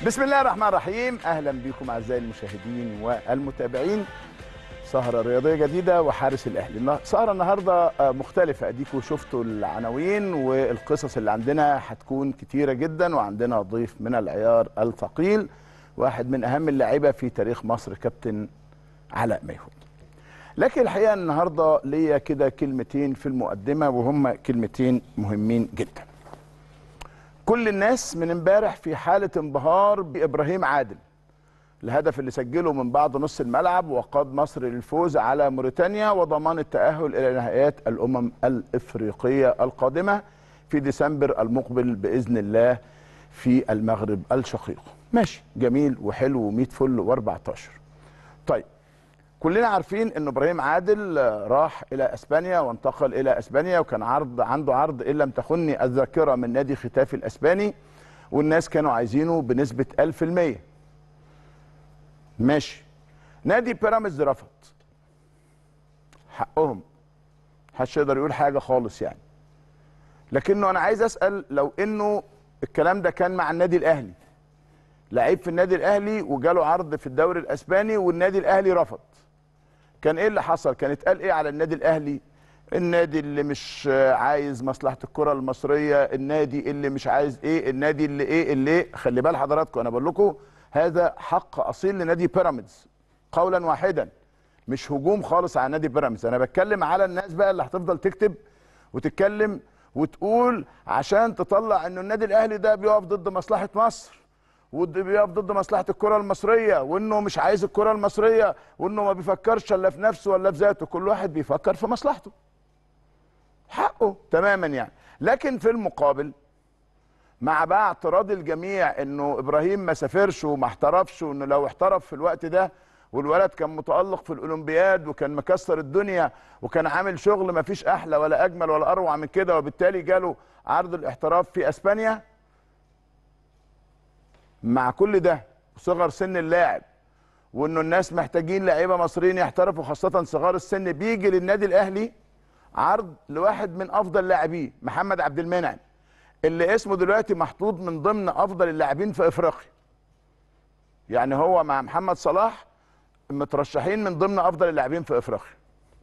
بسم الله الرحمن الرحيم اهلا بكم اعزائي المشاهدين والمتابعين سهره رياضيه جديده وحارس الاهلي النا- سهره النهارده آه، مختلفه اديكم شفتوا العناوين والقصص اللي عندنا هتكون كتيره جدا وعندنا ضيف من العيار الثقيل واحد من اهم اللاعيبه في تاريخ مصر كابتن علاء ميهود لكن الحقيقه النهارده ليا كده كلمتين في المقدمه وهم كلمتين مهمين جدا كل الناس من امبارح في حالة انبهار بإبراهيم عادل الهدف اللي سجله من بعد نص الملعب وقاد مصر للفوز على موريتانيا وضمان التأهل إلى نهائيات الأمم الإفريقية القادمة في ديسمبر المقبل بإذن الله في المغرب الشقيق ماشي جميل وحلو و100 فل و14 طيب كلنا عارفين ان ابراهيم عادل آه، راح الى اسبانيا وانتقل الى اسبانيا وكان عرض عنده عرض ان لم تخني الذاكره من نادي ختافي الاسباني والناس كانوا عايزينه بنسبه 1000% ماشي نادي بيراميدز رفض حقهم محدش يقدر يقول حاجه خالص يعني لكنه انا عايز اسال لو انه الكلام ده كان مع النادي الاهلي لعيب في النادي الاهلي وجاله عرض في الدوري الاسباني والنادي الاهلي رفض كان ايه اللي حصل كان اتقال ايه على النادي الاهلي النادي اللي مش عايز مصلحه الكره المصريه النادي اللي مش عايز ايه النادي اللي ايه اللي إيه؟ خلي بال حضراتكم انا بقول لكم هذا حق اصيل لنادي بيراميدز قولا واحدا مش هجوم خالص على نادي بيراميدز انا بتكلم على الناس بقى اللي هتفضل تكتب وتتكلم وتقول عشان تطلع انه النادي الاهلي ده بيقف ضد مصلحه مصر وبيقف ضد مصلحه الكره المصريه وانه مش عايز الكره المصريه وانه ما بيفكرش الا في نفسه ولا في ذاته كل واحد بيفكر في مصلحته حقه تماما يعني لكن في المقابل مع بقى اعتراض الجميع انه ابراهيم ما سافرش وما احترفش وانه لو احترف في الوقت ده والولد كان متالق في الاولمبياد وكان مكسر الدنيا وكان عامل شغل ما فيش احلى ولا اجمل ولا اروع من كده وبالتالي جاله عرض الاحتراف في اسبانيا مع كل ده وصغر سن اللاعب وانه الناس محتاجين لعيبه مصريين يحترفوا خاصه صغار السن بيجي للنادي الاهلي عرض لواحد من افضل لاعبيه محمد عبد المنعم اللي اسمه دلوقتي محطوط من ضمن افضل اللاعبين في افريقيا يعني هو مع محمد صلاح مترشحين من ضمن افضل اللاعبين في افريقيا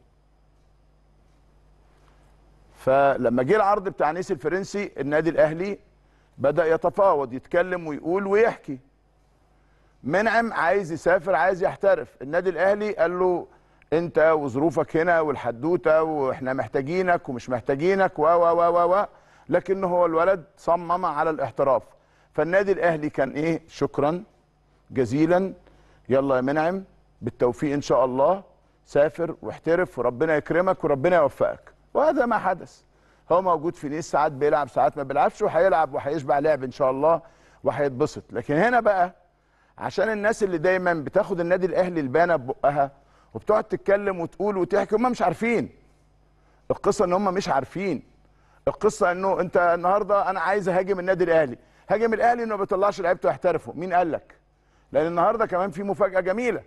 فلما جه العرض بتاع نيس الفرنسي النادي الاهلي بدا يتفاوض يتكلم ويقول ويحكي منعم عايز يسافر عايز يحترف النادي الاهلي قال له انت وظروفك هنا والحدوته واحنا محتاجينك ومش محتاجينك و و و و و لكن هو الولد صمم على الاحتراف فالنادي الاهلي كان ايه شكرا جزيلا يلا يا منعم بالتوفيق ان شاء الله سافر واحترف وربنا يكرمك وربنا يوفقك وهذا ما حدث هو موجود في نيس ساعات بيلعب ساعات ما بيلعبش وهيلعب وهيشبع لعب ان شاء الله وهيتبسط لكن هنا بقى عشان الناس اللي دايما بتاخد النادي الاهلي البانه ببقها وبتقعد تتكلم وتقول وتحكي هم مش عارفين القصه ان هم مش عارفين القصه انه انت النهارده انا عايز اهاجم النادي الاهلي هاجم الاهلي انه ما بيطلعش لعيبته يحترفوا مين قال لك لان النهارده كمان في مفاجاه جميله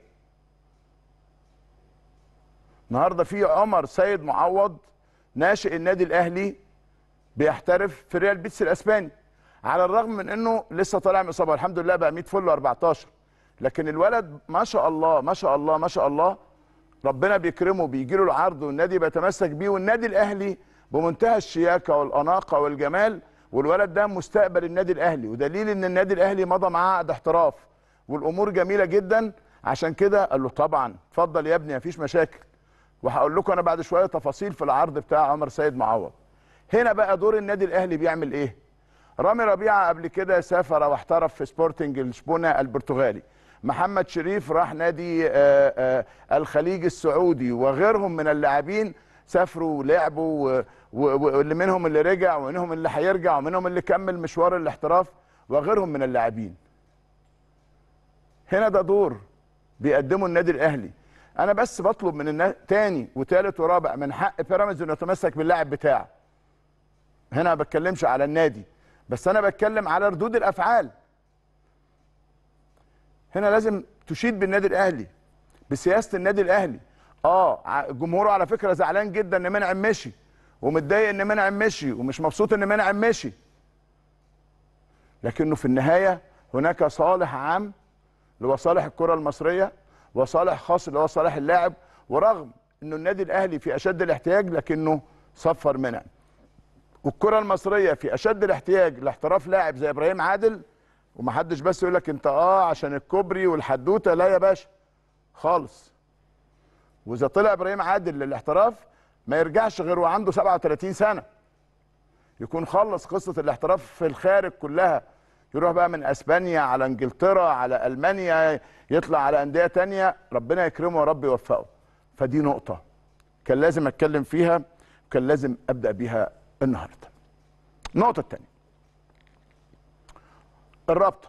النهارده في عمر سيد معوض ناشئ النادي الاهلي بيحترف في ريال بيتس الاسباني على الرغم من انه لسه طالع من اصابه الحمد لله بقى 100 فل 14 لكن الولد ما شاء الله ما شاء الله ما شاء الله ربنا بيكرمه بيجي له العرض والنادي بيتمسك بيه والنادي الاهلي بمنتهى الشياكه والاناقه والجمال والولد ده مستقبل النادي الاهلي ودليل ان النادي الاهلي مضى معاه عقد احتراف والامور جميله جدا عشان كده قال له طبعا اتفضل يا ابني مفيش مشاكل وهقول لكم انا بعد شويه تفاصيل في العرض بتاع عمر سيد معوض هنا بقى دور النادي الاهلي بيعمل ايه رامي ربيعه قبل كده سافر واحترف في سبورتنج لشبونه البرتغالي محمد شريف راح نادي آه، آه، الخليج السعودي وغيرهم من اللاعبين سافروا ولعبوا و- و- واللي منهم اللي رجع ومنهم اللي هيرجع ومنهم اللي كمل مشوار الاحتراف وغيرهم من اللاعبين هنا ده دور بيقدمه النادي الاهلي انا بس بطلب من الناس تاني وتالت ورابع من حق بيراميدز انه يتمسك باللاعب بتاعه هنا ما بتكلمش على النادي بس انا بتكلم على ردود الافعال هنا لازم تشيد بالنادي الاهلي بسياسه النادي الاهلي اه ع- جمهوره على فكره زعلان جدا ان منعم مشي ومتضايق ان منعم مشي ومش مبسوط ان منعم مشي لكنه في النهايه هناك صالح عام اللي هو صالح الكره المصريه وصالح خاص اللي هو صالح اللاعب ورغم انه النادي الاهلي في اشد الاحتياج لكنه صفر منع والكره المصريه في اشد الاحتياج لاحتراف لاعب زي ابراهيم عادل ومحدش بس يقول لك انت اه عشان الكوبري والحدوته لا يا باشا خالص واذا طلع ابراهيم عادل للاحتراف ما يرجعش غير وعنده 37 سنه يكون خلص قصه الاحتراف في الخارج كلها يروح بقى من اسبانيا على انجلترا على المانيا يطلع على انديه تانية ربنا يكرمه ورب يوفقه فدي نقطه كان لازم اتكلم فيها وكان لازم ابدا بيها النهارده النقطه الثانيه الرابطه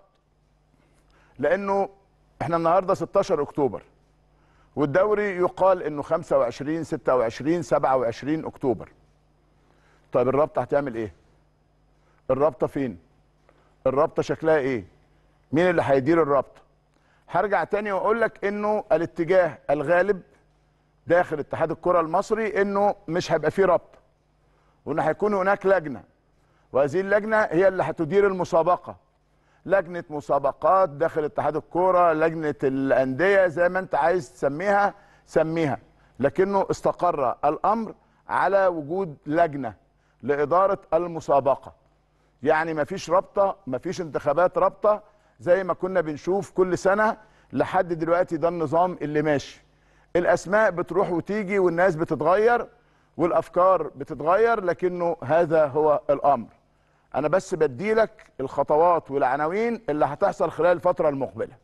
لانه احنا النهارده 16 اكتوبر والدوري يقال انه 25 26 27 اكتوبر طيب الرابطه هتعمل ايه الرابطه فين الرابطه شكلها ايه مين اللي هيدير الرابطه هرجع تاني واقول لك انه الاتجاه الغالب داخل اتحاد الكره المصري انه مش هيبقى فيه رابطه وان هيكون هناك لجنه وهذه اللجنه هي اللي هتدير المسابقه لجنه مسابقات داخل اتحاد الكوره لجنه الانديه زي ما انت عايز تسميها سميها لكنه استقر الامر على وجود لجنه لاداره المسابقه يعني مفيش رابطه مفيش انتخابات رابطه زي ما كنا بنشوف كل سنه لحد دلوقتي ده النظام اللي ماشي الاسماء بتروح وتيجي والناس بتتغير والافكار بتتغير لكنه هذا هو الامر انا بس بديلك الخطوات والعناوين اللي هتحصل خلال الفتره المقبله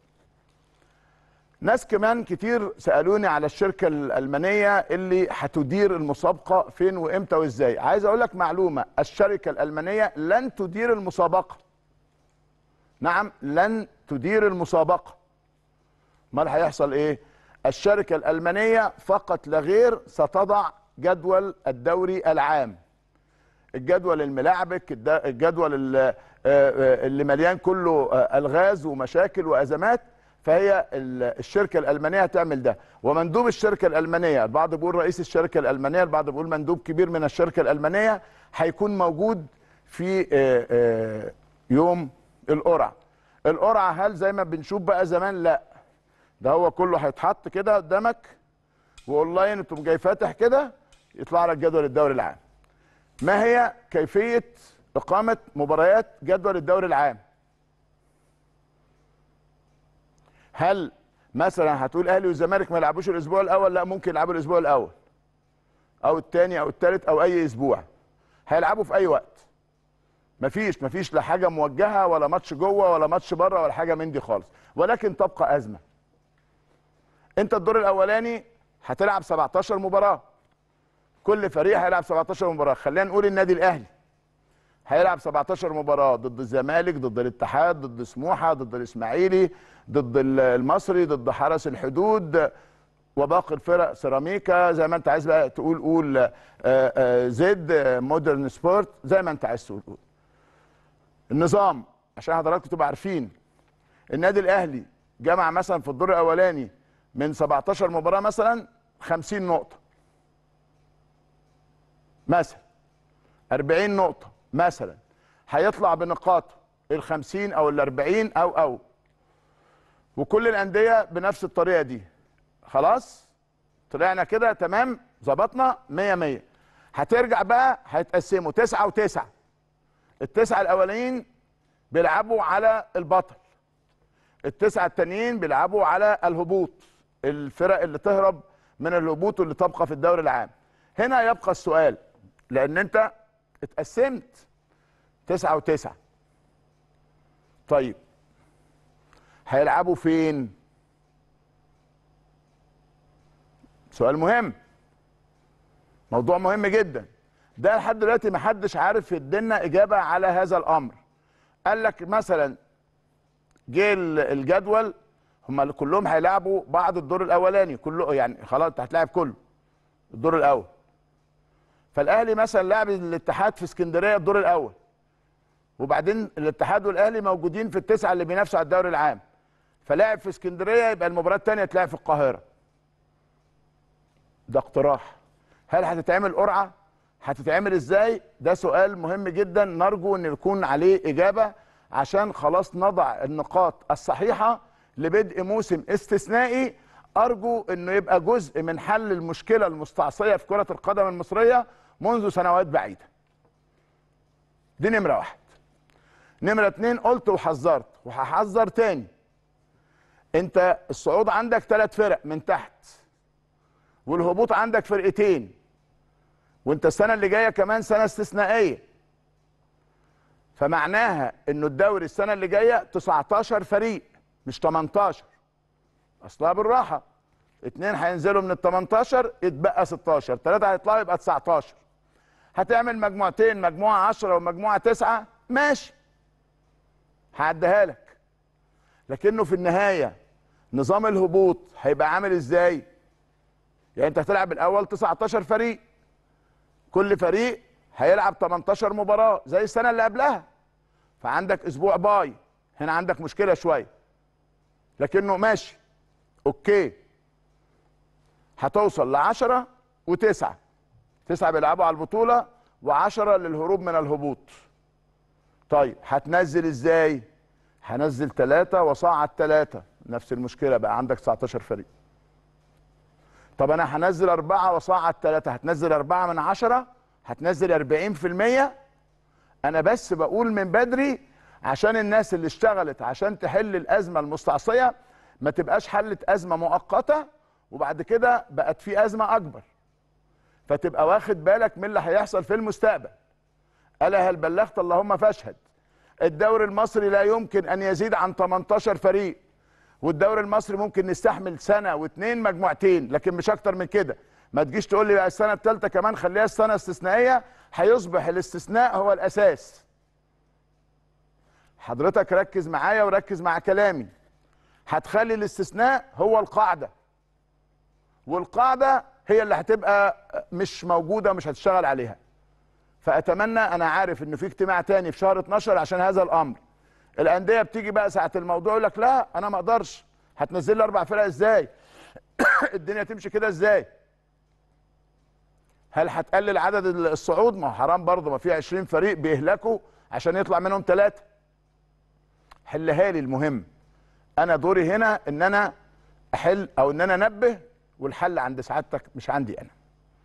ناس كمان كتير سالوني على الشركه الالمانيه اللي هتدير المسابقه فين وامتى وازاي عايز اقول لك معلومه الشركه الالمانيه لن تدير المسابقه نعم لن تدير المسابقه امال هيحصل ايه الشركه الالمانيه فقط لا غير ستضع جدول الدوري العام الجدول الملعبك الجدول اللي, اللي مليان كله الغاز ومشاكل وازمات فهي الشركه الالمانيه هتعمل ده ومندوب الشركه الالمانيه البعض بيقول رئيس الشركه الالمانيه البعض بيقول مندوب كبير من الشركه الالمانيه هيكون موجود في يوم القرعه القرعه هل زي ما بنشوف بقى زمان لا ده هو كله هيتحط كده قدامك واونلاين تقوم جاي فاتح كده يطلع لك جدول الدوري العام ما هي كيفيه اقامه مباريات جدول الدوري العام هل مثلا هتقول اهلي والزمالك ما يلعبوش الاسبوع الاول لا ممكن يلعبوا الاسبوع الاول او الثاني او الثالث او اي اسبوع هيلعبوا في اي وقت مفيش مفيش لا حاجه موجهه ولا ماتش جوه ولا ماتش بره ولا حاجه من دي خالص ولكن تبقى ازمه انت الدور الاولاني هتلعب 17 مباراه كل فريق هيلعب 17 مباراه خلينا نقول النادي الاهلي هيلعب 17 مباراه ضد الزمالك ضد الاتحاد ضد سموحه ضد الاسماعيلي ضد المصري ضد حرس الحدود وباقي الفرق سيراميكا زي ما انت عايز بقى تقول قول زد مودرن سبورت زي ما انت عايز تقول قول النظام عشان حضراتكم تبقوا عارفين النادي الاهلي جمع مثلا في الدور الاولاني من 17 مباراه مثلا 50 نقطه مثلا 40 نقطه مثلا هيطلع بنقاط ال 50 او ال 40 او او وكل الانديه بنفس الطريقه دي خلاص طلعنا كده تمام ظبطنا 100 100 هترجع بقى هيتقسموا تسعة وتسعة التسعة الأولانيين بيلعبوا على البطل التسعة التانيين بيلعبوا على الهبوط الفرق اللي تهرب من الهبوط واللي تبقى في الدوري العام هنا يبقى السؤال لأن أنت اتقسمت تسعة وتسعة طيب هيلعبوا فين سؤال مهم موضوع مهم جدا ده لحد دلوقتي ما حدش عارف يدينا اجابه على هذا الامر قال لك مثلا جه الجدول هم كلهم هيلعبوا بعض الدور الاولاني كله يعني خلاص انت هتلاعب كله الدور الاول فالاهلي مثلا لعب الاتحاد في اسكندريه الدور الاول وبعدين الاتحاد والاهلي موجودين في التسعه اللي بينافسوا على الدوري العام فلاعب في اسكندريه يبقى المباراه الثانيه تلعب في القاهره ده اقتراح هل هتتعمل قرعه هتتعمل ازاي ده سؤال مهم جدا نرجو ان يكون عليه اجابه عشان خلاص نضع النقاط الصحيحه لبدء موسم استثنائي ارجو انه يبقى جزء من حل المشكله المستعصيه في كره القدم المصريه منذ سنوات بعيده. دي نمره واحد. نمره اتنين قلت وحذرت وهحذر تاني. انت الصعود عندك ثلاث فرق من تحت والهبوط عندك فرقتين وانت السنه اللي جايه كمان سنه استثنائيه فمعناها انه الدوري السنه اللي جايه 19 فريق مش 18 اصلها بالراحه اتنين هينزلوا من ال 18 يتبقى 16 ثلاثه هيطلعوا يبقى 19 هتعمل مجموعتين مجموعه 10 ومجموعه 9 ماشي هعديها لك لكنه في النهايه نظام الهبوط هيبقى عامل ازاي؟ يعني انت هتلعب الاول 19 فريق كل فريق هيلعب 18 مباراه زي السنه اللي قبلها فعندك اسبوع باي هنا عندك مشكله شويه لكنه ماشي اوكي هتوصل ل 10 و9 تسعه بيلعبوا على البطوله و10 للهروب من الهبوط طيب هتنزل ازاي؟ هنزل ثلاثة وصعد ثلاثة نفس المشكلة بقى عندك 19 فريق طب أنا هنزل أربعة وصعد ثلاثة هتنزل أربعة من عشرة هتنزل 40% أنا بس بقول من بدري عشان الناس اللي اشتغلت عشان تحل الأزمة المستعصية ما تبقاش حلت أزمة مؤقتة وبعد كده بقت في أزمة أكبر فتبقى واخد بالك من اللي هيحصل في المستقبل ألا هل بلغت اللهم فاشهد الدوري المصري لا يمكن ان يزيد عن 18 فريق والدوري المصري ممكن نستحمل سنه واثنين مجموعتين لكن مش اكتر من كده ما تجيش تقول لي بقى السنه الثالثه كمان خليها السنه استثنائيه هيصبح الاستثناء هو الاساس حضرتك ركز معايا وركز مع كلامي هتخلي الاستثناء هو القاعده والقاعده هي اللي هتبقى مش موجوده ومش هتشتغل عليها فاتمنى انا عارف انه في اجتماع تاني في شهر 12 عشان هذا الامر الانديه بتيجي بقى ساعه الموضوع يقول لك لا انا ما اقدرش هتنزل لي اربع فرق ازاي الدنيا تمشي كده ازاي هل هتقلل عدد الصعود ما هو حرام برضه ما في 20 فريق بيهلكوا عشان يطلع منهم ثلاثه حلها لي المهم انا دوري هنا ان انا احل او ان انا انبه والحل عند سعادتك مش عندي انا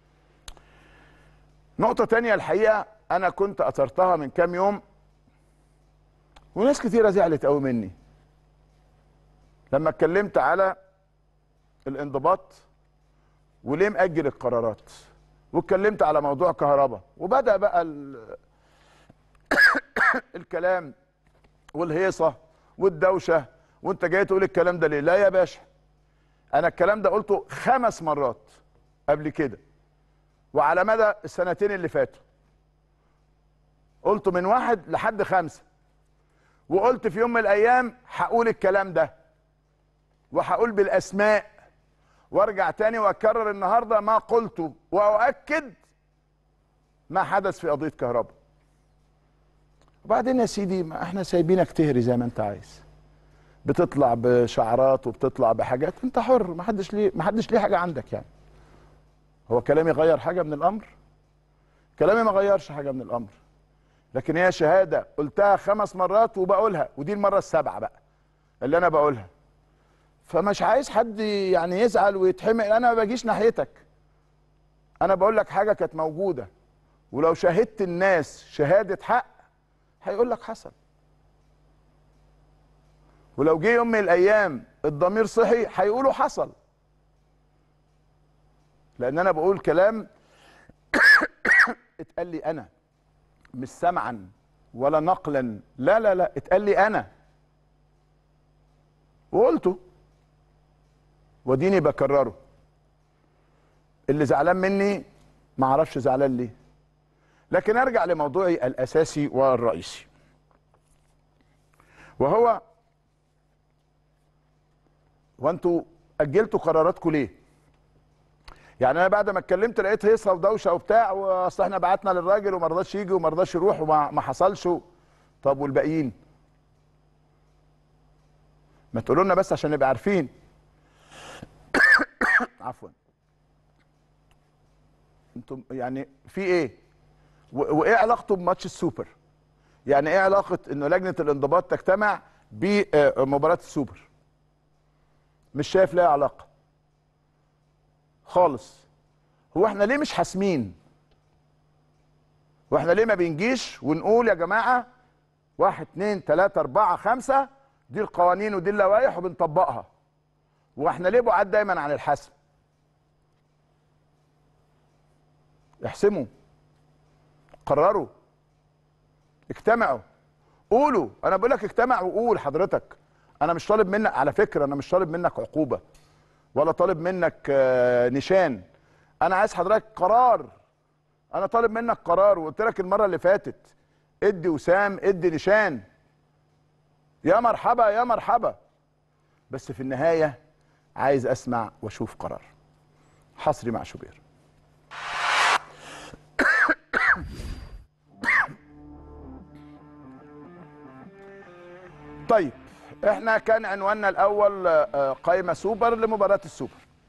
نقطة تانية الحقيقة أنا كنت أثرتها من كام يوم وناس كتيرة زعلت قوي مني لما اتكلمت على الانضباط وليه مأجل القرارات واتكلمت على موضوع كهرباء وبدأ بقى ال... الكلام والهيصة والدوشة وانت جاي تقول الكلام ده ليه لا يا باشا انا الكلام ده قلته خمس مرات قبل كده وعلى مدى السنتين اللي فاتوا قلت من واحد لحد خمسة وقلت في يوم من الأيام هقول الكلام ده وهقول بالأسماء وارجع تاني واكرر النهاردة ما قلته وأؤكد ما حدث في قضية كهرباء وبعدين يا سيدي ما احنا سايبينك تهري زي ما انت عايز بتطلع بشعارات وبتطلع بحاجات انت حر ما حدش ليه ما حدش ليه حاجه عندك يعني هو كلامي غير حاجه من الامر كلامي ما غيرش حاجه من الامر لكن هي شهاده قلتها خمس مرات وبقولها ودي المره السابعه بقى اللي انا بقولها فمش عايز حد يعني يزعل ويتحمق انا ما باجيش ناحيتك انا بقول لك حاجه كانت موجوده ولو شاهدت الناس شهاده حق هيقول لك حصل ولو جه يوم من الايام الضمير صحي هيقولوا حصل لان انا بقول كلام اتقال لي انا مش سمعا ولا نقلا لا لا لا اتقال لي انا وقلته وديني بكرره اللي زعلان مني ما اعرفش زعلان ليه لكن ارجع لموضوعي الاساسي والرئيسي وهو وانتوا اجلتوا قراراتكم ليه يعني انا بعد ما اتكلمت لقيت هيصه ودوشه وبتاع واصل احنا بعتنا للراجل وما رضاش يجي وما رضاش يروح وما ما حصلش طب والباقيين ما تقولوا لنا بس عشان نبقى عارفين عفوا انتم يعني في ايه و- وايه علاقته بماتش السوبر يعني ايه علاقه انه لجنه الانضباط تجتمع بمباراه السوبر مش شايف لها علاقه خالص هو احنا ليه مش حاسمين واحنا ليه ما بنجيش ونقول يا جماعه واحد اتنين تلاته اربعه خمسه دي القوانين ودي اللوائح وبنطبقها واحنا ليه بعاد دايما عن الحسم احسموا قرروا اجتمعوا قولوا انا بقول لك اجتمع وقول حضرتك انا مش طالب منك على فكره انا مش طالب منك عقوبه ولا طالب منك آه، نشان انا عايز حضرتك قرار انا طالب منك قرار وقلت لك المره اللي فاتت ادي وسام ادي نشان يا مرحبا يا مرحبا بس في النهايه عايز اسمع واشوف قرار حصري مع شوبير طيب احنا كان عنواننا الاول آه، قائمه سوبر لمباراه السوبر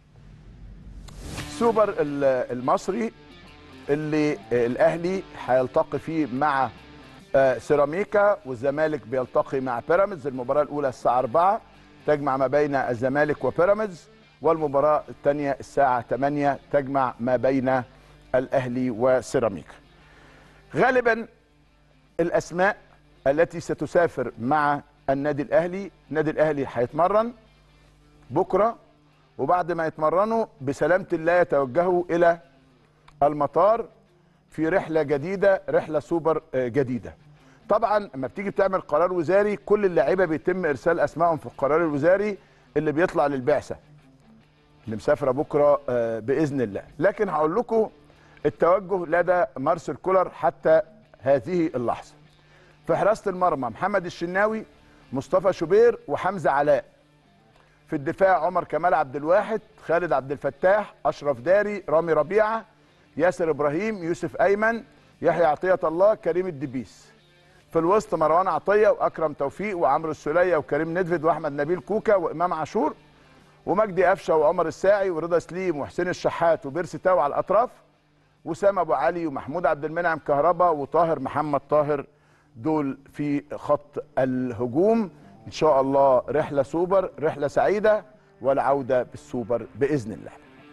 السوبر ال- المصري اللي آه، الاهلي هيلتقي فيه مع آه، سيراميكا والزمالك بيلتقي مع بيراميدز المباراه الاولى الساعه 4 تجمع ما بين الزمالك وبيراميدز والمباراه الثانيه الساعه 8 تجمع ما بين الاهلي وسيراميكا غالبا الاسماء التي ستسافر مع النادي الاهلي النادي الاهلي هيتمرن بكره وبعد ما يتمرنوا بسلامه الله يتوجهوا الى المطار في رحله جديده رحله سوبر آه، جديده طبعا لما بتيجي بتعمل قرار وزاري كل اللعيبه بيتم ارسال اسمائهم في القرار الوزاري اللي بيطلع للبعثه اللي مسافره بكره آه، باذن الله لكن هقول لكم التوجه لدى مارسيل كولر حتى هذه اللحظه في حراسه المرمى محمد الشناوي مصطفى شوبير وحمزه علاء في الدفاع عمر كمال عبد الواحد خالد عبد الفتاح اشرف داري رامي ربيعه ياسر ابراهيم يوسف ايمن يحيى عطيه الله كريم الدبيس في الوسط مروان عطيه واكرم توفيق وعمرو السوليه وكريم ندفد واحمد نبيل كوكا وامام عاشور ومجدي قفشه وعمر الساعي ورضا سليم وحسين الشحات وبيرسي تاو على الاطراف وسام ابو علي ومحمود عبد المنعم كهربا وطاهر محمد طاهر دول في خط الهجوم ان شاء الله رحله سوبر رحله سعيده والعوده بالسوبر باذن الله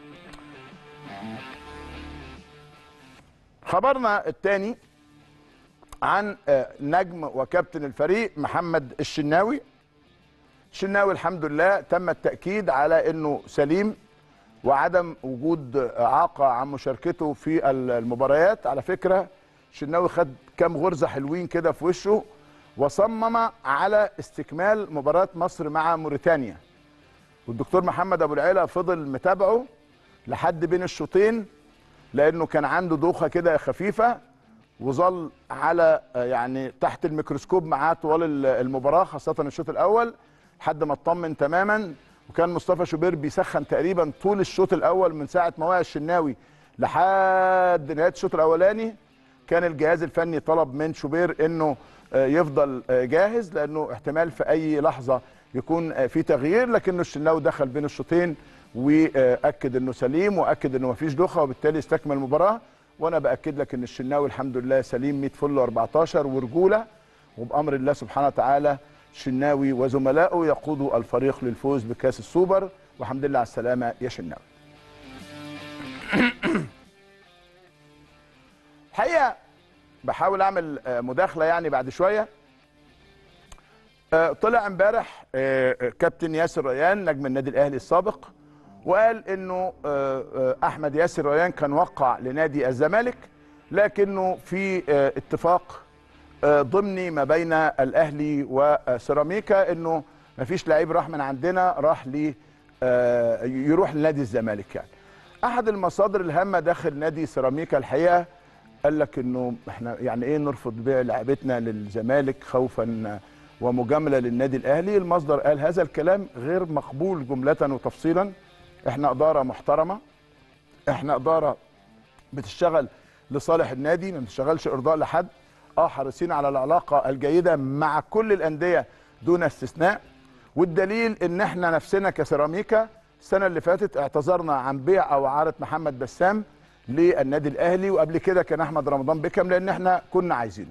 خبرنا الثاني عن آه، نجم وكابتن الفريق محمد الشناوي الشناوي الحمد لله تم التاكيد على انه سليم وعدم وجود اعاقه عن مشاركته في المباريات على فكره الشناوي خد كام غرزه حلوين كده في وشه وصمم على استكمال مباراه مصر مع موريتانيا والدكتور محمد ابو العيله فضل متابعه لحد بين الشوطين لانه كان عنده دوخه كده خفيفه وظل على آه، يعني تحت الميكروسكوب معاه طوال ال- المباراه خاصه الشوط الاول لحد ما اطمن تماما وكان مصطفى شوبير بيسخن تقريبا طول الشوط الاول من ساعه ما وقع الشناوي لحد نهايه الشوط الاولاني كان الجهاز الفني طلب من شوبير انه آه، يفضل آه، جاهز لانه احتمال في اي لحظه يكون آه، في تغيير لكنه الشناوي دخل بين الشوطين واكد انه سليم واكد انه مفيش دوخه وبالتالي استكمل المباراه وانا باكد لك ان الشناوي الحمد لله سليم 100 فل و14 ورجوله وبامر الله سبحانه وتعالى شناوي وزملائه يقودوا الفريق للفوز بكاس السوبر والحمد لله على السلامه يا شناوي. الحقيقه بحاول اعمل آه، مداخله يعني بعد شويه آه، طلع امبارح آه، آه، كابتن ياسر ريان نجم النادي الاهلي السابق وقال انه آه، آه، احمد ياسر ريان كان وقع لنادي الزمالك لكنه في آه، اتفاق آه، ضمني ما بين الاهلي وسيراميكا انه ما فيش لعيب راح من عندنا راح ل آه، يروح لنادي الزمالك يعني احد المصادر الهامه داخل نادي سيراميكا الحقيقه قال لك انه احنا يعني ايه نرفض بيع لعيبتنا للزمالك خوفا ومجامله للنادي الاهلي المصدر قال هذا الكلام غير مقبول جمله وتفصيلا احنا اداره محترمه احنا اداره بتشتغل لصالح النادي ما بتشتغلش ارضاء لحد اه حريصين على العلاقه الجيده مع كل الانديه دون استثناء والدليل ان احنا نفسنا كسيراميكا السنه اللي فاتت اعتذرنا عن بيع او اعاره محمد بسام للنادي الاهلي وقبل كده كان احمد رمضان بكم لان احنا كنا عايزينه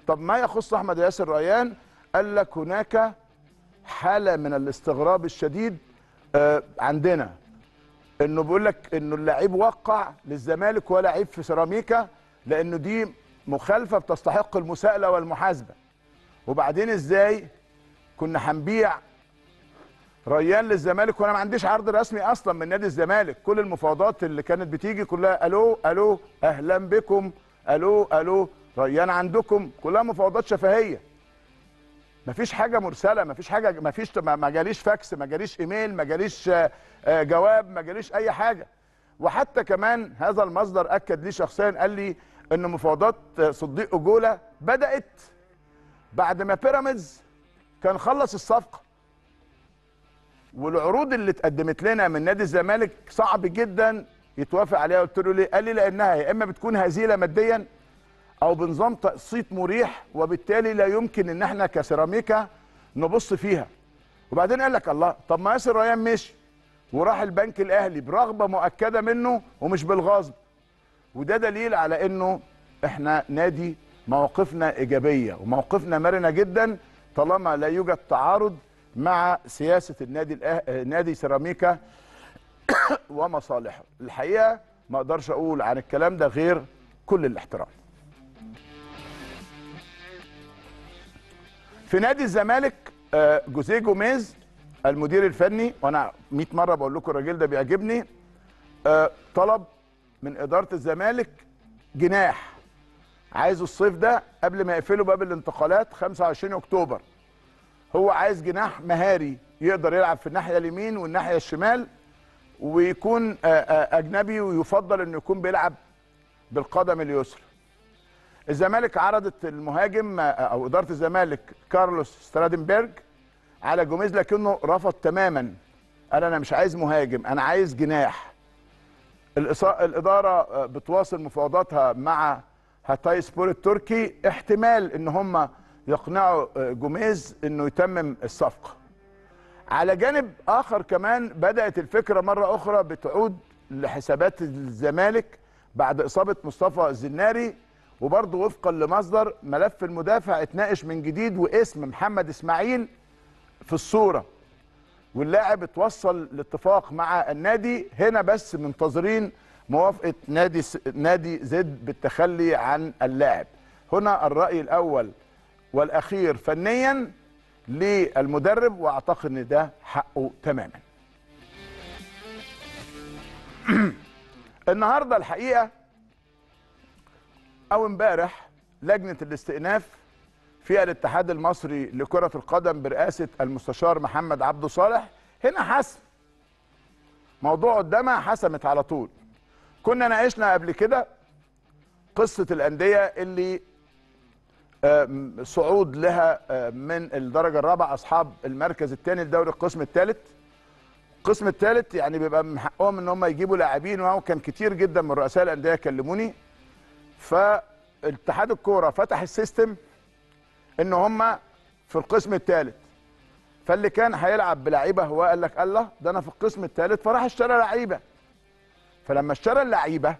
طب ما يخص احمد ياسر ريان قال لك هناك حاله من الاستغراب الشديد آه، عندنا انه بيقول لك انه اللعيب وقع للزمالك ولا لعيب في سيراميكا لانه دي مخالفه بتستحق المساءله والمحاسبه وبعدين ازاي كنا هنبيع ريان للزمالك وانا ما عنديش عرض رسمي اصلا من نادي الزمالك كل المفاوضات اللي كانت بتيجي كلها الو الو اهلا بكم الو الو ريان عندكم كلها مفاوضات شفهيه مفيش حاجه مرسله مفيش حاجه مفيش ما ما جاليش فاكس ما جاليش ايميل ما جاليش آه، آه، جواب ما جاليش اي حاجه وحتى كمان هذا المصدر اكد لي شخصيا قال لي ان مفاوضات آه، صديق اجوله بدات بعد ما بيراميدز كان خلص الصفقه والعروض اللي اتقدمت لنا من نادي الزمالك صعب جدا يتوافق عليها قلت له ليه قال لي لانها يا اما بتكون هزيله ماديا او بنظام تقسيط مريح وبالتالي لا يمكن ان احنا كسيراميكا نبص فيها وبعدين قال لك الله طب ما ياسر ريان مشي وراح البنك الاهلي برغبه مؤكده منه ومش بالغصب وده دليل على انه احنا نادي مواقفنا ايجابيه ومواقفنا مرنه جدا طالما لا يوجد تعارض مع سياسه النادي الأه... نادي سيراميكا ومصالحه الحقيقه ما اقدرش اقول عن الكلام ده غير كل الاحترام في نادي الزمالك آه، جوزيه جوميز المدير الفني وانا 100 مره بقول لكم الراجل ده بيعجبني آه، طلب من اداره الزمالك جناح عايزه الصيف ده قبل ما يقفلوا باب الانتقالات 25 اكتوبر هو عايز جناح مهاري يقدر يلعب في الناحيه اليمين والناحيه الشمال ويكون آه، آه، اجنبي ويفضل انه يكون بيلعب بالقدم اليسرى الزمالك عرضت المهاجم او اداره الزمالك كارلوس سترادنبرج على جوميز لكنه رفض تماما قال انا مش عايز مهاجم انا عايز جناح الإصا- الاداره بتواصل مفاوضاتها مع هاتاي سبور التركي احتمال ان هم يقنعوا جوميز انه يتمم الصفقه على جانب اخر كمان بدات الفكره مره اخرى بتعود لحسابات الزمالك بعد اصابه مصطفى الزناري وبرضه وفقا لمصدر ملف المدافع اتناقش من جديد واسم محمد اسماعيل في الصوره واللاعب اتوصل لاتفاق مع النادي هنا بس منتظرين موافقه نادي س... نادي زد بالتخلي عن اللاعب هنا الراي الاول والاخير فنيا للمدرب واعتقد ان ده حقه تماما النهارده الحقيقه او امبارح لجنه الاستئناف في الاتحاد المصري لكره القدم برئاسه المستشار محمد عبده صالح هنا حسم موضوع قدامها حسمت على طول كنا ناقشنا قبل كده قصه الانديه اللي آم، صعود لها آم، من الدرجه الرابعه اصحاب المركز الثاني لدوري القسم الثالث القسم الثالث يعني بيبقى من حقهم ان هم يجيبوا لاعبين وهو كان كتير جدا من رؤساء الانديه كلموني فاتحاد الكوره فتح السيستم ان هم في القسم الثالث فاللي كان هيلعب بلعيبه هو قال لك الله ده انا في القسم الثالث فراح اشترى لعيبه فلما اشترى اللعيبه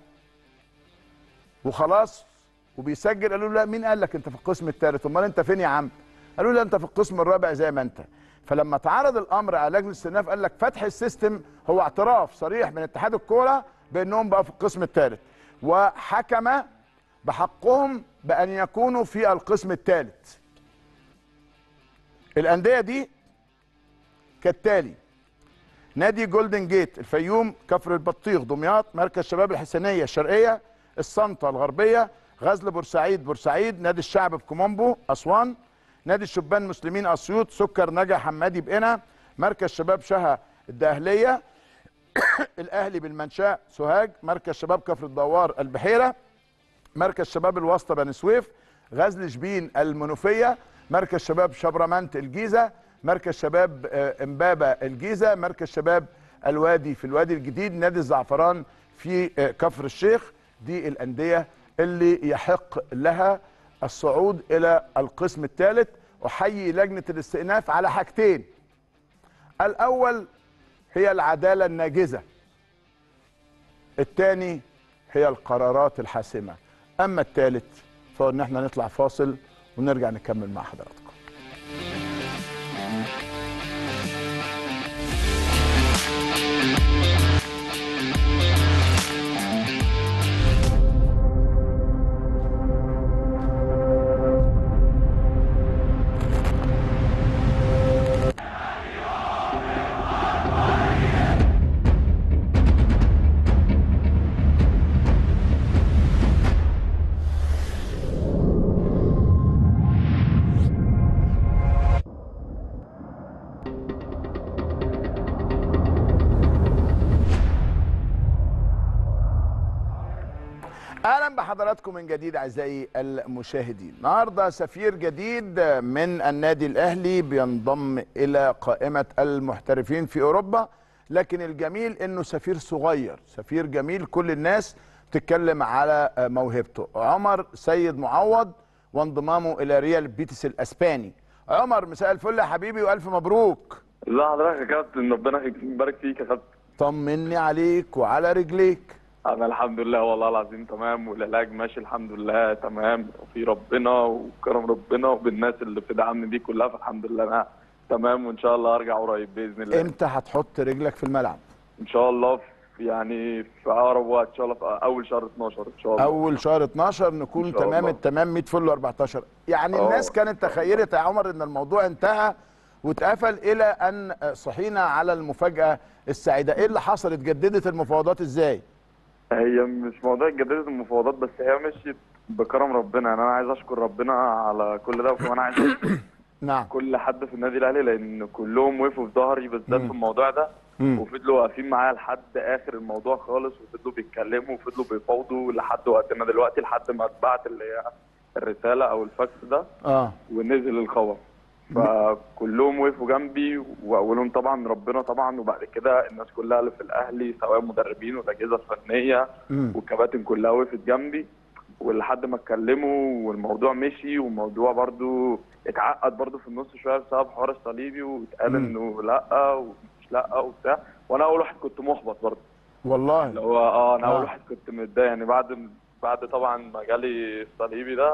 وخلاص وبيسجل قالوا له لا مين قال لك انت في القسم الثالث امال انت فين يا عم قالوا له لا انت في القسم الرابع زي ما انت فلما تعرض الامر على لجنه الاستئناف قال لك فتح السيستم هو اعتراف صريح من اتحاد الكوره بانهم بقى في القسم الثالث وحكم بحقهم بان يكونوا في القسم الثالث الانديه دي كالتالي نادي جولدن جيت الفيوم كفر البطيخ دمياط مركز شباب الحسينيه الشرقيه الصنطه الغربيه غزل بورسعيد بورسعيد نادي الشعب بكومومبو اسوان نادي الشبان المسلمين اسيوط سكر نجا حمادي بقنا مركز شباب شها الدقهليه الاهلي بالمنشاه سوهاج مركز شباب كفر الدوار البحيره مركز شباب الواسطه بني سويف غزل شبين المنوفيه مركز شباب شبرمنت الجيزه مركز شباب آه، امبابه الجيزه مركز شباب الوادي في الوادي الجديد نادي الزعفران في آه، كفر الشيخ دي الانديه اللي يحق لها الصعود الى القسم الثالث احيي لجنه الاستئناف على حاجتين الاول هي العداله الناجزه الثاني هي القرارات الحاسمه اما الثالث فهو ان احنا نطلع فاصل ونرجع نكمل مع حضراتكم اهلا بحضراتكم من جديد اعزائي المشاهدين النهارده سفير جديد من النادي الاهلي بينضم الى قائمه المحترفين في اوروبا لكن الجميل انه سفير صغير سفير جميل كل الناس تتكلم على موهبته عمر سيد معوض وانضمامه الى ريال بيتس الاسباني عمر مساء الفل يا حبيبي والف مبروك لا حضرتك يا كابتن ربنا يبارك فيك يا كابتن طمني عليك وعلى رجليك انا الحمد لله والله العظيم تمام والعلاج ماشي الحمد لله تمام وفي ربنا وكرم ربنا وبالناس اللي بتدعمني دي كلها فالحمد لله انا تمام وان شاء الله ارجع قريب باذن الله امتى هتحط رجلك في الملعب ان شاء الله في يعني في اقرب وقت ان شاء الله في اول شهر 12 ان شاء الله اول شهر 12 نكون إن شاء تمام الله. التمام 100 فل 14 يعني آه. الناس كانت تخيلت يا عمر ان الموضوع انتهى واتقفل الى ان صحينا على المفاجاه السعيده ايه اللي حصل اتجددت المفاوضات ازاي هي مش موضوع جديد المفاوضات بس هي مشيت بكرم ربنا يعني انا عايز اشكر ربنا على كل ده وكمان عايز اشكر نعم كل حد في النادي الاهلي لان كلهم وقفوا في ظهري بالذات في الموضوع ده مم. وفضلوا واقفين معايا لحد اخر الموضوع خالص وفضلوا بيتكلموا وفضلوا بيفاوضوا لحد وقتنا دلوقتي لحد ما اتبعت اللي هي الرساله او الفاكس ده اه ونزل الخبر فكلهم وقفوا جنبي واولهم طبعا ربنا طبعا وبعد كده الناس كلها اللي في الاهلي سواء مدربين والاجهزه الفنيه مم. والكباتن كلها وقفت جنبي ولحد ما اتكلموا والموضوع مشي والموضوع برضو اتعقد برضو في النص شويه بسبب حوار الصليبي واتقال مم. انه لا ومش لا وبتاع وانا اول واحد كنت محبط برضو اللي والله هو اه انا آه. اول واحد كنت متضايق يعني بعد بعد طبعا ما جالي الصليبي ده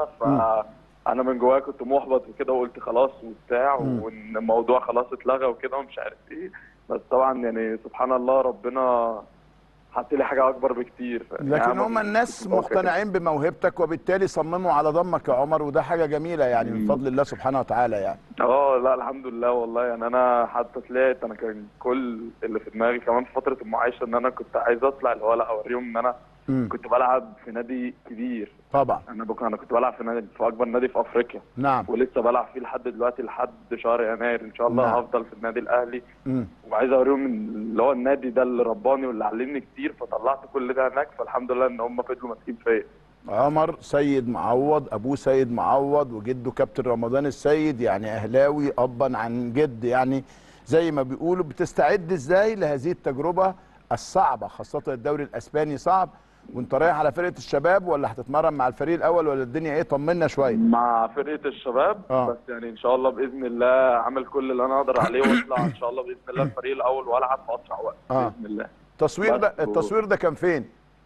فانا من جوايا كنت محبط وكده وقلت خلاص وبتاع مم. وان الموضوع خلاص اتلغى وكده ومش عارف ايه بس طبعا يعني سبحان الله ربنا حط لي حاجه اكبر بكتير لكن يعني هم ما الناس كنتش متوقع كده. مقتنعين بموهبتك وبالتالي صمموا على ضمك يا عمر وده حاجه جميله يعني من مم. فضل الله سبحانه وتعالى يعني اه لا الحمد لله والله يعني انا حتى طلعت انا كان كل اللي في دماغي كمان في فتره المعايشه ان انا كنت عايز اطلع اللي هو لا اوريهم ان انا مم. كنت بلعب في نادي كبير طبعا انا بك... انا كنت بلعب في نادي في اكبر نادي في افريقيا نعم ولسه بلعب فيه لحد دلوقتي لحد شهر يناير ان شاء الله نعم. هفضل في النادي الاهلي مم. وعايز اوريهم إن اللي هو النادي ده اللي رباني واللي علمني كتير فطلعت كل ده هناك فالحمد لله ان هم فضلوا ماسكين فيا عمر سيد معوض ابوه سيد معوض وجده كابتن رمضان السيد يعني اهلاوي ابا عن جد يعني زي ما بيقولوا بتستعد ازاي لهذه التجربه الصعبه خاصه الدوري الاسباني صعب وانت رايح على فرقه الشباب ولا هتتمرن مع الفريق الاول ولا الدنيا ايه طمنا شويه مع فرقه الشباب آه. بس يعني ان شاء الله باذن الله عامل كل اللي انا اقدر عليه واطلع ان شاء الله باذن الله الفريق الاول والعب في اسرع وقت آه. باذن الله التصوير ده بس و- التصوير ده كان فين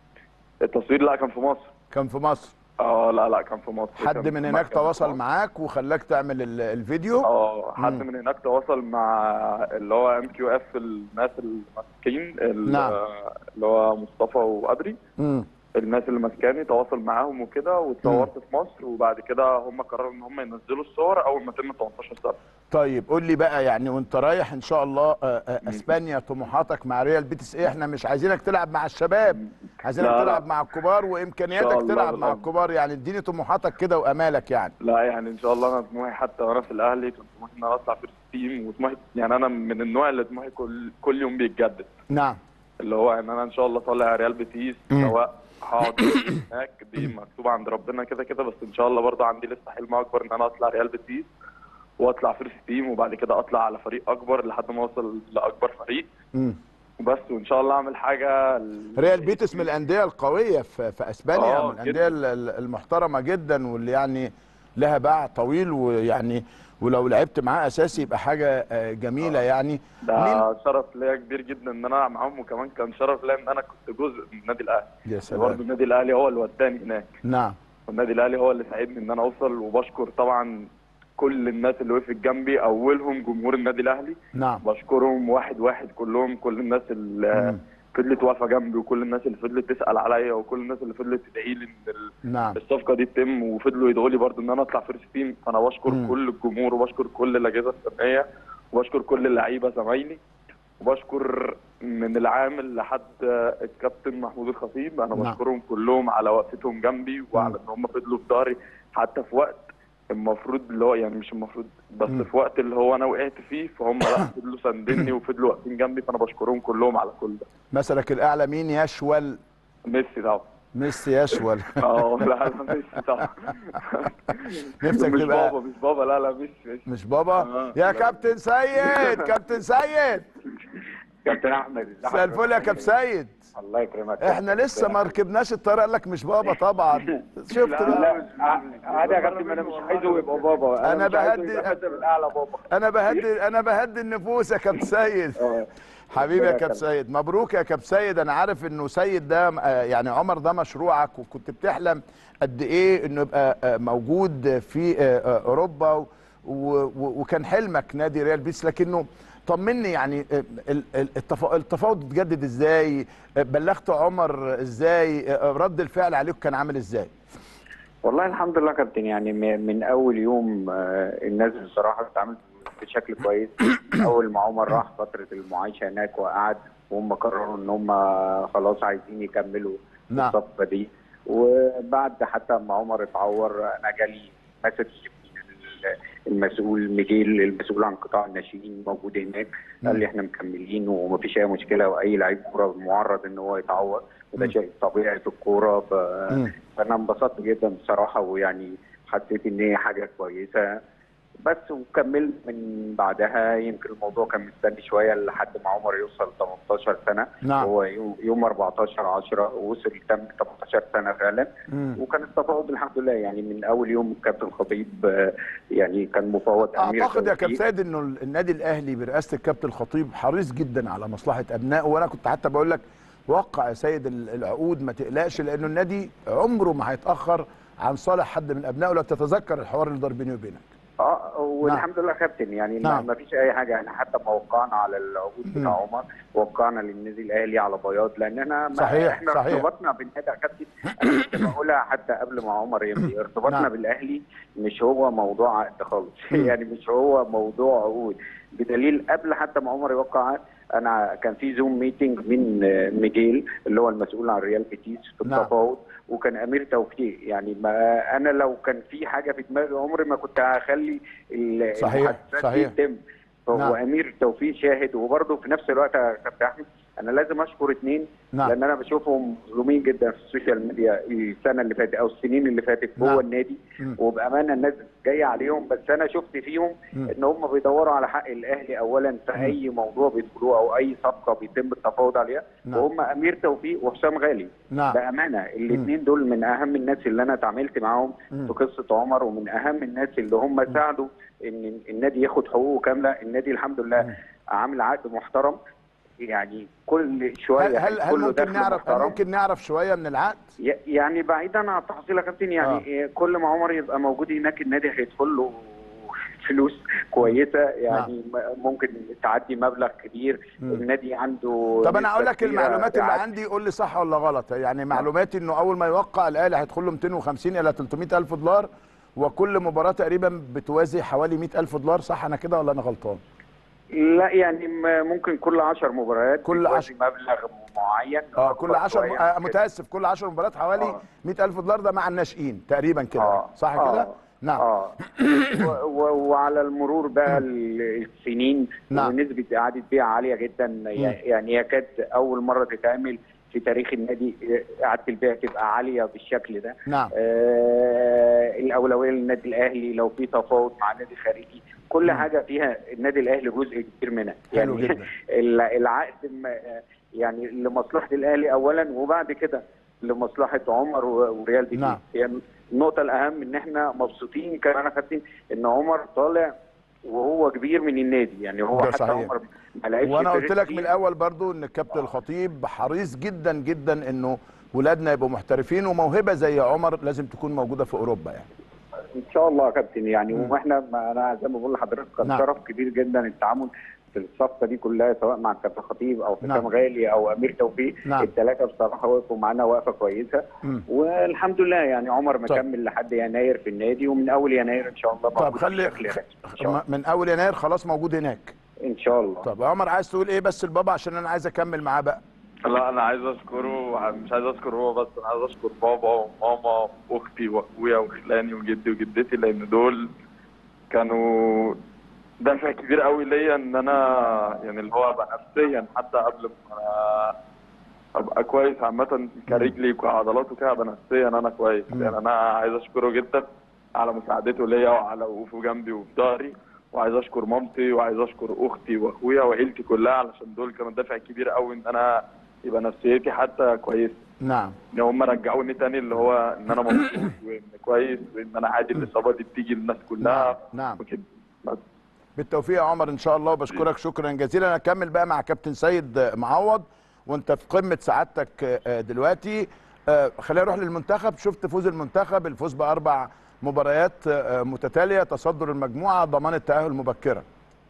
التصوير لا كان في مصر كان في مصر اه لا لا كان في مصر حد كان من في هناك مكة. تواصل معاك وخلاك تعمل ال- الفيديو اه حد مم. من هناك تواصل مع اللي هو ام كيو اف الناس الماسكين ال- نعم. اللي هو مصطفى وادري امم الناس اللي ماسكاني تواصل معاهم وكده واتصورت في مصر وبعد كده هم قرروا ان هم ينزلوا الصور اول ما تم 18 سنه طيب قول لي بقى يعني وانت رايح ان شاء الله آه، آه، اسبانيا طموحاتك مع ريال بيتس ايه احنا مش عايزينك تلعب مع الشباب عايزينك لا، لا. تلعب مع الكبار إن وامكانياتك شاء الله تلعب مع بالأمر. الكبار يعني اديني طموحاتك كده وامالك يعني لا يعني ان شاء الله انا طموحي حتى وانا في الاهلي كنت طموحي ان انا اطلع فيرست تيم وطموحي يعني انا من النوع اللي طموحي كل كل يوم بيتجدد نعم اللي هو ان انا ان شاء الله طالع ريال بيتيس مم. سواء هقعد هناك دي مكتوبه عند ربنا كده كده بس ان شاء الله برضه عندي لسه حلم اكبر ان انا اطلع ريال بيتيس واطلع فيرست تيم وبعد كده اطلع على فريق اكبر لحد ما اوصل لاكبر فريق مم. وبس وان شاء الله اعمل حاجه ل- ريال بيتس من الانديه القويه في, في اسبانيا آه، من الانديه ال- ال- المحترمه جدا واللي يعني لها باع طويل ويعني ولو لعبت معاه اساسي يبقى حاجه آه، جميله يعني مين ده شرف ليا كبير جدا ان انا ألعب معاهم وكمان كان شرف ليا ان انا كنت جزء من النادي الاهلي يا برضه سلام النادي الاهلي هو اللي وداني هناك نعم والنادي الاهلي هو اللي ساعدني ان انا اوصل وبشكر طبعا كل الناس اللي وقفت جنبي اولهم جمهور النادي الاهلي نعم بشكرهم واحد واحد كلهم كل الناس اللي فضلت واقفه جنبي وكل الناس اللي فضلت تسال عليا وكل الناس اللي فضلت تدعي لي ان ال- نعم الصفقه دي تتم وفضلوا يدعوا لي برضو ان انا اطلع فيرست تيم فانا بشكر مم. كل الجمهور وبشكر كل الاجهزه الفنيه وبشكر كل اللعيبه زمايلي وبشكر من العامل لحد الكابتن محمود الخطيب انا نعم. بشكرهم كلهم على وقفتهم جنبي وعلى ان هم فضلوا في ظهري حتى في وقت المفروض اللي هو يعني مش المفروض بس مم. في وقت اللي هو انا وقعت فيه فهم لا فضلوا ساندني وفضلوا واقفين جنبي فانا بشكرهم كلهم على كل ده مثلك الاعلى مين يشول ميسي طبعا ميسي يشول اه لا لا ميسي طبعا نفسك مش تبقى- بابا مش بابا لا لا ميسي ميسي مش بابا آه. يا كابتن سيد كابتن سيد كابتن احمد مساء الفل يا كابتن سيد الله يكرمك احنا لسه ما ركبناش الطياره قال لك مش بابا طبعا شفت بقى لا عادي يا كابتن انا مش عايزه يبقى بابا أنا مش عايزه بهدي- يبقى مثل الاعلى بابا انا بهدي انا بهدي النفوس يا كابتن سيد آه. حبيبي يا ربنا كابتن سيد مبروك يا كابتن سيد انا عارف انه سيد ده آه، يعني عمر ده مشروعك وكنت بتحلم قد ايه انه يبقى آه، موجود في آه، آه، اوروبا و- و- وكان حلمك نادي ريال بيس لكنه طمني يعني آه، ال- ال- التفا- التفاوض اتجدد ازاي آه، بلغت عمر ازاي آه، رد الفعل عليك كان عامل ازاي والله الحمد لله كابتن يعني م- من اول يوم آه، الناس بصراحه اتعاملت بشكل كويس اول ما عمر راح فتره المعايشه هناك وقعد وهم قرروا ان هم خلاص عايزين يكملوا نعم. الصفقه دي وبعد حتى ما عمر اتعور انا جالي مسج المسؤول ميجيل المسؤول عن قطاع الناشئين موجود هناك قال لي احنا مكملين ومفيش اي مشكله واي لعيب كوره معرض ان هو يتعور وده مم. شيء طبيعي في الكوره ف- مم. فانا انبسطت جدا بصراحه ويعني حسيت ان هي حاجه كويسه بس وكملت من بعدها يمكن الموضوع كان مستني شويه لحد ما عمر يوصل 18 سنه نعم. هو يوم- يوم 14 10 وصل تم 18 سنه فعلا مم. وكان التفاوض الحمد لله يعني من اول يوم الكابتن خطيب آه، يعني كان مفاوض امير اعتقد يا كابتن توفيق. سيد انه النادي الاهلي برئاسه الكابتن الخطيب حريص جدا على مصلحه ابنائه وانا كنت حتى بقول لك وقع يا سيد ال- العقود ما تقلقش لانه النادي عمره ما هيتاخر عن صالح حد من ابنائه لو تتذكر الحوار اللي دار بيني وبينك اه والحمد لله كابتن يعني نعم. ما فيش اي حاجه احنا حتى ما وقعنا على العقود مم. بتاع عمر وقعنا للنادي الاهلي على بياض لاننا ما صحيح، احنا صحيح. ارتباطنا بالنادي يا كابتن انا كنت بقولها حتى قبل ما عمر يمضي ارتباطنا نعم. بالاهلي مش هو موضوع عقد خالص مم. يعني مش هو موضوع عقود بدليل قبل حتى ما عمر يوقع عقد انا كان في زوم ميتنج من آه، ميجيل اللي هو المسؤول عن ريال بيتيس في نعم. التفاوض وكان امير توفيق يعني ما انا لو كان في حاجه في دماغي عمري ما كنت هخلي ال- صحيح، المحادثات دي صحيح. تتم فهو نعم. امير توفيق شاهد وبرضه في نفس الوقت يا كابتن احمد انا لازم اشكر اثنين نعم. لان انا بشوفهم مظلومين جدا في السوشيال ميديا السنه اللي فاتت او السنين اللي فاتت نعم. جوه النادي مم. وبامانه الناس جايه عليهم بس انا شفت فيهم مم. ان هم بيدوروا على حق الاهلي اولا في مم. اي موضوع بيدخلوه او اي صفقه بيتم التفاوض عليها نعم. وهم امير توفيق وحسام غالي نعم بامانه الاثنين دول من اهم الناس اللي انا اتعاملت معاهم مم. في قصه عمر ومن اهم الناس اللي هم ساعدوا ان النادي ياخد حقوقه كامله النادي الحمد مم. لله عامل عقد محترم يعني كل هل شويه هل, هل كله ممكن دخل نعرف هل محترم. ممكن نعرف شويه من العقد ي- يعني بعيدا عن التفاصيل يا كابتن يعني آه. كل ما عمر يبقى موجود هناك النادي هيدخل له فلوس كويسه يعني م- ممكن تعدي مبلغ كبير مم. النادي عنده طب انا نسبة اقول لك كبيرة المعلومات اللي إعادة عندي قول لي صح ولا غلط يعني معلوماتي انه اول ما يوقع الاهلي هيدخل له 250 الى 300 الف دولار وكل مباراه تقريبا بتوازي حوالي 100 الف دولار صح انا كده ولا انا غلطان لا يعني م- ممكن كل 10 مباريات كل بتوازي عشر- مبلغ معين اه كل أكبر 10 شوية آه من كده. متاسف كل 10 مباريات حوالي آه. 100 الف دولار ده مع الناشئين تقريبا كده آه. صح آه. كده نعم اه و- و- وعلى المرور بقى ال- السنين نعم. ونسبه اعاده بيع عاليه جدا يعني يكاد اول مره تتعمل في تاريخ النادي اعاده البيع تبقى عاليه بالشكل ده نعم آه الاولويه للنادي الاهلي لو في تفاوض مع نادي خارجي كل مم. حاجه فيها النادي الاهلي جزء كبير منها حلو يعني جدا. ال- العقد م- يعني لمصلحه الاهلي اولا وبعد كده لمصلحه عمر و- وريال بيتيس نعم. يعني النقطه الاهم ان احنا مبسوطين كمان خاطين ان عمر طالع وهو كبير من النادي يعني هو ده حتى صحيح. عمر ما لعبش وانا قلت فريق لك من كتير. الاول برضو ان الكابتن الخطيب حريص جدا جدا انه ولادنا يبقوا محترفين وموهبه زي عمر لازم تكون موجوده في اوروبا يعني ان شاء الله يا كابتن يعني واحنا ما انا زي ما بقول لحضرتك كان نعم. شرف كبير جدا التعامل في الصفقه دي كلها سواء مع كابتن خطيب او حسام نعم. غالي او امير توفيق نعم. الثلاثه بصراحه وقفوا معانا وقفه كويسه مم. والحمد لله يعني عمر مكمل لحد يناير في النادي ومن اول يناير ان شاء الله طب موجود خلي بشكل رسمي ان شاء الله من اول يناير خلاص موجود هناك ان شاء الله طب يا عمر عايز تقول ايه بس لبابا عشان انا عايز اكمل معاه بقى لا انا عايز اشكره مش عايز اشكر هو بس انا عايز اشكر بابا وماما واختي واخويا وخلاني وجدي وجدتي لان دول كانوا دافع كبير قوي ليا ان انا يعني اللي هو ابقى نفسيا حتى قبل ما أنا ابقى كويس عامه كرجلي وكعضلات وكده ابقى نفسيا انا كويس مم. يعني انا عايز اشكره جدا على مساعدته ليا وعلى وقوفه جنبي وفي ظهري وعايز اشكر مامتي وعايز اشكر اختي واخويا وعيلتي كلها علشان دول كانوا دافع كبير قوي ان انا يبقى نفسيتي حتى كويسه نعم ان هم رجعوني تاني اللي هو ان انا مبسوط وان كويس وان انا عادي الاصابه دي بتيجي للناس كلها نعم وكده بس بالتوفيق يا عمر ان شاء الله وبشكرك شكرا جزيلا انا اكمل بقى مع كابتن سيد معوض وانت في قمه سعادتك آه، دلوقتي آه، خلينا نروح للمنتخب شفت فوز المنتخب الفوز باربع مباريات آه، متتاليه تصدر المجموعه ضمان التاهل مبكرا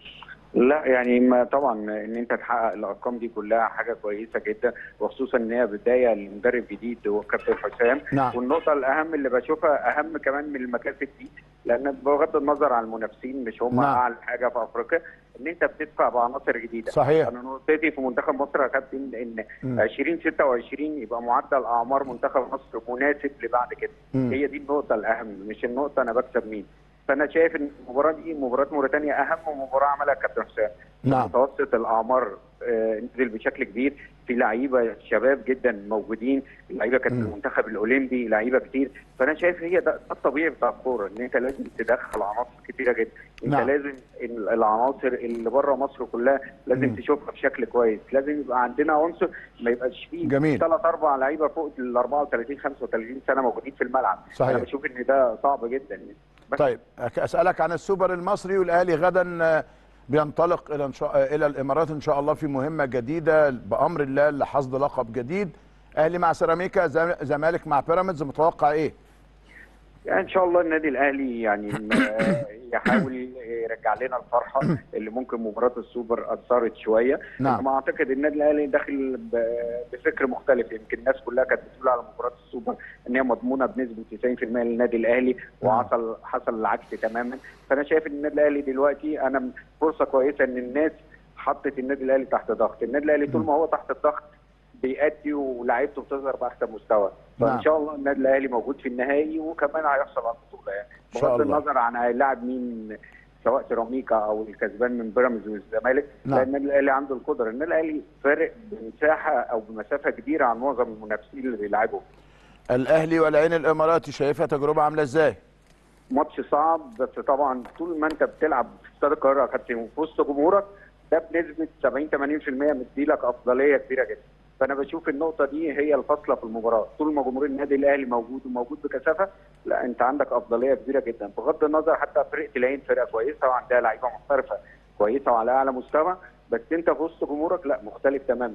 لا يعني ما طبعا ان انت تحقق الارقام دي كلها حاجه كويسه جدا وخصوصا ان هي بدايه لمدرب جديد هو كابتن حسام نعم. والنقطه الاهم اللي بشوفها اهم كمان من المكاسب دي لان بغض النظر عن المنافسين مش هم نعم. اعلى حاجه في افريقيا ان انت بتدفع بعناصر جديده صحيح. انا نقطتي في منتخب مصر يا كابتن ان مم. 2026 يبقى معدل اعمار منتخب مصر مناسب لبعد كده مم. هي دي النقطه الاهم مش النقطه انا بكسب مين فانا شايف ان المباراه دي مباراه موريتانيا اهم مباراه عملها كابتن حسام نعم. متوسط الاعمار آه، نزل بشكل كبير في لعيبه شباب جدا موجودين اللعيبه كانت في مم. المنتخب الاولمبي لعيبه كتير فانا شايف هي ده, ده الطبيعي بتاع الكوره ان انت لازم تدخل عناصر كتيره جدا انت نعم. لازم ال- العناصر اللي بره مصر كلها لازم مم. تشوفها بشكل كويس لازم يبقى عندنا عنصر ما يبقاش فيه جميل. ثلاث اربع لعيبه فوق ال 34 35 سنه موجودين في الملعب صحيح. انا بشوف ان ده صعب جدا يعني. بس طيب أك- اسالك عن السوبر المصري والاهلي غدا آه، بينطلق الى إن شاء آه، الى الامارات ان شاء الله في مهمه جديده بامر الله لحصد لقب جديد اهلي مع سيراميكا زم- زمالك مع بيراميدز متوقع ايه يعني ان شاء الله النادي الاهلي يعني ما- يحاول يرجع لنا الفرحه اللي ممكن مباراه السوبر اثرت شويه نعم. انما اعتقد النادي الاهلي داخل ب- بفكر مختلف يمكن الناس كلها كانت بتقول على مباراه السوبر ان هي مضمونه بنسبه 90% للنادي الاهلي وحصل حصل العكس تماما فانا شايف ان النادي الاهلي دلوقتي انا فرصه كويسه ان الناس حطت النادي الاهلي تحت ضغط النادي الاهلي طول ما هو تحت الضغط بيأدي ولاعيبته بتظهر باحسن مستوى نعم. فان شاء الله النادي الاهلي موجود في النهائي وكمان هيحصل على البطوله يعني إن شاء بغض الله. النظر عن هيلاعب مين سواء سيراميكا او الكسبان من بيراميدز والزمالك نعم. لان النادي الاهلي عنده القدره النادي الاهلي فارق بمساحه او بمسافه كبيره عن معظم المنافسين اللي بيلعبوا الاهلي والعين الاماراتي شايفها تجربه عامله ازاي ماتش صعب بس طبعا طول ما انت بتلعب في استاد القاهره يا كابتن وفي وسط جمهورك ده بنسبه 70 80% مديلك افضليه كبيره جدا فانا بشوف النقطه دي هي الفاصله في المباراه طول ما جمهور النادي الاهلي موجود وموجود بكثافه لا انت عندك افضليه كبيره جدا بغض النظر حتى فرقه العين فرقه كويسه وعندها لعيبه محترفه كويسه وعلى اعلى مستوى بس انت في وسط جمهورك لا مختلف تماما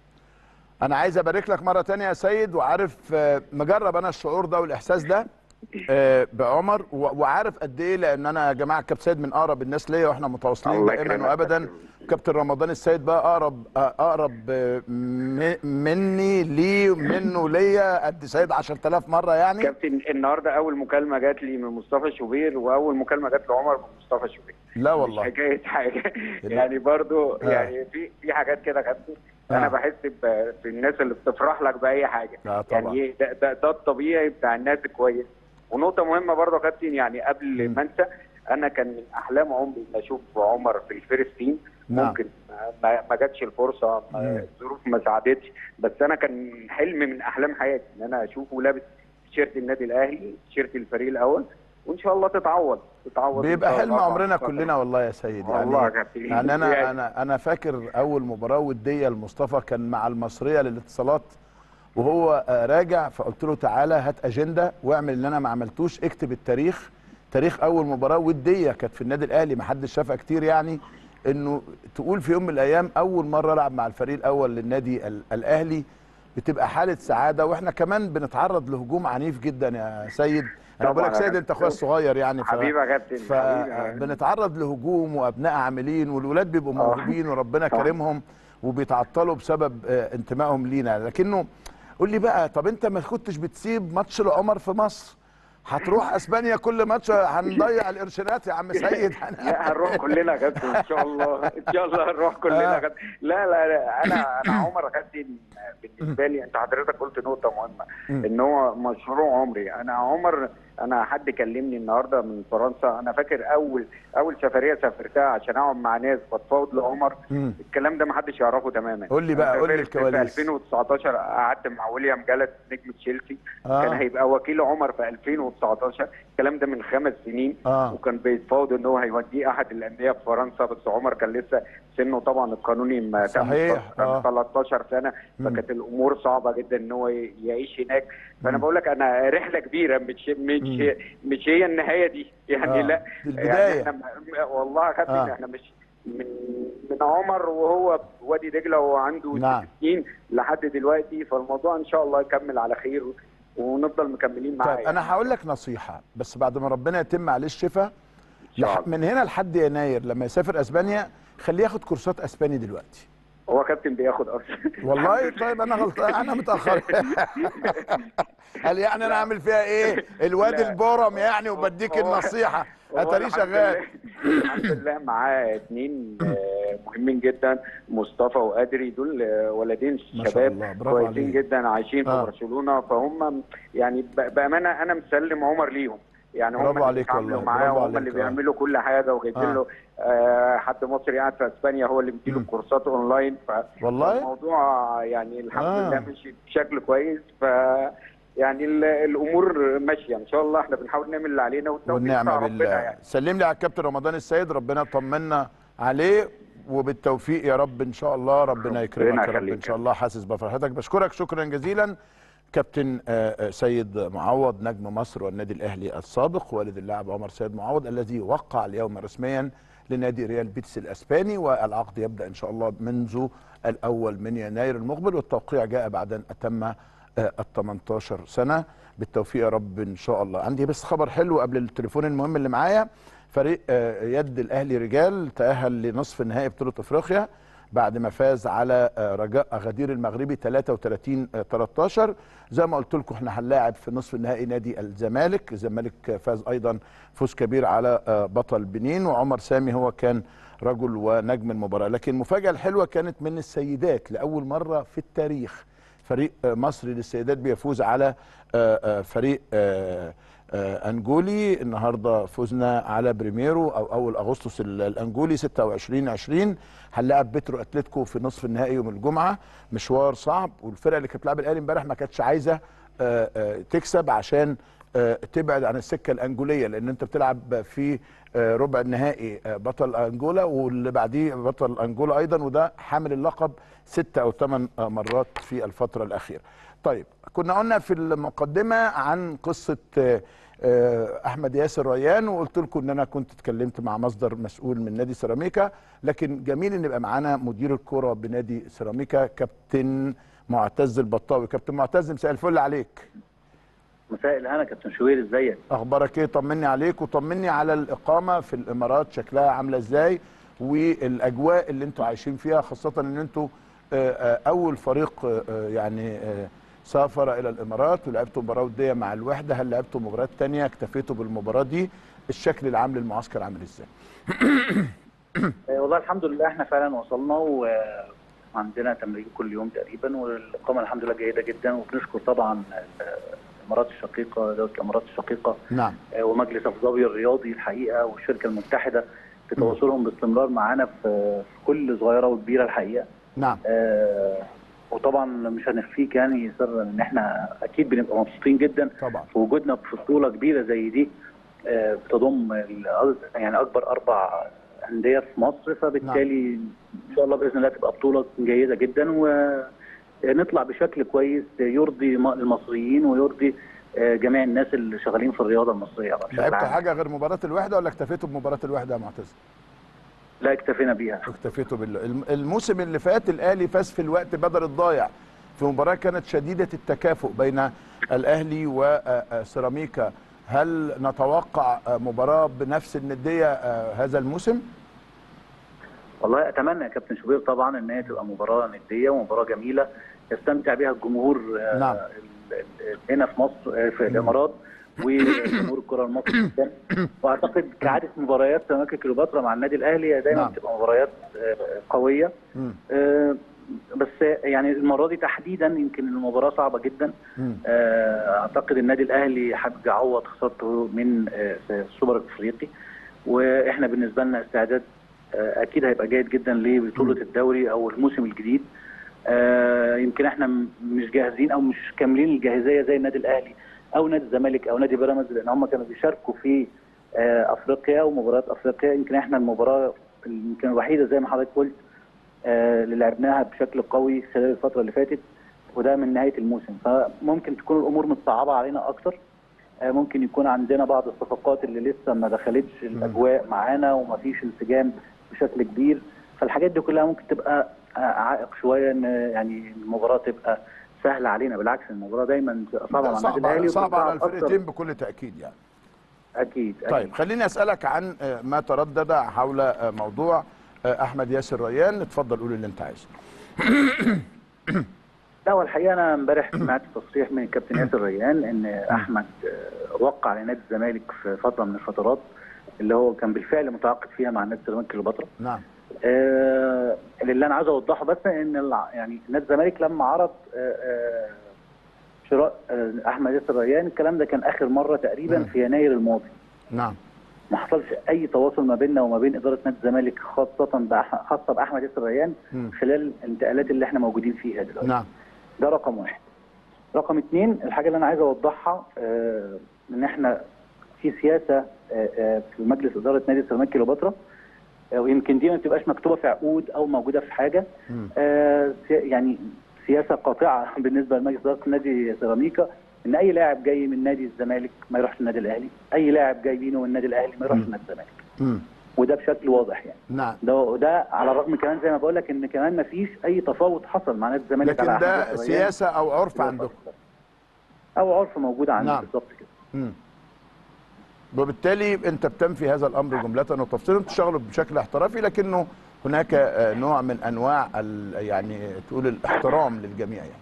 انا عايز ابارك لك مره تانية يا سيد وعارف آه، مجرب انا الشعور ده والاحساس ده آه، بعمر و- وعارف قد ايه لان انا يا جماعه كابتن سيد من اقرب الناس ليا واحنا متواصلين الله دائما يكرمك وابدا يا كابتن رمضان السيد بقى اقرب آه، اقرب آه، م- مني ليه منه ليا قد سيد 10000 مره يعني كابتن النهارده اول مكالمه جات لي من مصطفى شوبير واول مكالمه جات لعمر من مصطفى شوبير لا مش والله حكايه حاجه لا. يعني برضو آه. يعني في في حاجات كده كابتن آه. انا بحس ب- في الناس اللي بتفرح لك باي حاجه آه طبعا. يعني إيه ده, ده ده الطبيعي بتاع الناس الكويس ونقطه مهمه برضو يا كابتن يعني قبل مم. ما انسى انا كان من احلام عمري ان اشوف عمر في الفيرست تيم نعم. ممكن ما, ما جاتش الفرصه مم. ما- الظروف ما ساعدتش بس انا كان حلم من احلام حياتي ان انا اشوفه لابس تيشيرت النادي الاهلي تيشيرت الفريق الاول وان شاء الله تتعوض تتعوض إن بيبقى شاء حلم الله. عمرنا كلنا والله يا سيد والله يا يعني كابتن. يعني انا يعني- انا انا فاكر اول مباراه وديه لمصطفى كان مع المصريه للاتصالات وهو آه، راجع فقلت له تعالى هات اجنده واعمل اللي انا ما عملتوش اكتب التاريخ تاريخ اول مباراه وديه كانت في النادي الاهلي ما حدش شافها كتير يعني انه تقول في يوم من الايام اول مره العب مع الفريق الاول للنادي ال- الاهلي بتبقى حاله سعاده واحنا كمان بنتعرض لهجوم عنيف جدا يا سيد انا طبعاً بقول لك يا سيد كابتن. انت اخويا الصغير يعني ف... حبيبي يا كابتن حبيبي يا كابتن. فبنتعرض لهجوم وابناء عاملين والولاد بيبقوا موهوبين وربنا طبعاً. كرمهم وبيتعطلوا بسبب آه، انتمائهم لينا لكنه قول لي بقى طب انت ما كنتش بتسيب ماتش لعمر في مصر هتروح اسبانيا كل ماتش هنضيع القرشينات يا عم سيد لا هنروح كلنا يا كابتن ان شاء الله ان شاء الله هنروح كلنا آه. يا كابتن لا لا لا انا انا عمر كابتن بالنسبه لي انت حضرتك قلت نقطه مهمه ان هو مشروع عمري انا عمر انا حد كلمني النهارده من فرنسا انا فاكر اول اول سفريه سافرتها عشان اقعد مع ناس بتفاوض لعمر مم. الكلام ده ما حدش يعرفه تماما قول لي بقى، أنا قول لي سافرت الكواليس. في 2019 قعدت مع ويليام جالت نجم تشيلسي آه. كان هيبقى وكيل عمر في 2019 الكلام ده من خمس سنين آه. وكان بيتفاوض ان هو هيوديه احد الانديه في فرنسا بس عمر كان لسه سنه طبعا القانوني ما تمش، صحيح، كان آه. 13 سنه مم. فكانت الامور صعبه جدا ان هو ي- يعيش هناك فانا بقول لك انا رحله كبيره مش مش مم. مش هي النهايه دي يعني آه، لا دي البداية. يعني احنا م- والله يا كابتن آه. احنا مش من من عمر وهو في وادي دجله وهو عنده نعم. ست سنين لحد دلوقتي فالموضوع ان شاء الله يكمل على خير ونفضل مكملين معاه طيب انا هقول لك نصيحه بس بعد ما ربنا يتم عليه الشفاء شاء لح- الله. من هنا لحد يناير لما يسافر اسبانيا خليه ياخد كورسات اسباني دلوقتي هو كابتن بياخد اصلا والله طيب انا غلطان انا متاخر قال يعني انا اعمل فيها ايه الواد لا. البرم يعني وبديك هو- النصيحه هو اتاريه الحمد شغال لله- الحمد لله معاه اتنين آه، مهمين جدا مصطفى وادري دول آه، ولدين ما شاء شباب الله، برافو كويسين عليك. جدا عايشين في آه. برشلونه فهم يعني ب- بامانه انا مسلم عمر ليهم يعني هم برافو اللي عليك بيتعاملوا والله، معاه برافو وهم عليك، اللي آه. بيعملوا كل حاجه وجايبين آه. له آه، حد مصري قاعد في اسبانيا هو اللي مديله مم. كورسات اونلاين ف والله؟ الموضوع يعني الحمد آه. لله مشي بشكل كويس ف يعني ال- الامور ماشيه ان شاء الله احنا بنحاول نعمل اللي علينا والتوفيق والنعمه بتاع ربنا بالله يعني سلم لي على الكابتن رمضان السيد ربنا يطمنا عليه وبالتوفيق يا رب ان شاء الله ربنا يكرمك يا رب يخليك. ان شاء الله حاسس بفرحتك بشكرك شكرا جزيلا كابتن آه، آه، سيد معوض نجم مصر والنادي الاهلي السابق والد اللاعب عمر سيد معوض الذي وقع اليوم رسميا لنادي ريال بيتس الاسباني والعقد يبدا ان شاء الله منذ الاول من يناير المقبل والتوقيع جاء بعد ان اتم ال 18 سنه بالتوفيق يا رب ان شاء الله عندي بس خبر حلو قبل التليفون المهم اللي معايا فريق آه، يد الاهلي رجال تاهل لنصف نهائي بطوله افريقيا بعد ما فاز على آه، رجاء اغادير المغربي 33 آه، 13 زي ما قلت لكم احنا هنلاعب في نصف النهائي نادي الزمالك الزمالك آه، فاز ايضا فوز كبير على آه، بطل بنين وعمر سامي هو كان رجل ونجم المباراه لكن المفاجاه الحلوه كانت من السيدات لاول مره في التاريخ فريق آه، مصري للسيدات بيفوز على آه، آه، فريق آه، آه، انجولي النهارده فزنا على بريميرو او اول اغسطس ال- الانجولي 26 20 هنلاعب بترو اتلتيكو في نصف النهائي يوم الجمعه مشوار صعب والفرقه اللي كانت بتلعب الاهلي امبارح ما كانتش عايزه آه، آه، تكسب عشان آه، تبعد عن السكه الانجوليه لان انت بتلعب في آه، ربع النهائي آه، بطل انجولا واللي بعديه بطل انجولا ايضا وده حامل اللقب ست او ثمان مرات في الفتره الاخيره. طيب كنا قلنا في المقدمه عن قصه آه، آه، احمد ياسر ريان وقلت لكم ان انا كنت اتكلمت مع مصدر مسؤول من نادي سيراميكا لكن جميل ان يبقى معانا مدير الكره بنادي سيراميكا كابتن معتز البطاوي كابتن معتز مساء الفل عليك مساء الهنا كابتن شوير ازيك اخبارك ايه طمني عليك وطمني على الاقامه في الامارات شكلها عامله ازاي والاجواء اللي انتوا عايشين فيها خاصه ان انتوا آه، آه، اول فريق آه، آه، يعني آه، سافر الى الامارات ولعبتوا مباراه وديه مع الوحده هل لعبتوا مباريات تانية اكتفيتوا بالمباراه دي الشكل العام للمعسكر عامل ازاي آه، والله الحمد لله احنا فعلا وصلنا و- وعندنا تمرين كل يوم تقريبا والاقامه الحمد لله جيده جدا وبنشكر طبعا آه، الامارات الشقيقه دوله الامارات الشقيقه نعم آه، ومجلس ابو ظبي الرياضي الحقيقه والشركه المتحده في تواصلهم باستمرار معانا في في كل صغيره وكبيره الحقيقه نعم آه، وطبعا مش هنخفيك يعني سر ان احنا اكيد بنبقى مبسوطين جدا طبعا في وجودنا في بطوله كبيره زي دي آه، بتضم ال- يعني اكبر اربع انديه في مصر فبالتالي ان شاء الله باذن الله تبقى بطوله جيده جدا ونطلع بشكل كويس يرضي م- المصريين ويرضي آه، جميع الناس اللي شغالين في الرياضه المصريه بشكل لعبت عام. حاجه غير مباراه الوحده ولا اكتفيتوا بمباراه الوحده يا معتز لا اكتفينا بيها اكتفيتوا بال الم- الموسم اللي فات الاهلي فاز في الوقت بدل الضايع في مباراه كانت شديده التكافؤ بين الاهلي وسيراميكا هل نتوقع آه، مباراه بنفس النديه آه، هذا الموسم؟ والله اتمنى يا كابتن شوبير طبعا ان هي تبقى مباراه نديه ومباراه جميله يستمتع بها الجمهور آه، نعم. ال- ال- هنا في مصر آه، في الامارات وجمهور الكره المصري جدا واعتقد كعاده مباريات سيراميكا كليوباترا مع النادي الاهلي هي دايما نعم. بتبقى مباريات آه، قويه مم. آه، بس يعني المره دي تحديدا يمكن المباراه صعبه جدا مم. آه، اعتقد النادي الاهلي حابب يعوض خسارته من آه، السوبر الافريقي واحنا بالنسبه لنا استعداد آه، اكيد هيبقى جيد جدا لبطوله الدوري او الموسم الجديد آه، يمكن احنا م- مش جاهزين او مش كاملين الجاهزيه زي النادي الاهلي او نادي الزمالك او نادي بيراميدز لان هم كانوا بيشاركوا في آه، افريقيا ومباريات افريقيا يمكن احنا المباراه يمكن الوحيده زي ما حضرتك قلت آه، اللي لعبناها بشكل قوي خلال الفتره اللي فاتت وده من نهايه الموسم فممكن تكون الامور متصعبه علينا اكتر آه، ممكن يكون عندنا بعض الصفقات اللي لسه ما دخلتش الاجواء معانا وما فيش انسجام بشكل كبير فالحاجات دي كلها ممكن تبقى آه، عائق شويه ان يعني المباراه تبقى سهله علينا بالعكس المباراه دايما بتبقى صعبه مع النادي صعب الاهلي صعب على وبتصعب أكتر. الفرقتين بكل تاكيد يعني اكيد طيب أكيد. خليني اسالك عن آه، ما تردد حول آه، موضوع آه، احمد ياسر ريان اتفضل قول اللي انت عايزه لا والحقيقه انا امبارح سمعت تصريح من الكابتن ياسر ريان ان احمد آه، وقع لنادي الزمالك في فتره من الفترات اللي هو كان بالفعل متعاقد فيها مع نادي سيراميكا كليوباترا نعم آه، اللي انا عايز اوضحه بس ان الع- يعني نادي الزمالك لما عرض آه، آه، شراء آه، احمد ياسر ريان الكلام ده كان اخر مره تقريبا مم. في يناير الماضي نعم ما حصلش اي تواصل ما بيننا وما بين اداره نادي الزمالك خاصه بأح- خاصه باحمد ياسر ريان مم. خلال الانتقالات اللي احنا موجودين فيها دلوقتي نعم ده رقم واحد رقم اثنين الحاجه اللي انا عايز اوضحها آه، ان احنا في سياسه آه، آه، في مجلس اداره نادي سيراميكا كليوباترا آه، ويمكن دي ما بتبقاش مكتوبه في عقود او موجوده في حاجه مم. آه، سي- يعني سياسه قاطعه بالنسبه لمجلس اداره نادي سيراميكا ان اي لاعب جاي من نادي الزمالك ما يروحش النادي الاهلي اي لاعب جاي بينه من النادي الاهلي ما يروحش مم. النادي الزمالك مم. وده بشكل واضح يعني نعم ده وده على الرغم كمان زي ما بقول لك ان كمان ما فيش اي تفاوض حصل مع نادي الزمالك لكن على أحمد ده ياسر ريان. سياسه او عرف عندكم او عرف موجود عندنا نعم. بالظبط كده مم. وبالتالي انت بتنفي هذا الامر جمله وتفصيلا بتشتغلوا بشكل احترافي لكنه هناك آه، نوع من انواع ال- يعني تقول الاحترام للجميع يعني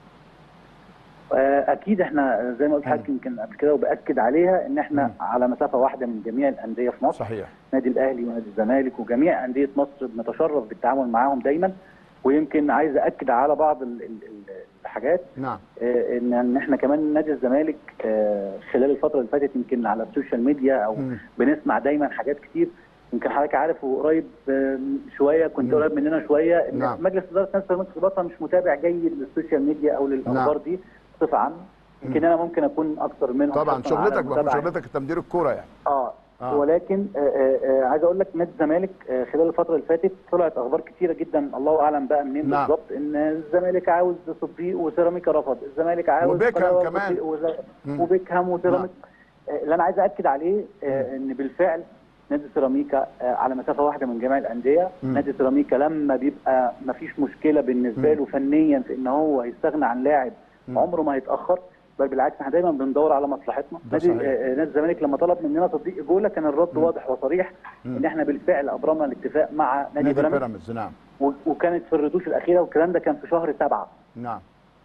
آه، اكيد احنا زي ما قلت لحضرتك يمكن قبل كده وباكد عليها ان احنا مم. على مسافه واحده من جميع الانديه في مصر صحيح نادي الاهلي ونادي الزمالك وجميع انديه مصر بنتشرف بالتعامل معاهم دايما ويمكن عايز اكد على بعض ال- ال- ال- الحاجات نعم آه، ان ان احنا كمان نادي الزمالك آه، خلال الفتره اللي فاتت يمكن على السوشيال ميديا او مم. بنسمع دايما حاجات كتير يمكن حضرتك عارف وقريب آه، شويه كنت مم. قريب مننا شويه ان نعم. مجلس اداره نادي سيراميكا كليوباترا مش متابع جيد للسوشيال ميديا او للاخبار نعم. دي بصفه عامه يمكن انا ممكن اكون اكثر منهم طبعا حرصاً على شغلتك بقى المتابعة. شغلتك تمدير الكوره يعني اه آه. ولكن آه آه آه عايز اقول لك نادي الزمالك آه خلال الفتره اللي فاتت طلعت اخبار كتيره جدا الله اعلم بقى منين نعم. بالظبط ان الزمالك عاوز صديق وسيراميكا رفض الزمالك عاوز وبيكهام قلاوة كمان. وصديق وز- مم. وبيكهام وسيراميكا آه اللي انا عايز اكد عليه آه ان بالفعل نادي سيراميكا آه على مسافه واحده من جميع الانديه مم. نادي سيراميكا لما بيبقى ما فيش مشكله بالنسبه مم. له فنيا في ان هو يستغنى عن لاعب مم. عمره ما هيتاخر بل بالعكس احنا دايما بندور على مصلحتنا ده نادي صحيح. آه، نادي الزمالك لما طلب مننا صديق جوله كان الرد مم. واضح وصريح مم. ان احنا بالفعل ابرمنا الاتفاق مع نادي, نادي بيراميدز بيراميدز نعم و- وكانت في الردوش الاخيره والكلام ده كان في شهر سبعه نعم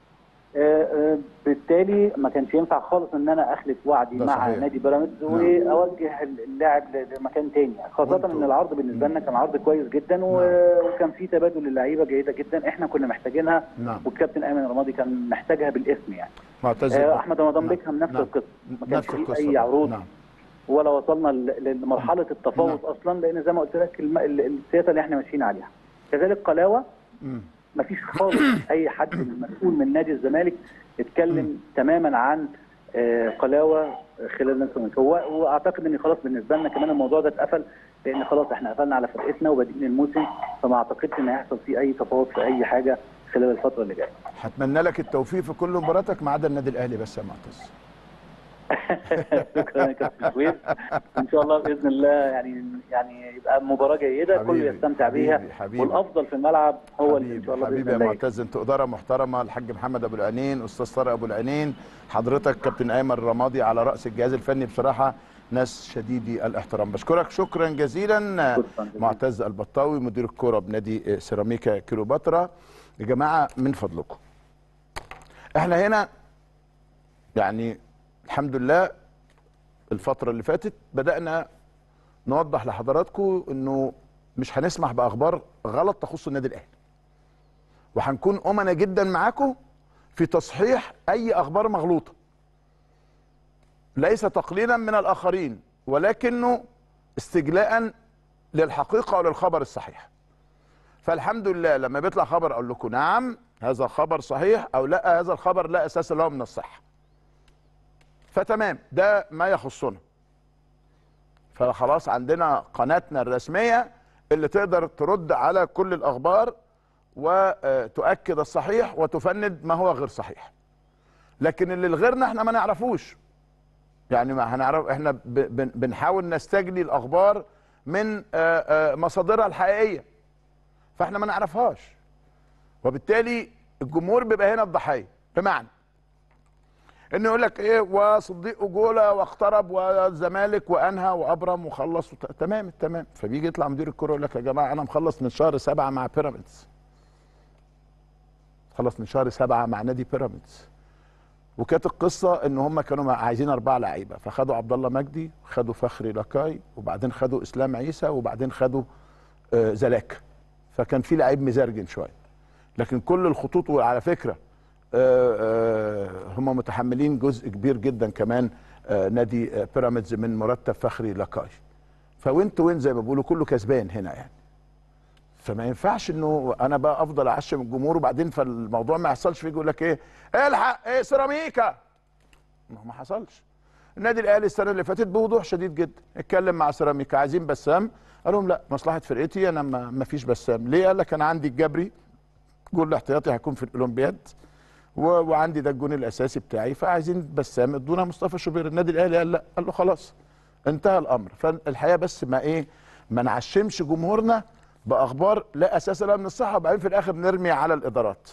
آه، آه، بالتالي ما كانش ينفع خالص ان انا اخلف وعدي ده مع صحيح. نادي بيراميدز نعم. واوجه اللاعب ل- لمكان تاني خاصه وانتوا- ان العرض بالنسبه لنا كان عرض كويس جدا و- نعم. وكان في تبادل للعيبه جيده جدا احنا كنا محتاجينها نعم والكابتن ايمن رمادي كان محتاجها بالاسم يعني معتز آه، بالله. احمد رمضان نعم. بيكهام نفس نعم. القصه ما كانش نفس فيه القصه اي عروض نعم ولا وصلنا ل- لمرحله التفاوض اصلا لان زي ما قلت لك الم- ال- السياسه اللي احنا ماشيين عليها كذلك قلاوه مم. ما فيش خالص اي حد من مسؤول من نادي الزمالك اتكلم تماما عن آه، قلاوه خلال نفس الموسم هو واعتقد ان خلاص بالنسبه لنا كمان الموضوع ده اتقفل لان خلاص احنا قفلنا على فرقتنا وبادئين الموسم فما اعتقدش ان هيحصل فيه اي تفاوض في اي حاجه خلال الفتره اللي جايه هتمنى لك التوفيق في كل مباراتك ما عدا النادي الاهلي بس يا معتز شكرا يا كابتن شويب ان شاء الله باذن الله يعني يعني يبقى مباراه جيده كله حبيبي، يستمتع حبيبي، بيها حبيبي. والافضل في الملعب هو اللي ان حبيبي شاء الله حبيبي باذن يا الله معتز انت اداره محترمه الحاج محمد ابو العينين استاذ طارق ابو العينين حضرتك كابتن ايمن رمادي على راس الجهاز الفني بصراحه ناس شديدي الاحترام بشكرك شكرا جزيلا شكراً جزيلاً. معتز البطاوي مدير الكوره بنادي سيراميكا كيلوباترا يا جماعه من فضلكم احنا هنا يعني الحمد لله الفتره اللي فاتت بدانا نوضح لحضراتكم انه مش هنسمح باخبار غلط تخص النادي الاهلي وهنكون امنا جدا معاكم في تصحيح اي اخبار مغلوطه ليس تقليلا من الاخرين ولكنه استجلاء للحقيقه وللخبر الصحيح فالحمد لله لما بيطلع خبر اقول لكم نعم هذا خبر صحيح او لا هذا الخبر لا اساس له من الصحه فتمام ده ما يخصنا فخلاص عندنا قناتنا الرسميه اللي تقدر ترد على كل الاخبار وتؤكد الصحيح وتفند ما هو غير صحيح لكن اللي لغيرنا احنا ما نعرفوش يعني ما هنعرف احنا ب- بن- بنحاول نستجلي الاخبار من آه، آه، مصادرها الحقيقيه فاحنا ما نعرفهاش وبالتالي الجمهور بيبقى هنا الضحيه بمعنى انه يقول لك ايه وصديق اجولا واقترب والزمالك وانهى وابرم وخلص وت... تمام تمام فبيجي يطلع مدير الكوره يقول لك يا جماعه انا مخلص من شهر سبعه مع بيراميدز خلص من شهر سبعه مع نادي بيراميدز وكانت القصه ان هم كانوا مع- عايزين اربعه لعيبه فخدوا عبد الله مجدي خدوا فخري لكاي وبعدين خدوا اسلام عيسى وبعدين خدوا آه زلاك فكان في لعيب مزرجن شويه لكن كل الخطوط وعلى فكره آه، آه، هم متحملين جزء كبير جدا كمان آه، نادي آه، بيراميدز من مرتب فخري لكاي فوين تو وين زي ما بيقولوا كله كسبان هنا يعني فما ينفعش انه انا بقى افضل اعشم الجمهور وبعدين فالموضوع ما يحصلش فيه يقول لك ايه الحق ايه سيراميكا ما هو ما حصلش النادي الاهلي السنه اللي فاتت بوضوح شديد جدا اتكلم مع سيراميكا عايزين بسام قال لهم لا مصلحه فرقتي انا ما ما فيش بسام ليه قال لك انا عندي الجبري جول الاحتياطي هيكون في الاولمبياد و- وعندي ده الجون الاساسي بتاعي فعايزين بسام ادونا مصطفى شوبير النادي الاهلي قال لا قال له خلاص انتهى الامر فالحقيقه بس ما ايه ما نعشمش جمهورنا باخبار لا اساس لها من الصحه وبعدين في الاخر نرمي على الادارات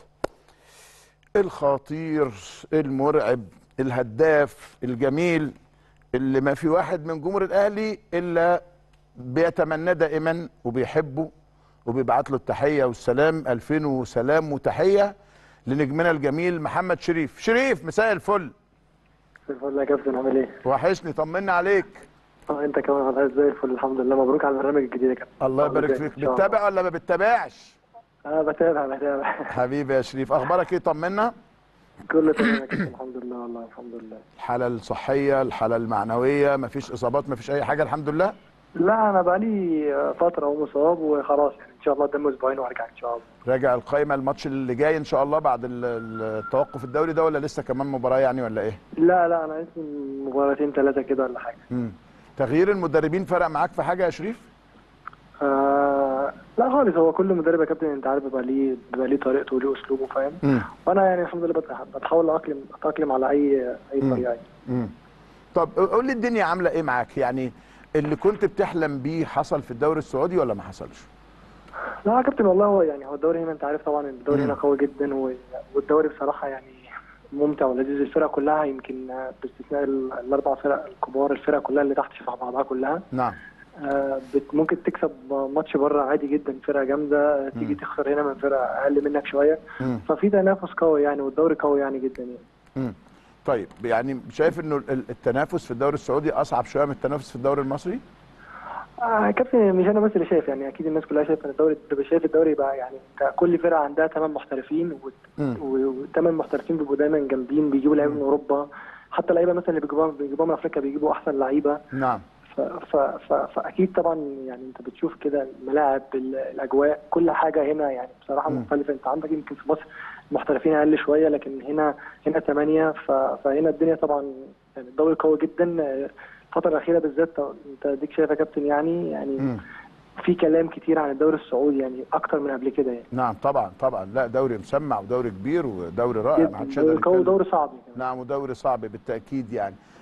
الخطير المرعب الهداف الجميل اللي ما في واحد من جمهور الاهلي الا بيتمناه دائما وبيحبه وبيبعت له التحيه والسلام الفين وسلام وتحيه لنجمنا الجميل محمد شريف شريف مساء الفل الفل يا كابتن عامل ايه؟ وحشني طمنا عليك اه انت كمان والله زي الفل الحمد لله مبروك على البرنامج الجديد يا كابتن الله يبارك إن فيك شاء الله. بتتابع ولا ما بتتابعش انا بتابع بتابع حبيبي يا شريف اخبارك ايه طمنا كله تمام يا كابتن الحمد لله والله الحمد لله الحاله الصحيه الحاله المعنويه مفيش اصابات مفيش اي حاجه الحمد لله لا انا بقالي فتره اهو مصاب وخلاص يعني ان شاء الله قدام اسبوعين وارجع ان شاء الله راجع القائمه الماتش اللي جاي ان شاء الله بعد ال- ال- التوقف الدوري ده ولا لسه كمان مباراه يعني ولا ايه لا لا انا اسمي مباراتين ثلاثه كده ولا حاجه مم. تغيير المدربين فرق معاك في حاجه يا شريف آه لا خالص هو كل مدرب يا كابتن انت عارف بيبقى ليه بيبقى ليه طريقته وليه اسلوبه فاهم مم. وانا يعني الحمد لله بت- بتحاول اتاقلم اتاقلم على اي اي مم. طريقه يعني. مم. طب قول لي الدنيا عامله ايه معاك يعني اللي كنت بتحلم بيه حصل في الدوري السعودي ولا ما حصلش لا يا كابتن والله هو يعني هو الدوري هنا انت عارف طبعا الدوري مم. هنا قوي جدا و- والدوري بصراحه يعني ممتع ولذيذ الفرق كلها يمكن باستثناء ال- الاربع فرق الكبار الفرق كلها اللي تحت شبه بعضها كلها نعم آه، بت- ممكن تكسب ماتش بره عادي جدا فرقه جامده تيجي مم. تخسر هنا من فرقه اقل منك شويه مم. ففي تنافس قوي يعني والدوري قوي يعني جدا يعني مم. طيب يعني شايف انه ال- التنافس في الدوري السعودي اصعب شويه من التنافس في الدوري المصري آه كابتن مش انا بس اللي شايف يعني اكيد الناس كلها شايفه ان الدوري بيبقى شايف الدوري بقى يعني انت كل فرقه عندها ثمان محترفين مم. والثمان محترفين بيبقوا دايما جامدين بيجيبوا لعيبه من اوروبا حتى اللعيبه مثلا اللي بيجيبوها بيجيبوها من افريقيا بيجيبوا احسن لعيبه نعم ف ف ف فاكيد طبعا يعني انت بتشوف كده الملاعب ال- الاجواء كل حاجه هنا يعني بصراحه مم. مختلفه انت عندك يمكن في مصر المحترفين اقل شويه لكن هنا هنا ثمانيه ف فهنا الدنيا طبعا يعني الدوري قوي جدا الفتره الاخيره بالذات انت اديك شايف يا كابتن يعني يعني مم. في كلام كتير عن الدوري السعودي يعني اكتر من قبل كده يعني نعم طبعا طبعا لا دوري مسمع ودوري كبير ودوري رائع ما حدش يقدر جدا قوي يتكلم. دوري صعب يعني. نعم ودوري صعب بالتاكيد يعني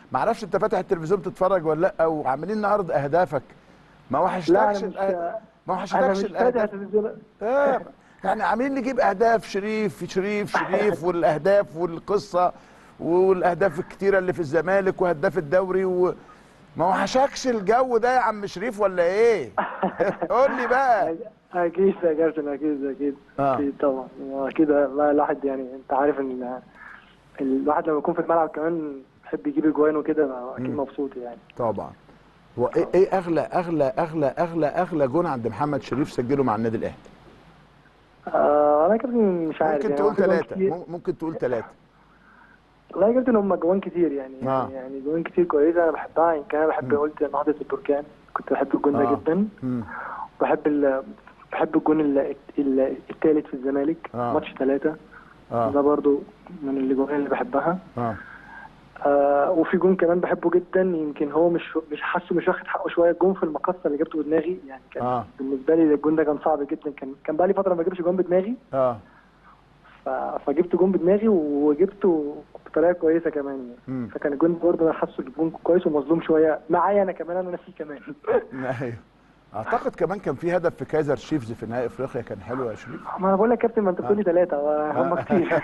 ما اعرفش انت فاتح التلفزيون تتفرج ولا لا وعاملين نعرض اهدافك ما لا وحشتكش انا مش الأه- ما انا وحشتكش مش فاتح الاهداف التلفزيون آه. يعني عاملين نجيب اهداف شريف شريف شريف والاهداف والقصه والاهداف الكتيره اللي في الزمالك وهداف الدوري و... ما وحشكش الجو ده يا عم شريف ولا ايه؟ قول لي بقى اكيد يا كابتن اكيد اكيد آه. اكيد طبعا اكيد لا الواحد يعني انت عارف ان الواحد لما يكون في الملعب كمان بيحب يجيب اجوان وكده اكيد مبسوط يعني طبعا هو ايه ايه اغلى اغلى اغلى اغلى اغلى جون عند محمد شريف سجله مع النادي الاهلي؟ آه انا يا كابتن مش عارف ممكن يعني تقول هو في جوان ثلاثه كتير. ممكن تقول ثلاثه والله يا كابتن هم جوان كتير يعني آه. يعني جوان كتير كويسه انا بحبها يمكن انا بحب قلت نهضه البركان كنت بحب الجون ده آه. جدا مم. بحب ال... بحب الجون ال- ال- التالت في الزمالك آه. ماتش ثلاثة ده اه برضو من الجوان اللي بحبها اه آه وفي جون كمان بحبه جدا يمكن هو مش مش حاسه مش واخد حقه شويه الجون في المقصه اللي جبته بدماغي يعني كان آه. بالنسبه لي الجون ده كان صعب جدا كان كان بقى لي فتره ما اجيبش جون بدماغي اه ف... فجبت جون بدماغي وجبته بطريقه كويسه كمان مم. يعني فكان الجون برضه انا حاسه الجون كويس ومظلوم شويه معايا انا كمان انا ناسيه كمان ايوه اعتقد كمان كان في هدف في كايزر شيفز في نهائي افريقيا كان حلو يا شريف ما انا بقول لك يا كابتن ما انت بتقول لي ثلاثه هم كتير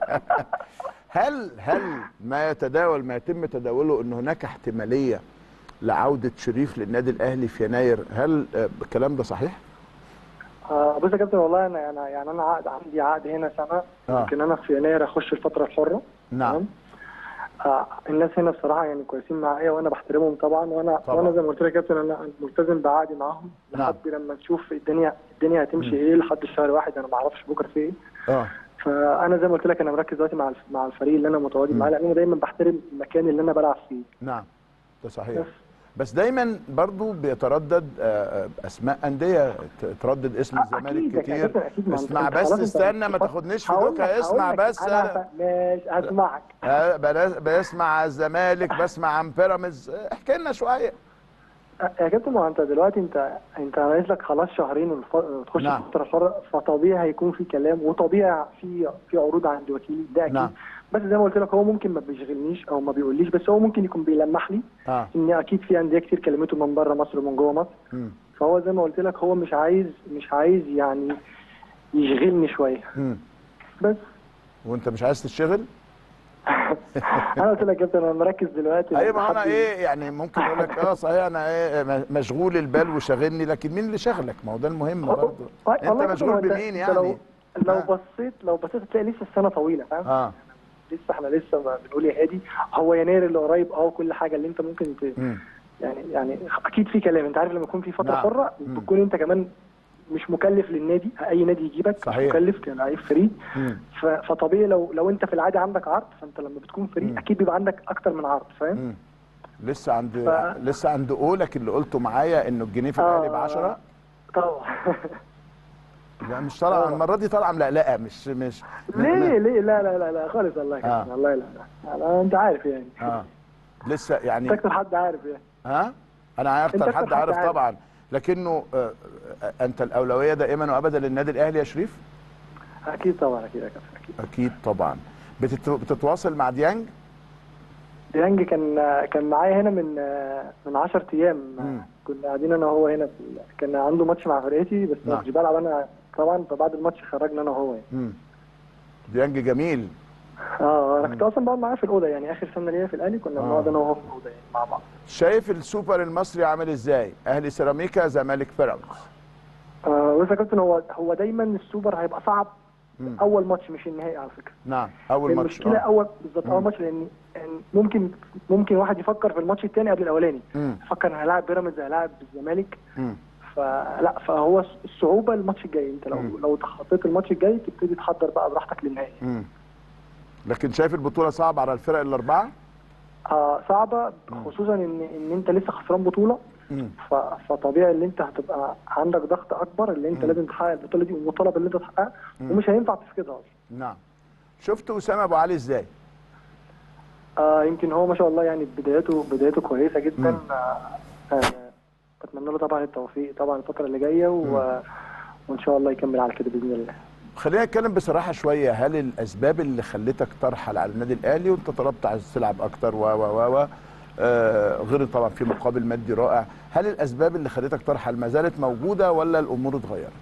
هل هل ما يتداول ما يتم تداوله ان هناك احتماليه لعوده شريف للنادي الاهلي في يناير هل آه، الكلام ده صحيح؟ آه بص يا كابتن والله انا انا يعني انا عقد عندي عقد هنا سنه آه. يمكن انا في يناير اخش الفتره الحره نعم. تمام؟ آه الناس هنا بصراحه يعني كويسين معايا وانا بحترمهم طبعا وانا طبعا. وانا زي ما قلت لك يا كابتن انا ملتزم بعقدي معاهم نعم. لحد لما نشوف الدنيا الدنيا هتمشي ايه لحد الشهر واحد انا ما اعرفش بكره في ايه اه فانا زي ما قلت لك انا مركز دلوقتي مع الف- مع الفريق اللي انا متواجد معاه لان انا دايما بحترم المكان اللي انا بلعب فيه نعم ده صحيح بس. بس دايما برضو بيتردد آه، آه، اسماء انديه ت- تردد اسم آه، الزمالك أكيد يا كتير كابتن، أكيد، ما أنت- اسمع أنت بس خلاص أنت- استنى ما تاخدنيش في هقول دوكا لك- اسمع هقول لك، بس أنا أنا- ف- ماشي هسمعك آه، بلا- بسمع عن الزمالك بسمع عن بيراميدز آه، احكي لنا شويه يا كابتن ما انت دلوقتي انت انت ناقص لك خلاص شهرين والف- وتخش نعم. في الفتره الحره فطبيعي هيكون في كلام وطبيعي في في عروض عند وكيلي ده اكيد نعم. بس زي ما قلت لك هو ممكن ما بيشغلنيش او ما بيقوليش بس هو ممكن يكون بيلمح لي اه ان اكيد في انديه كتير كلمته من بره مصر ومن جوه مصر مم. فهو زي ما قلت لك هو مش عايز مش عايز يعني يشغلني شويه مم. بس وانت مش عايز تشتغل انا قلت لك يا كابتن انا مركز دلوقتي ايوه ما انا لحد- ايه يعني ممكن اقول لك اه صحيح انا ايه م- مشغول البال وشاغلني لكن مين اللي شغلك ما هو ده المهم برضه والله انت يا كابتن، مشغول هو انت- بمين انت لو يعني لو آه. بصيت لو بصيت تلاقي لسه السنه طويله فاهم اه لسه احنا لسه ما بنقول يا هادي هو يناير اللي قريب اه وكل حاجه اللي انت ممكن ت... مم. يعني يعني اكيد في كلام انت عارف لما يكون في فتره نعم. حره مم. بتكون انت كمان مش مكلف للنادي اي نادي يجيبك مش صحيح. مكلف كلاعب فري مم. ف... فطبيعي لو لو انت في العادي عندك عرض فانت لما بتكون فري مم. اكيد بيبقى عندك اكتر من عرض فاهم مم. لسه عند ف- لسه عند قولك اللي قلته معايا انه الجنيه في الاهلي ب 10 طبعا لا مش طالعه آه. المره دي طالعه ملقلقه مش مش ليه ليه لا لا لا لا خالص والله يا كابتن آه. والله لا لا لا انت عارف يعني اه لسه انت يعني اكتر حد عارف يعني ها انا أنت اكتر أكتر حد حد عارف عارف. طبعا لكنه آه، آه، انت الاولويه دائما وابدا للنادي الاهلي يا شريف اكيد طبعا اكيد يا كابتن اكيد اكيد طبعا بتت... بتتواصل مع ديانج ديانج كان كان معايا هنا من من 10 ايام مم. كنا قاعدين انا وهو هنا في كان عنده ماتش مع فرقتي بس نعم. مش بلعب انا طبعا فبعد الماتش خرجنا انا وهو يعني. مم. ديانج جميل اه انا كنت اصلا بقعد معاه في الاوضه يعني اخر سنه ليا في الاهلي كنا آه. بنقعد انا وهو في الاوضه يعني مع بعض شايف السوبر المصري عامل ازاي اهلي سيراميكا زمالك بيراميدز آه بص يا كابتن هو هو دايما السوبر هيبقى صعب مم. اول ماتش مش النهائي على فكره نعم اول ماتش المشكله آه. اول بالظبط مم. اول ماتش لان لأن ممكن ممكن واحد يفكر في الماتش الثاني قبل الاولاني مم. يفكر انا هلاعب بيراميدز هلاعب الزمالك مم. فلا فهو الصعوبه الماتش الجاي انت لو مم. لو تخطيت الماتش الجاي تبتدي تحضر بقى براحتك للنهائي مم. لكن شايف البطوله صعبه على الفرق الاربعه آه صعبه خصوصا ان ان انت لسه خسران بطوله مم. ف- فطبيعي ان انت هتبقى عندك ضغط اكبر اللي انت مم. لازم تحقق البطوله دي ومطالب ان انت تحققها ومش هينفع تفقدها اصلا نعم شفت اسامه ابو علي ازاي آه يمكن هو ما شاء الله يعني بدايته بدايته كويسه جدا مم. آه آه بتمنى له طبعا التوفيق طبعا الفتره اللي جايه و... وان شاء الله يكمل على كده باذن الله خلينا نتكلم بصراحه شويه هل الاسباب اللي خلتك ترحل على النادي الاهلي وانت طلبت عايز تلعب اكتر و و و و آه، غير طبعا في مقابل مادي رائع هل الاسباب اللي خلتك ترحل ما زالت موجوده ولا الامور اتغيرت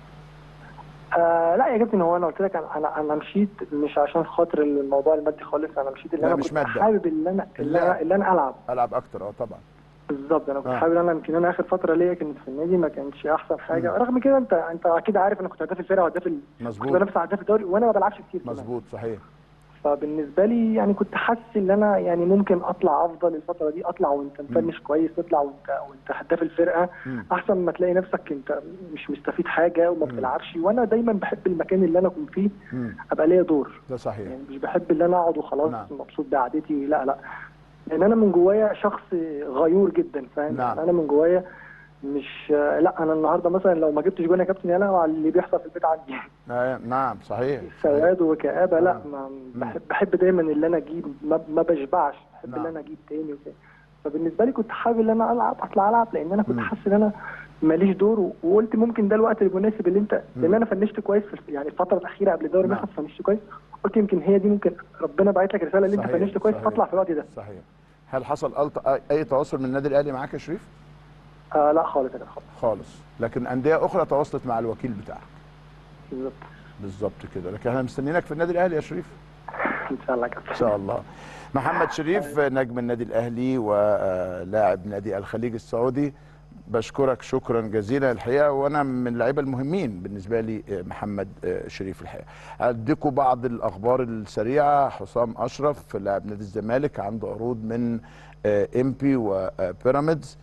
آه لا يا كابتن هو انا قلت لك انا انا, أنا مشيت مش عشان خاطر الموضوع المادي خالص انا مشيت اللي لا، انا مش كنت مادة. حابب اللي انا اللي انا, اللي أنا العب العب اكتر اه طبعا بالظبط انا كنت آه. حابب ان انا يمكن انا اخر فتره ليا كانت في النادي ما كانتش احسن حاجه رغم كده انت انت اكيد عارف انا كنت هداف الفرقه وهداف ال... كنت مظبوط بنافس على هداف الدوري وانا ما بلعبش كتير كمان. مظبوط صحيح فبالنسبه لي يعني كنت حاسس ان انا يعني ممكن اطلع افضل الفتره دي اطلع وانت مفنش كويس تطلع وانت وانت هداف الفرقه مم. احسن ما تلاقي نفسك انت مش مستفيد حاجه وما بتلعبش وانا دايما بحب المكان اللي انا اكون فيه مم. ابقى ليا دور ده صحيح يعني مش بحب ان انا اقعد وخلاص نعم. مبسوط بقعدتي لا لا لان انا من جوايا شخص غيور جدا فاهم نعم. يعني انا من جوايا مش لا انا النهارده مثلا لو ما جبتش جون يا كابتن يلا على اللي بيحصل في البيت عندي آه، نعم صحيح سواد وكآبة لا نعم. ما بحب, بحب دايما اللي انا اجيب ما, ما بشبعش بحب نعم. اللي انا اجيب تاني وكده فبالنسبه لي كنت حابب ان انا العب اطلع العب لان انا كنت مم. حاسس ان انا ماليش دور و- وقلت ممكن ده الوقت المناسب اللي انت لان انا فنشت كويس في يعني الفتره الاخيره قبل الدوري ما نعم. يخلص فنشت كويس قلت يمكن هي دي ممكن ربنا باعت لك رساله ان انت صحيح، فنشت كويس صحيح. فاطلع في الوقت ده صحيح هل حصل ألت... اي تواصل من النادي الاهلي معاك يا شريف آه لا خالص يا كابتن خالص خالص لكن انديه اخرى تواصلت مع الوكيل بتاعك بالظبط بالظبط كده لكن احنا مستنيينك في النادي الاهلي يا شريف ان شاء الله يا كابتن ان شاء الله محمد شريف نجم النادي الاهلي ولاعب نادي الخليج السعودي بشكرك شكرا جزيلا الحقيقه وانا من اللعيبه المهمين بالنسبه لي محمد شريف الحقيقه اديكم بعض الاخبار السريعه حسام اشرف لاعب نادي الزمالك عنده عروض من امبي وبيراميدز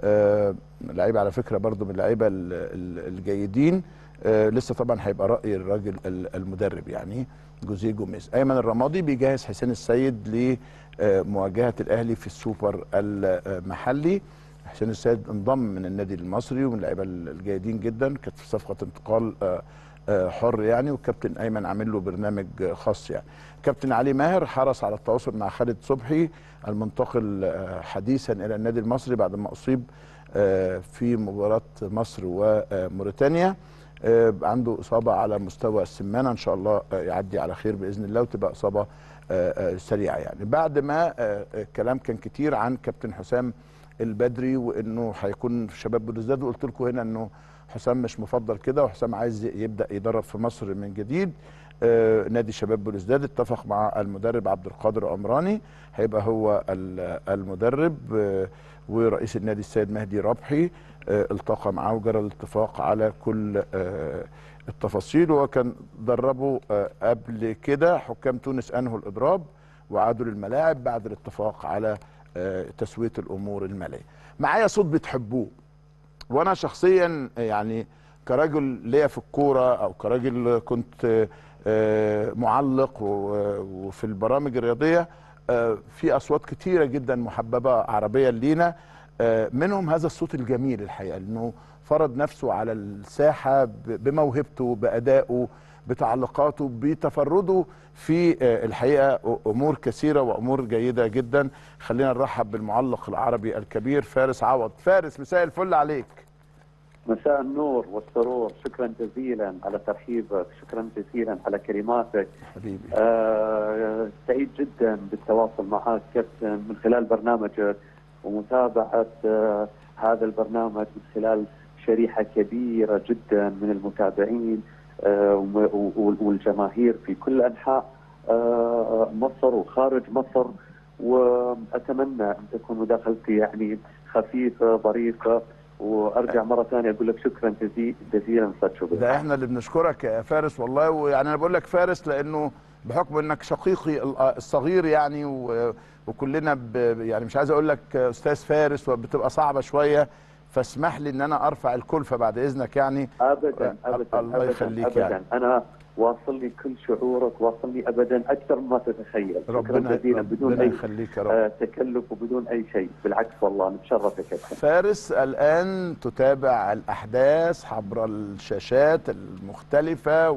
لعيب على فكره برضو من اللعيبه ال- ال- الجيدين آه، لسه طبعا هيبقى راي الراجل ال- المدرب يعني جوزيه جوميز ايمن الرمادي بيجهز حسين السيد لمواجهه الاهلي في السوبر المحلي حسين السيد انضم من النادي المصري ومن اللعيبه الجيدين جدا كانت في صفقه انتقال آه، آه، حر يعني والكابتن ايمن عامل له برنامج آه، خاص يعني كابتن علي ماهر حرص على التواصل مع خالد صبحي المنتقل آه، حديثا الى النادي المصري بعد ما اصيب آه، في مباراه مصر وموريتانيا آه، عنده اصابه على مستوى السمانه ان شاء الله آه، يعدي على خير باذن الله وتبقى اصابه آه، آه، سريعه يعني بعد ما آه، الكلام كان كتير عن كابتن حسام البدري وانه هيكون في شباب بلوزداد وقلت لكم هنا انه حسام مش مفضل كده وحسام عايز يبدا يدرب في مصر من جديد آه، نادي شباب بلوزداد اتفق مع المدرب عبد القادر عمراني هيبقى هو ال- المدرب آه، ورئيس النادي السيد مهدي ربحي آه، التقى معاه وجرى الاتفاق على كل آه، التفاصيل وهو كان دربه آه، قبل كده حكام تونس انهوا الاضراب وعادوا للملاعب بعد الاتفاق على آه، تسويه الامور الماليه. معايا صوت بتحبوه وانا شخصيا يعني كراجل ليا في الكوره او كراجل كنت آه، معلق و- وفي البرامج الرياضيه آه، في اصوات كتيره جدا محببه عربيا لينا آه، منهم هذا الصوت الجميل الحقيقه انه فرض نفسه على الساحه ب- بموهبته بادائه بتعليقاته بتفرده في آه، الحقيقه امور كثيره وامور جيده جدا خلينا نرحب بالمعلق العربي الكبير فارس عوض فارس مساء الفل عليك مساء النور والسرور شكرا جزيلا على ترحيبك شكرا جزيلا على كلماتك حبيبي آه سعيد جدا بالتواصل معك كابتن من خلال برنامجك ومتابعة آه هذا البرنامج من خلال شريحة كبيرة جدا من المتابعين آه وم- و- والجماهير في كل أنحاء آه مصر وخارج مصر وأتمنى أن تكون مداخلتي يعني خفيفة ظريفة وارجع مره ثانيه اقول لك شكرا جزي- جزيلا استاذ شوبير ده احنا اللي بنشكرك يا فارس والله ويعني انا بقول لك فارس لانه بحكم انك شقيقي ال- الصغير يعني و- وكلنا ب يعني مش عايز اقول لك استاذ فارس وبتبقى صعبه شويه فاسمح لي ان انا ارفع الكلفه بعد اذنك يعني ابدا أ- ابدا الله ابدا يخليك ابدا يعني. انا واصل لي كل شعورك واصل لي ابدا اكثر مما تتخيل شكرا ربنا جزيلا بدون ربنا اي يخليك يا رب آه تكلف وبدون اي شيء بالعكس والله نتشرف يا كابتن فارس الآن تتابع الأحداث عبر الشاشات المختلفة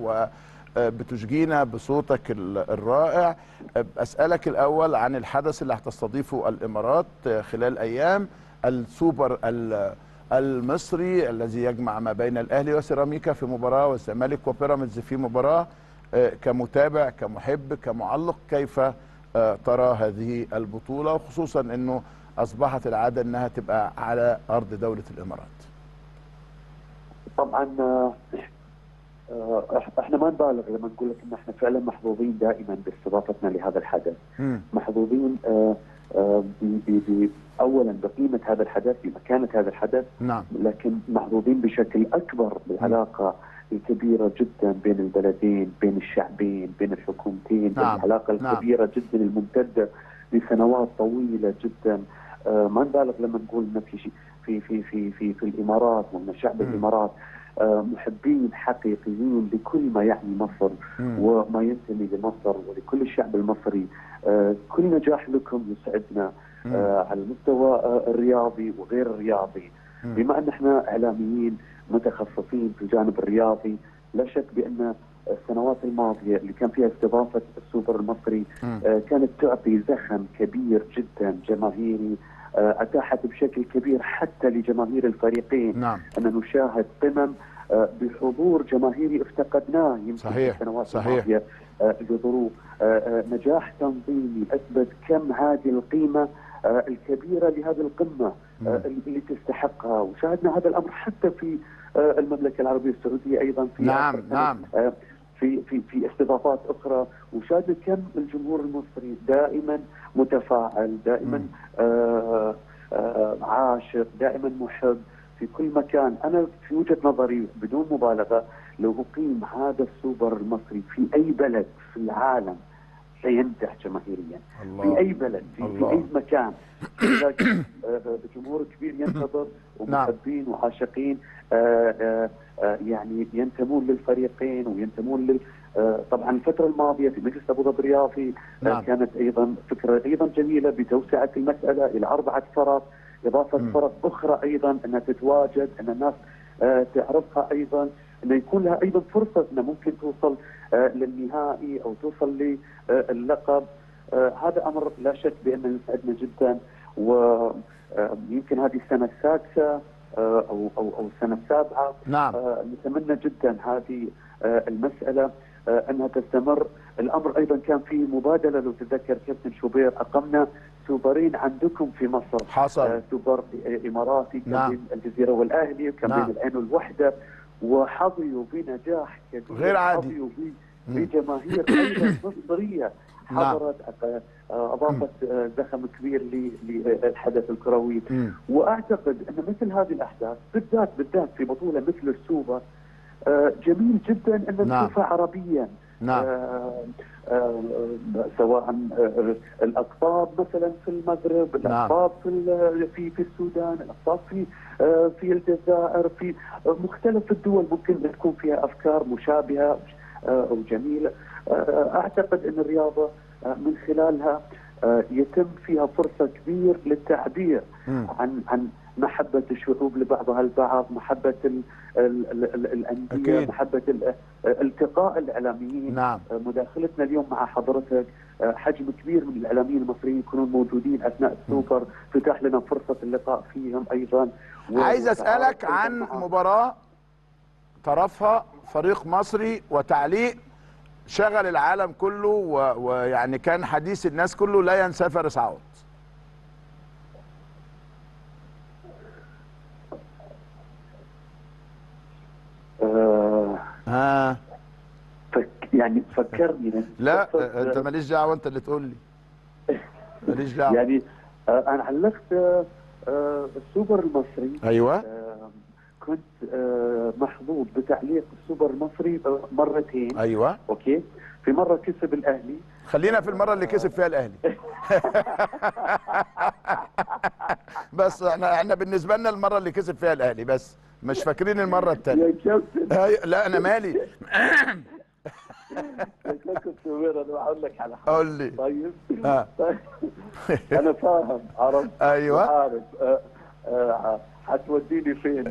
وبتشجينا بصوتك ال- الرائع أسألك الأول عن الحدث اللي هتستضيفه الإمارات خلال أيام السوبر ال- المصري الذي يجمع ما بين الأهلي وسيراميكا في مباراة والزمالك وبيراميدز في مباراة آه، كمتابع كمحب كمعلق كيف آه، ترى هذه البطولة وخصوصا أنه اصبحت العاده انها تبقى على ارض دوله الامارات طبعا آه، آه، إح- احنا ما نبالغ لما نقول لك ان احنا فعلا محظوظين دائما باستضافتنا لهذا الحدث مم. محظوظين آه، آه، ب- ب- ب- اولا بقيمه هذا الحدث بمكانه هذا الحدث نعم لكن محظوظين بشكل اكبر بالعلاقه الكبيره جدا بين البلدين بين الشعبين بين الحكومتين نعم، العلاقه نعم. الكبيره جدا الممتده لسنوات طويله جدا آه، ما نبالغ لما نقول ان في شيء في في في في في الامارات وان شعب مم. الامارات آه، محبين حقيقيين لكل ما يعني مصر مم. وما ينتمي لمصر ولكل الشعب المصري آه، كل نجاح لكم يسعدنا مم. آه، على المستوى آه، الرياضي وغير الرياضي مم. بما ان احنا اعلاميين متخصصين في الجانب الرياضي لا شك بان السنوات الماضيه اللي كان فيها استضافه السوبر المصري مم. آه، كانت تعطي زخم كبير جدا جماهيري آه، اتاحت بشكل كبير حتى لجماهير الفريقين نعم ان نشاهد قمم آه، بحضور جماهيري افتقدناه يمكن صحيح، في السنوات صحيح. الماضيه آه، لظروف آه، آه، نجاح تنظيمي اثبت كم هذه القيمه آه، الكبيره لهذه القمه آه، اللي تستحقها وشاهدنا هذا الامر حتى في آه، المملكه العربيه السعوديه ايضا في نعم، آخر سنة، نعم. آه، في في في استضافات اخرى وشاهدنا كم الجمهور المصري دائما متفاعل دائما آه آه عاشق دائما محب في كل مكان انا في وجهه نظري بدون مبالغه لو اقيم هذا السوبر المصري في اي بلد في العالم سينجح جماهيريا الله. في اي بلد في, الله. في اي مكان هناك آه، آه، جمهور كبير ينتظر ومحبين وعاشقين آه، آه، آه، يعني ينتمون للفريقين وينتمون لل آه، طبعا الفترة الماضية في مجلس أبو ظبي الرياضي آه، نعم. كانت أيضا فكرة أيضا جميلة بتوسعة المسألة إلى أربعة فرق إضافة مم. فرق أخرى أيضا أنها تتواجد أن الناس آه، تعرفها أيضا أنه يكون لها أيضا فرصة أنها ممكن توصل آه، للنهائي أو توصل للقب آه، هذا أمر لا شك بأنه يسعدنا جدا ويمكن هذه السنة السادسة آه، أو أو أو السنة السابعة نعم آه، نتمنى جدا هذه آه، المسألة آه، أنها تستمر الأمر أيضا كان في مبادلة لو تتذكر كابتن شوبير أقمنا سوبرين عندكم في مصر حصل آه، سوبر آه، إماراتي كان نعم. بين الجزيرة والأهلي وكان نعم. بين العين والوحدة وحظيوا بنجاح كبير غير عادي. حظيوا ب- مم. بجماهير أيضا مصرية نعم. حضرت آه، آه، أضافت آه، زخم كبير ل- للحدث الكروي مم. واعتقد ان مثل هذه الاحداث بالذات بالذات في بطوله مثل السوبر آه، جميل جدا ان نعم. نشوفها عربيا نعم آه، آه، سواء آه، الاقطاب مثلا في المغرب الاقطاب في ال- في في السودان الاقطاب في آه، في الجزائر في آه، مختلف الدول ممكن تكون فيها افكار مشابهه آه، او جميله آه، اعتقد ان الرياضه آه، من خلالها آه، يتم فيها فرصه كبير للتعبير مم. عن عن محبة الشعوب لبعضها البعض، محبة ال ال ال ال الأندية، أكيد. محبة ال- التقاء الإعلاميين، نعم مداخلتنا اليوم مع حضرتك آه، حجم كبير من الإعلاميين المصريين يكونون موجودين أثناء السوبر، فتح لنا فرصة اللقاء فيهم أيضا و- عايز اسالك والتعارف عن أيضاً معهم. مباراه طرفها فريق مصري وتعليق شغل العالم كله و- ويعني كان حديث الناس كله لا ينسى فارس عوض آه، ها فك يعني فكرني لا قصة- انت ماليش دعوه انت اللي تقول لي ماليش دعوه يعني آه، أنا علقت آه، آه، السوبر المصري ايوه آه، كنت آه، محظوظ بتعليق السوبر المصري آه، مرتين ايوه اوكي في مره كسب الاهلي خلينا في المره اللي كسب فيها الاهلي بس احنا احنا بالنسبه لنا المره اللي كسب فيها الاهلي بس مش فاكرين المره الثانيه يا كابتن لا انا مالي يا كابتن سمير انا بقول لك على حاجه قول لي طيب ها. انا فاهم عرفت ايوه عارف آه، آه، حتوديني فين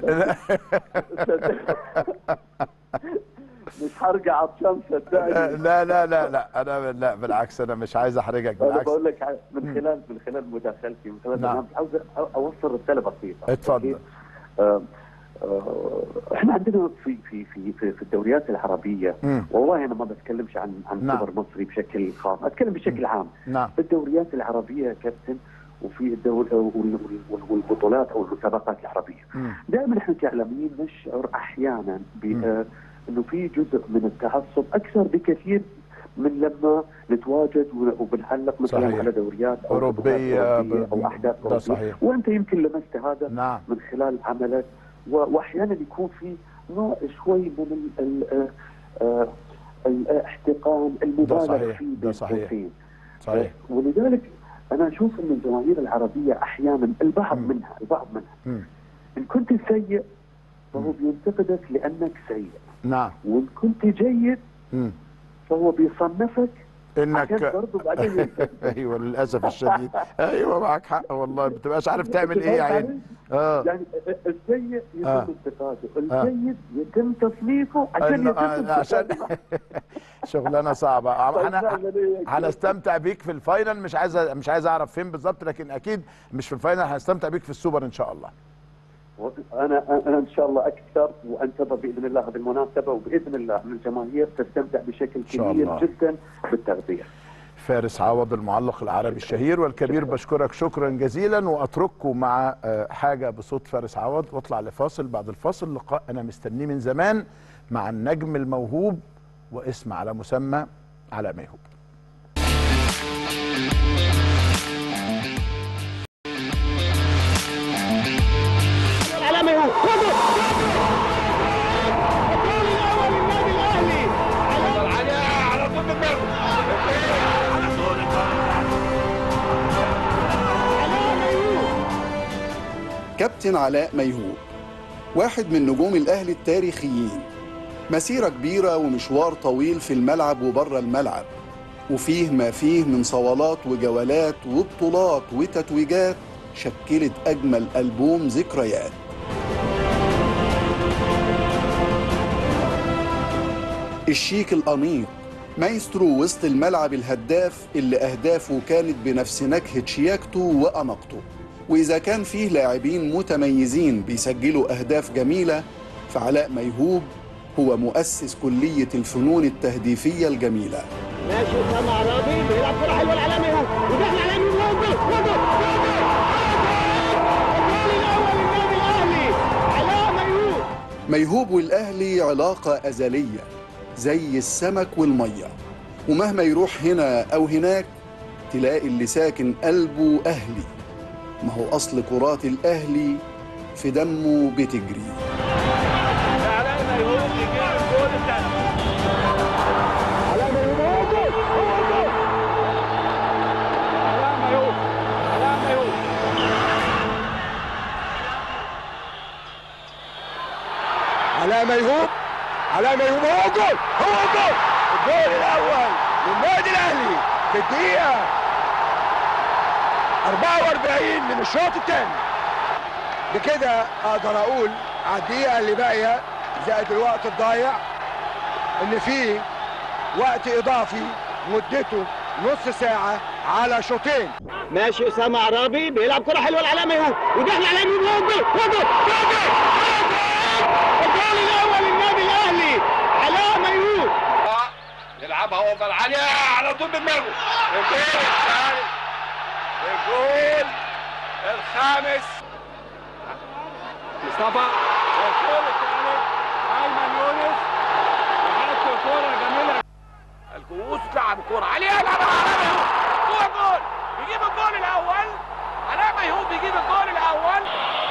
مش هرجع عطشان صدقني لا لا لا لا انا لا بالعكس انا مش عايز احرجك انا بالعكس بقول لك ع- من خلال من خلال مداخلتي من خلال نعم. برنامج عاوز أ- اوصل رساله بسيطه اتفضل. أوكي؟ آه، آه، احنا عندنا في في في في, في الدوريات العربيه مم. والله انا ما بتكلمش عن عن نعم. سوبر مصري بشكل خاص اتكلم بشكل عام نعم في الدوريات العربيه يا كابتن وفي الدول وال- وال- وال- والبطولات او المسابقات العربيه. مم. دائما احنا كاعلاميين نشعر احيانا مم. ب- انه في جزء من التعصب اكثر بكثير من لما نتواجد و- وبنعلق مثلا صحيح. على دوريات او أوروبية بطولات أوروبية ب- او احداث ده أوروبية. صحيح. وانت يمكن لمست هذا نعم من خلال عملك و- واحيانا يكون في نوع شوي من ال ال آه، الاحتقان المبالغ صحيح، فيه ده صحيح. بالتوفيق. صحيح ولذلك انا اشوف ان الجماهير العربيه احيانا البعض مم. منها البعض منها مم. ان كنت سيء فهو مم. بينتقدك لانك سيء نعم وان كنت جيد مم. فهو بيصنفك عشان انك برضه بعدين ينتقدك. ايوه للاسف الشديد ايوه معاك حق والله ما بتبقاش عارف تعمل ايه يا عيني اه يعني السيء يتم آه. انتقاده آه. الجيد يتم تصنيفه عشان إنه- يتم آه، عشان انتقاده. شغلانه صعبه طيب انا نعمل إيه يا كده؟ هنستمتع بيك في الفاينل مش عايز مش عايز اعرف فين بالظبط لكن اكيد مش في الفاينل هنستمتع بيك في السوبر ان شاء الله انا انا ان شاء الله اكثر وانتظر باذن الله هذه المناسبه وباذن الله من الجماهير تستمتع بشكل شاء كبير الله. جدا بالتغذيه. فارس عوض المعلق العربي الشهير والكبير بشكرك شكرا جزيلا واترككم مع آه، حاجه بصوت فارس عوض واطلع لفاصل بعد الفاصل لقاء انا مستنيه من زمان مع النجم الموهوب واسم على مسمى علاء ميهوب العلامة هو خذوا الجول الأول للنادي الأهلي على على طول الضرب على طول علامة يوسف كابتن علاء ميهوب واحد من نجوم الأهلي التاريخيين مسيرة كبيرة ومشوار طويل في الملعب وبره الملعب وفيه ما فيه من صولات وجولات وبطولات وتتويجات شكلت أجمل ألبوم ذكريات الشيك الأنيق مايسترو وسط الملعب الهداف اللي أهدافه كانت بنفس نكهة شياكته وأناقته وإذا كان فيه لاعبين متميزين بيسجلوا أهداف جميلة فعلاء ميهوب هو مؤسس كلية الفنون التهديفية الجميلة ماشي أسامة عرابي بيلعب كرة حلوة العلامة هو ودخل على يمين وهو جول هو جول هو جول الجول الأول للنادي الأهلي علامة يوسف ميهوب والأهلي علاقة أزلية زي السمك والمية ومهما يروح هنا أو هناك تلاقي اللي ساكن قلبه أهلي ما هو أصل كرات الأهلي في دمه بتجري علامة يوسف هو جول هو جول علامة يوسف علامة يوسف علاء ميهوب علاء ميهوب هو جول هو جول الجول الاول للنادي الاهلي في الدقيقه 44 من الشوط الثاني بكده اقدر اقول على الدقيقه اللي باقيه زائد الوقت الضايع ان في وقت اضافي مدته نص ساعه على شوطين ماشي اسامه عرابي بيلعب كره حلوه العلامه اهو وداخل على يمين هو جول هو جول هو جول هو جول الجول الاول للنادي الاهلي علاء ميهوب يلعبها اوفر عاليه على طول بدماغه الجول الثالث الجول الخامس مصطفى الجول الثالث ايمن يونس يحط كوره جميله الكؤوس تلعب الكوره عليه يلعب على هو جول يجيب الجول الاول علاء ميهوب يجيب الجول الاول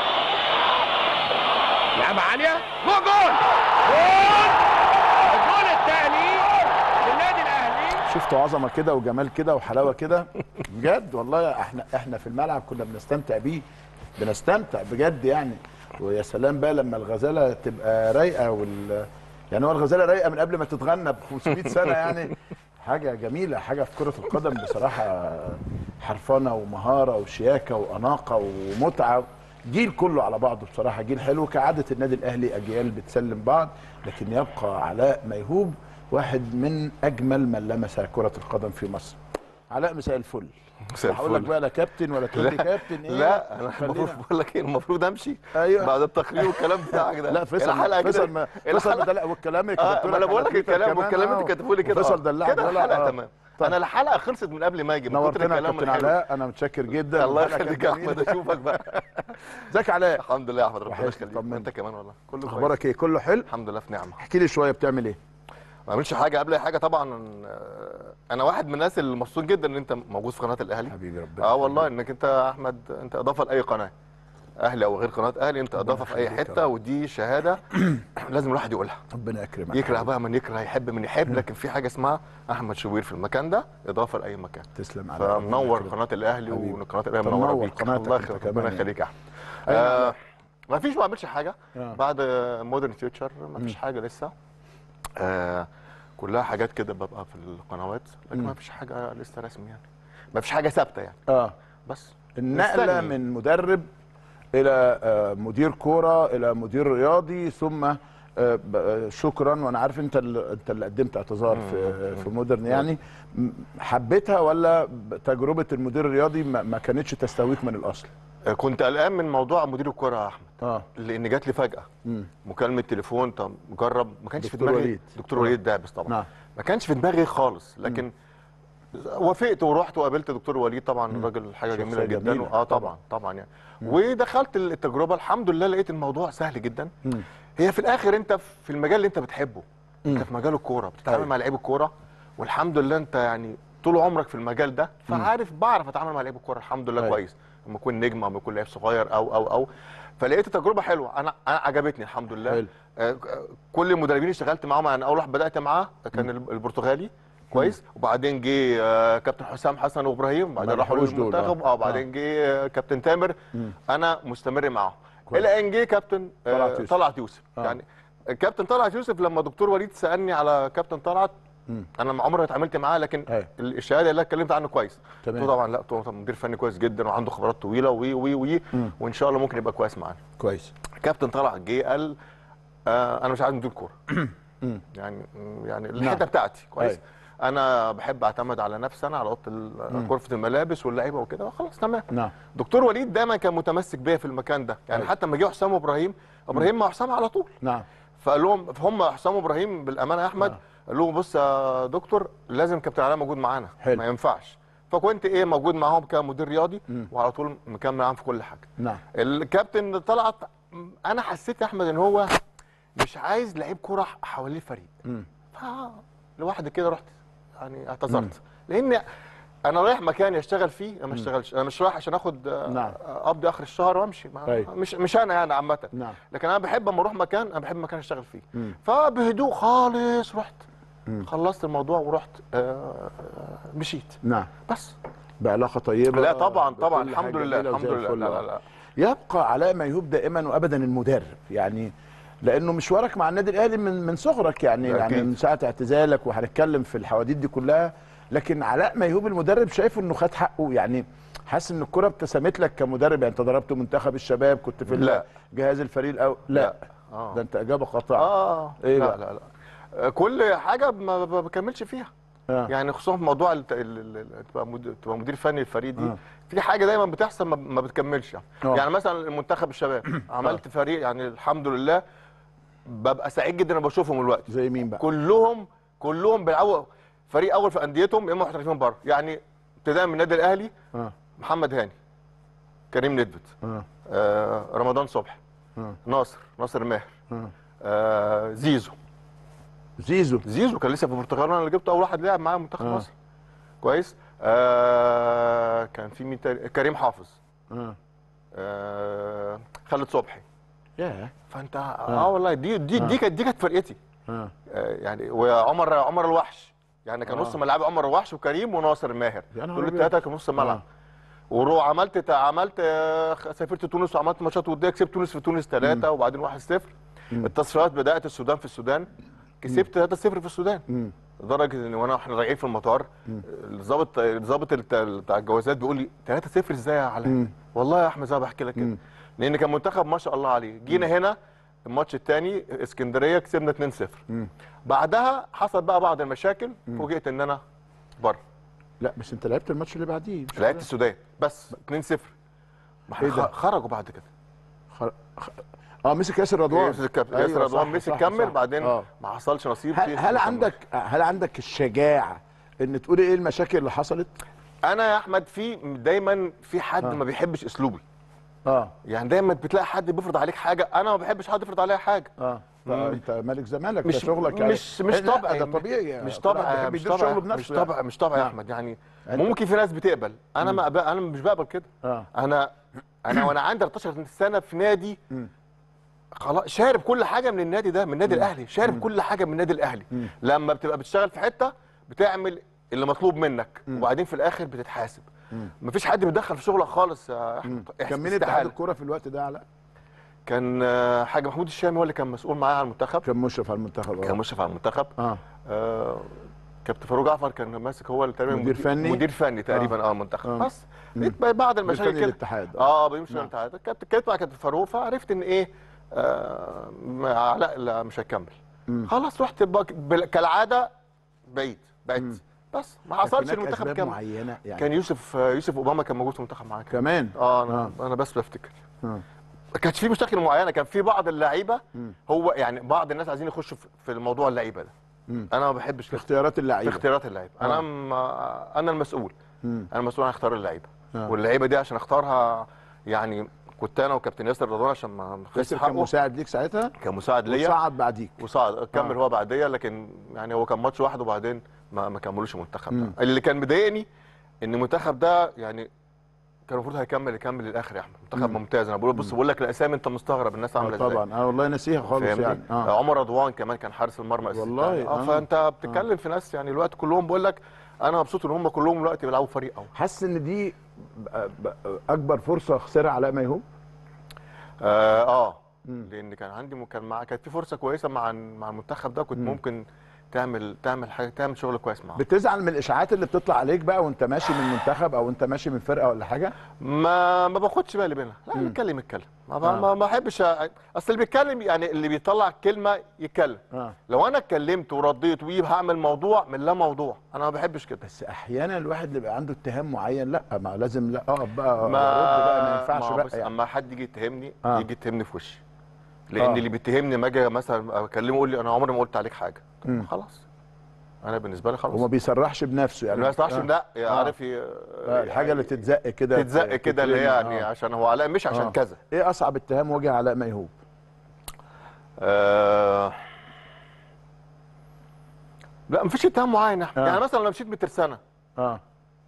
لعبة عالية هو جول جول الجول الثاني للنادي الاهلي شفتوا عظمه كده وجمال كده وحلاوه كده بجد والله احنا احنا في الملعب كنا بنستمتع بيه بنستمتع بجد يعني ويا سلام بقى لما الغزاله تبقى رايقه وال يعني هو الغزاله رايقه من قبل ما تتغنى ب 500 سنه يعني حاجه جميله حاجه في كره القدم بصراحه حرفنه ومهاره وشياكه واناقه ومتعه جيل كله على بعضه بصراحه جيل حلو كعاده النادي الاهلي اجيال بتسلم بعض لكن يبقى علاء ميهوب واحد من اجمل من لمس كره القدم في مصر علاء مساء الفل مساء هقول لك الفل. بقى لا كابتن ولا تقول لي كابتن ايه لا انا خلينا- المفروض بقول لك ايه المفروض امشي ايوه بعد التقرير والكلام بتاعك ده لا فيصل الحلقه كده فيصل ما فيصل الحلقة- ده لا والكلام اللي اه كتبته ما انا لك بقول على لك تويتر الكلام كمان، والكلام آه. اللي كتبه لي كده فيصل آه. دلعك كده لا، لا، الحلقه آه. تمام طيب. انا الحلقه خلصت من قبل ما اجي من كتر نورتنا يا الكلام كابتن الحلو. علاء انا متشكر جدا الله الحلقة يخليك كانت يا احمد جميلة. اشوفك بقى ازيك يا علاء الحمد لله يا احمد ربنا وحشني، يخليك طمني. وانت كمان والله كله كويس اخبارك ايه كله حلو الحمد لله في نعمه احكي لي شويه بتعمل ايه ما بعملش حاجه قبل اي حاجه طبعا آه، انا واحد من الناس اللي مبسوط جدا ان انت موجود في قناه الاهلي حبيبي ربنا اه والله انك انت يا احمد انت اضافه لاي قناه اهلي او غير قناه اهلي انت اضافه في اي يخليك يا حته رب. ودي شهاده لازم الواحد يقولها ربنا يكرمك يكره بقى من يكره يحب من يحب لكن في حاجه اسمها احمد شوبير في المكان ده اضافه لاي مكان تسلم على فمنور قناه الاهلي حبيبي. وقناه الاهلي تنور منوره بيك قناتك الله أنت يخليك كمان ربنا يعني. يخليك يا احمد أيوة. آه ما فيش ما بعملش حاجه آه. بعد مودرن فيوتشر ما فيش حاجه لسه آه كلها حاجات كده ببقى في القنوات لكن ما فيش حاجه لسه رسمي يعني ما فيش حاجه ثابته يعني اه بس النقله مستني. من مدرب الى آه، مدير كوره الى مدير رياضي ثم آه، ب- آه، شكرا وانا عارف انت اللي انت اللي قدمت اعتذار في في مودرن يعني م- حبيتها ولا ب- تجربه المدير الرياضي ما ما كانتش تستهويك من الاصل آه، كنت قلقان من موضوع مدير الكوره يا احمد اه لان جات لي فجاه مم. مكالمه تليفون طب جرب ما كانش في دكتور دماغي وليد. دكتور آه. وليد دابس طبعا نعم ما كانش في دماغي خالص لكن وافقت ورحت وقابلت دكتور وليد طبعا الراجل حاجه شخصية جميله جدا جميلة. اه طبعا طبعا يعني ودخلت التجربه الحمد لله لقيت الموضوع سهل جدا مم. هي في الاخر انت في المجال اللي انت بتحبه انت مم. في مجال الكوره بتتعامل أيوة. مع لعيب الكوره والحمد لله انت يعني طول عمرك في المجال ده فعارف بعرف اتعامل مع لعيب الكوره الحمد لله أيوة. كويس لما اكون نجم او لما اكون لعيب صغير او او او فلقيت التجربه حلوه انا انا عجبتني الحمد لله حلو. آه، كل المدربين اللي اشتغلت معاهم يعني اول واحد بدات معاه كان الب- البرتغالي كويس وبعدين جه آه، كابتن حسام حسن وابراهيم ما وبعدين راحوا لحقوش دول، آه. المنتخب اه وبعدين جه آه، كابتن تامر انا مستمر معاهم كويس. الى ان جه كابتن آه، طلعت يوسف. طلعت يوسف آه. يعني كابتن طلعت يوسف لما دكتور وليد سالني على كابتن طلعت مم. انا عمري ما اتعاملت معاه لكن أيوة. الشهاده اللي أنا اتكلمت عنه كويس تمام. قلت له طبعا لا قلت له طبعاً مدير فني كويس جدا وعنده خبرات طويله وي وي وي مم. وان شاء الله ممكن يبقى كويس معانا كويس كابتن طلعت جه قال آه انا مش عايز مدير كوره مم. يعني يعني نعم. الحته بتاعتي كويس أيوة. انا بحب اعتمد على نفسي انا على اوضه ال- غرفه الملابس واللعيبه وكده خلاص تمام نعم دكتور وليد دايما كان متمسك بيا في المكان ده يعني أيوة. حتى لما جه حسام وابراهيم ابراهيم مع حسام على طول نعم فقال لهم فهم حسام وابراهيم بالامانه يا احمد آه. قال لهم بص يا دكتور لازم كابتن علاء موجود معانا حلو. ما ينفعش فكنت ايه موجود معاهم كمدير رياضي مم. وعلى طول مكمل معاهم في كل حاجه نعم الكابتن طلعت م، انا حسيت يا احمد ان هو مش عايز لعيب كوره حوالين الفريق مم. فلوحدي كده رحت يعني اعتذرت لان انا رايح مكان اشتغل فيه انا ما اشتغلش انا مش رايح عشان اخد آه، نعم. اقضي اخر الشهر وامشي ما أيوة. مش مش انا يعني عامه نعم لكن انا بحب اما اروح مكان انا بحب مكان اشتغل فيه مم. فبهدوء خالص رحت مم. خلصت الموضوع ورحت آه، آه، مشيت نعم بس بعلاقه طيبه لا طبعا بكل طبعا حاجة الحمد لله جميلة الحمد وزي لله الفل. لا لا لا يبقى علاء ميهوب دائما وابدا المدرب يعني لانه مشوارك مع النادي الاهلي من من صغرك يعني ده يعني أكيد. من ساعه اعتزالك وهنتكلم في الحواديت دي كلها لكن علاء ميهوب المدرب شايف انه خد حقه يعني حاسس ان الكره ابتسمت لك كمدرب يعني انت ضربت منتخب الشباب كنت في لا. جهاز الفريق الاول لا, لا. آه. ده انت اجابه قاطعه اه إيه لا بقى؟ لا لا آه، كل حاجه ما ب- بكملش فيها آه. يعني خصوصا في موضوع الت- ال- ال- ال- تبقى مد- تبقى مدير فني للفريق دي آه. في حاجه دايما بتحصل ما- ما بتكملش يعني. آه. يعني مثلا المنتخب الشباب عملت فريق يعني الحمد لله ببقى سعيد جدا لما بشوفهم دلوقتي زي مين بقى كلهم كلهم بيلعبوا فريق اول في انديتهم يا اما محترفين بره يعني ابتداء من النادي الاهلي اه محمد هاني كريم ندفت اه آه رمضان صبحي اه ناصر ناصر ماهر اه آه زيزو زيزو زيزو كان لسه في البرتغال انا اللي جبته اول واحد لعب معاه منتخب آه. مصر كويس آه كان في مين تاني كريم حافظ اه آه خالد صبحي ياه فانت اه, والله دي دي دي كانت دي كانت فرقتي اه آه يعني وعمر عمر الوحش يعني كان آه. نص ملعب عمر الوحش وكريم وناصر ماهر يا نهار دول أبيض. الثلاثه كانوا نص الملعب ورو عملت عملت آه، سافرت تونس وعملت ماتشات وديه كسبت تونس في تونس ثلاثه وبعدين 1-0 التصفيات بدات السودان في السودان كسبت 3-0 في السودان مم. لدرجه ان وانا احنا راجعين في المطار الضابط الضابط الت- بتاع الجوازات بيقول لي 3-0 ازاي يا علاء؟ مم. والله يا احمد زي ما بحكي لك كده مم. لان كان منتخب ما شاء الله عليه جينا هنا الماتش الثاني اسكندريه كسبنا 2-0 مم. بعدها حصل بقى بعض المشاكل فوجئت ان انا بره لا بس انت لعبت الماتش اللي بعديه مش لعبت كده؟ السودان بس 2-0 ما إيه احنا ده؟ خ- خرجوا بعد كده خر... خ... اه مسك ياسر رضوان ياسر كاب- أيوة، ياسر رضوان صح، مسك صح، كمل صح. بعدين آه. ما حصلش نصيب هل, فيه هل ما عندك هل عندك الشجاعه ان تقولي ايه المشاكل اللي حصلت انا يا احمد في دايما في حد آه. ما بيحبش اسلوبي اه يعني دايما بتلاقي حد بيفرض عليك حاجه انا ما بحبش حد يفرض عليا حاجه اه مم. فانت مالك زمانك ده مش شغلك يعني مش مش لا، طبع ده طبيعي مش كل واحد طبع بيحب مش يدير طبع شغله بنفسه مش طبع يعني. مش طبع يا نعم. احمد يعني أنت- ممكن في ناس بتقبل انا ما أقبل انا مش بقبل كده اه انا انا وانا عندي 13 سنه في نادي مم. خلاص شارب كل حاجه من النادي ده من النادي الاهلي شارب كل حاجه من النادي الاهلي لما بتبقى بتشتغل في حته بتعمل اللي مطلوب منك وبعدين في الاخر بتتحاسب مفيش حد بيتدخل في شغلك خالص يا احمد كان مين اتحاد استحالة. الكوره في الوقت ده علاء كان آه، حاج محمود الشامي هو اللي كان مسؤول معايا على المنتخب كان مشرف على المنتخب كان اه مشرف على المنتخب اه آه، كابتن فاروق جعفر كان ماسك هو اللي تقريبا مدير فني؟ مدير فني تقريبا اه المنتخب آه. بس لقيت بقى بعض مدير المشاكل فني كده الاتحاد اه بيمشي نعم. الاتحاد كابتن كانت مع كابتن فاروق فعرفت ان ايه آه ما- علاء لا مش هيكمل مم. خلاص رحت بق- بال- كالعاده بعيد بعدت بس ما حصلش هناك المنتخب أسباب كام معينه يعني كان يوسف آه، يوسف اوباما كان موجود في المنتخب معاك كمان اه انا انا بس بفتكر آه. ما كانش في مشاكل معينه كان في بعض اللعيبه مم. هو يعني بعض الناس عايزين يخشوا في- في الموضوع اللعيبه ده مم. انا ما بحبش في كده اختيارات في اللعيبه اختيارات اللعيبه آه. انا ما انا المسؤول مم. انا مسؤول عن اختيار اللعيبه آه. واللعيبه دي عشان اختارها يعني كنت انا وكابتن ياسر رضوان عشان ما ما اخدش ياسر كان حقه مساعد ليك ساعتها كمساعد ليا وصعد بعديك وصعد كمل آه. هو بعديا لكن يعني هو كان ماتش واحد وبعدين ما ما كملوش المنتخب مم. ده اللي كان مضايقني ان المنتخب ده يعني كان المفروض هيكمل يكمل للاخر يا احمد منتخب مم. ممتاز انا بقول بص بقول لك الاسامي انت مستغرب الناس آه عامله ازاي طبعا انا والله ناسيها خالص فاهمني؟ يعني آه. اه عمر رضوان كمان كان حارس المرمى أساسي والله، بتاعنا. اه آه. فانت بتتكلم في ناس يعني الوقت كلهم بقول لك انا مبسوط ان هم كلهم دلوقتي بيلعبوا فريق قوي حاسس ان دي ب- ب- اكبر فرصه خسرها علاء ميهوب اه, آه. مم. لان كان عندي كان مع كانت في فرصه كويسه مع مع المنتخب ده كنت مم. ممكن تعمل تعمل حاجه تعمل شغل كويس معاه بتزعل من الاشاعات اللي بتطلع عليك بقى وانت ماشي من منتخب او انت ماشي من فرقه ولا حاجه ما ما باخدش بالي منها لا مم. اللي يتكلم يتكلم ما آه. ما- ما ما احبش أ- اصل اللي بيتكلم يعني اللي بيطلع كلمه يتكلم اه لو انا اتكلمت ورديت وهعمل موضوع من لا موضوع انا ما بحبش كده بس احيانا الواحد اللي بيبقى عنده اتهام معين لا ما لازم لا اقف بقى ما ارد بقى ما ينفعش ما هو بقى بس يعني. اما حد يجي يتهمني آه. يجي يتهمني في وشي لان آه. اللي بيتهمني ما اجي مثلا اكلمه يقول لي انا عمري ما قلت عليك حاجه طب مم. خلاص انا بالنسبه لي خلاص وما بيصرحش بنفسه يعني ما يطلعش آه. لا آه. عارف ي- آه، الحاجه اللي تتزق كده تتزق كده اللي هي يعني آه. عشان هو علاء مش عشان آه. كذا ايه اصعب اتهام واجه علاء ميهوب آه لا مفيش اتهام معين يا احمد آه. يعني مثلا لو مشيت بترسانه اه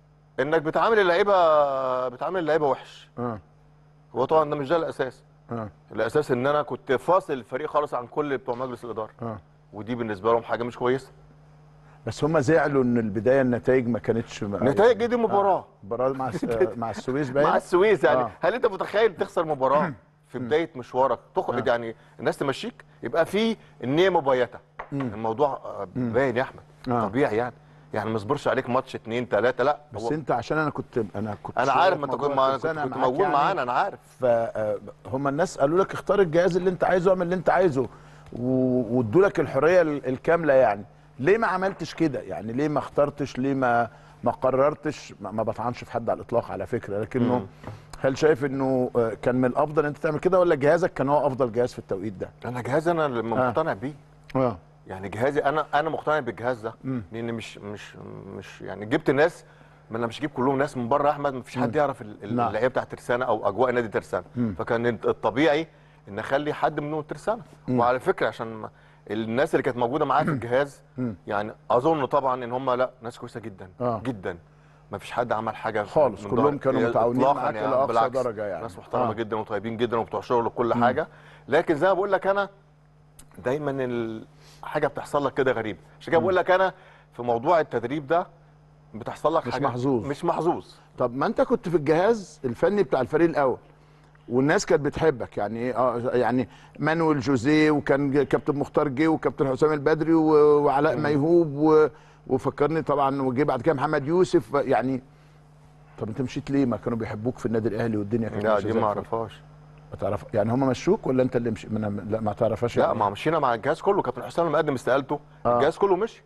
انك بتعامل اللعيبه بتعامل اللعيبه وحش اه هو طبعا ده مش ده الاساس اه الاساس ان انا كنت فاصل الفريق خالص عن كل بتوع مجلس الاداره اه ودي بالنسبه لهم حاجه مش كويسه بس هم زعلوا ان البدايه النتائج ما كانتش نتائج دي مباراه مباراه مع الس- آه، مع السويس باين مع السويس يعني آه. هل انت متخيل تخسر مباراه في بدايه مشوارك تخرج آه. يعني الناس تمشيك يبقى في النيه مبيته الموضوع آه، باين يا احمد آه. طبيعي يعني يعني ما اصبرش عليك ماتش اتنين تلاته لا بس هو انت عشان انا كنت انا كنت انا شوية عارف في ما انت موضوع كنت ما- كنت, الترسانة كنت معاك موجود يعني. معانا انا عارف فهم الناس قالوا لك اختار الجهاز اللي انت عايزه اعمل اللي انت عايزه و- وادوا لك الحريه ال- الكامله يعني ليه ما عملتش كده يعني ليه ما اخترتش ليه ما ما قررتش ما, ما بطعنش في حد على الاطلاق على فكره لكنه مم. هل شايف انه آه، كان من الافضل انت تعمل كده ولا جهازك كان هو افضل جهاز في التوقيت ده انا جهازي انا اللي مقتنع بيه اه يعني جهازي انا انا مقتنع بالجهاز ده مم. لان مش مش مش يعني جبت ناس ما انا مش هجيب كلهم ناس من بره يا احمد ما فيش حد يعرف ال- ال- نعم. اللعيبه بتاعت ترسانه او اجواء نادي ترسانه مم. فكان الطبيعي ان اخلي حد منهم ترسانه مم. وعلى فكره عشان ما- الناس اللي كانت موجوده معايا في الجهاز مم. يعني اظن طبعا ان هم لا ناس كويسه جدا آه. جدا ما فيش حد عمل حاجه خالص، من كلهم ظهر- كانوا متعاونين إطلاقاً معاك يعني إلى أقصى بالعكس، درجة يعني. ناس محترمه آه. جدا وطيبين جدا وبتوع شغل وكل حاجه لكن زي ما بقول لك انا دايما الحاجه بتحصل لك كده غريبه عشان كده بقول لك انا في موضوع التدريب ده بتحصل لك مش حاجه محظوظ. مش محظوظ طب ما انت كنت في الجهاز الفني بتاع الفريق الاول والناس كانت بتحبك يعني ايه اه يعني مانويل جوزيه وكان ج- كابتن مختار جه وكابتن حسام البدري و- وعلاء ميهوب و- وفكرني طبعا وجه بعد كده محمد يوسف يعني طب انت مشيت ليه ما كانوا بيحبوك في النادي الاهلي والدنيا كانت لا ماشية دي زي ما الفل. اعرفهاش ما تعرف يعني هم مشوك ولا انت اللي مشي ما أنا- لا ما تعرفهاش لا يعني. ما مشينا مع الجهاز كله كابتن حسام لما قدم استقالته آه. الجهاز كله مشي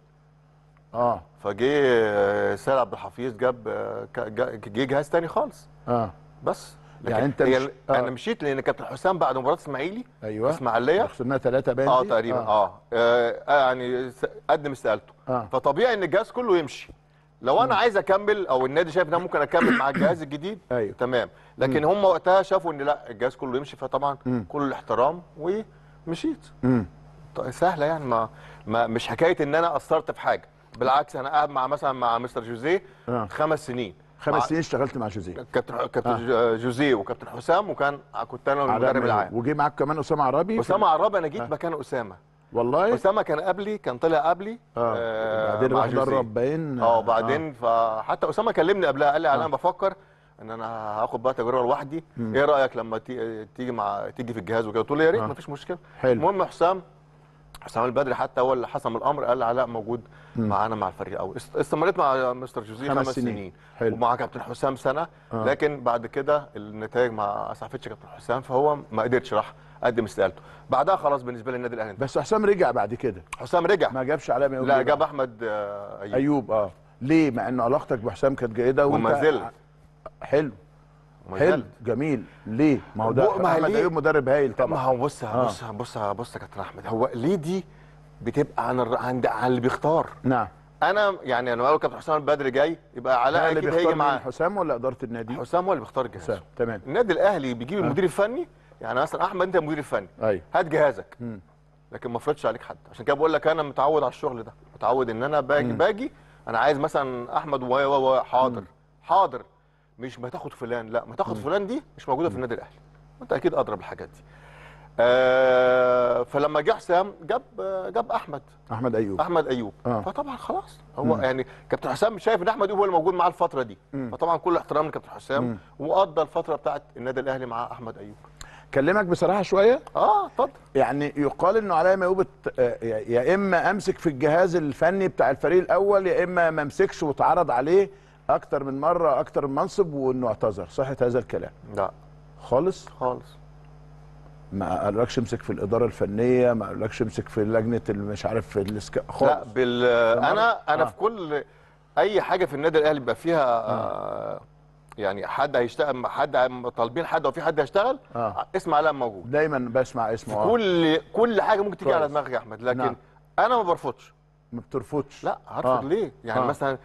اه فجه آه، سيد عبد الحفيظ جاب آه، ك- جا- جه جهاز تاني خالص اه بس يعني لكن أنت هي مش- آه. آه. انا مشيت لان كابتن حسام بعد مباراه اسماعيلي ايوه اسماعيليه خسرنا ثلاثه باين اه دي؟ تقريبا اه, آه. آه يعني س- قدم استقالته اه فطبيعي ان الجهاز كله يمشي لو انا عايز اكمل او النادي شايف ان انا ممكن اكمل مع الجهاز الجديد أيوة. تمام لكن هم وقتها شافوا ان لا الجهاز كله يمشي فطبعا كل الاحترام ومشيت مم. طيب سهله يعني ما, ما مش حكايه ان انا قصرت في حاجه بالعكس انا قاعد مع مثلا مع مستر جوزيه آه. خمس سنين خمس مع- سنين اشتغلت مع جوزيه كابتن كابتن جو- جوزيه وكابتن حسام وكان كنت انا علاء المدرب ميهوب. العام وجي معاك كمان اسامه عرابي اسامه عرابي انا جيت مكان اسامه والله اسامه كان قبلي كان طلع قبلي اه بعدين مع راح جوزيه. درب باين اه وبعدين فحتى اسامه كلمني قبلها قال لي انا بفكر ان انا هاخد بقى تجربه لوحدي ايه رايك لما تي- تيجي مع تيجي في الجهاز وكده قلت له يا ريت آه. مفيش مشكله حلو. المهم حسام حسام البدري حتى هو اللي حسم الامر قال لي علاء موجود معانا مع الفريق الاول است- استمريت مع مستر جوزيه خمس خمس, سنين. سنين, حلو. ومع كابتن حسام سنه آه. لكن بعد كده النتائج ما اسعفتش كابتن حسام فهو ما قدرش راح قدم استقالته بعدها خلاص بالنسبه لي النادي الاهلي بس حسام رجع بعد كده حسام رجع ما جابش علاء ميهوب لا ليه جاب بقى؟ احمد آه، ايوب ايوب اه ليه مع ان علاقتك بحسام كانت جيده وانت وما زلت حلو وما حلو زلت. جميل ليه ما هو ده ما هي احمد ليه؟ ايوب مدرب هايل ما طبعا هو بص بص بص بص يا كابتن احمد هو ليه دي بتبقى عن الر- عند عن اللي بيختار نعم انا يعني انا لو كابتن حسام البدري جاي يبقى علاء ده اللي اكيد بيختار هيجي مين معاه حسام ولا اداره النادي حسام هو اللي بيختار الجهاز حسام تمام النادي الاهلي بيجيب المدير الفني يعني مثلا احمد انت المدير الفني ايوه هات جهازك مم. لكن ما افرضش عليك حد عشان كده بقول لك انا متعود على الشغل ده متعود ان انا باجي باجي انا عايز مثلا احمد و و و حاضر حاضر مش ما تاخد فلان لا ما تاخد فلان دي مش موجوده في النادي الاهلي انت اكيد ادرى بالحاجات دي آه فلما جه حسام جاب جاب احمد احمد ايوب احمد ايوب آه. فطبعا خلاص هو يعني كابتن حسام شايف ان احمد ايوب هو اللي موجود معاه الفتره دي فطبعا كل احترام لكابتن حسام وقضى الفتره بتاعت النادي الاهلي مع احمد ايوب كلمك بصراحه شويه اه اتفضل يعني يقال انه علاء ميهوب ات- آه، يا اما امسك في الجهاز الفني بتاع الفريق الاول يا اما ما امسكش واتعرض عليه اكتر من مره اكتر من منصب وانه اعتذر صحه هذا الكلام لا خالص خالص ما قالكش امسك في الاداره الفنيه ما قالكش امسك في لجنه اللي مش عارف في الاسك... لا خالص بال انا انا آه. في كل اي حاجه في النادي الاهلي بيبقى فيها آه يعني حد هيشتغل حد طالبين حد او في حد هيشتغل آه. اسم علاء موجود دايما بسمع اسمه آه. كل كل حاجه ممكن تيجي على كويس. دماغي يا احمد لكن نعم. انا ما برفضش ما بترفضش لا هرفض آه. ليه يعني آه. مثلا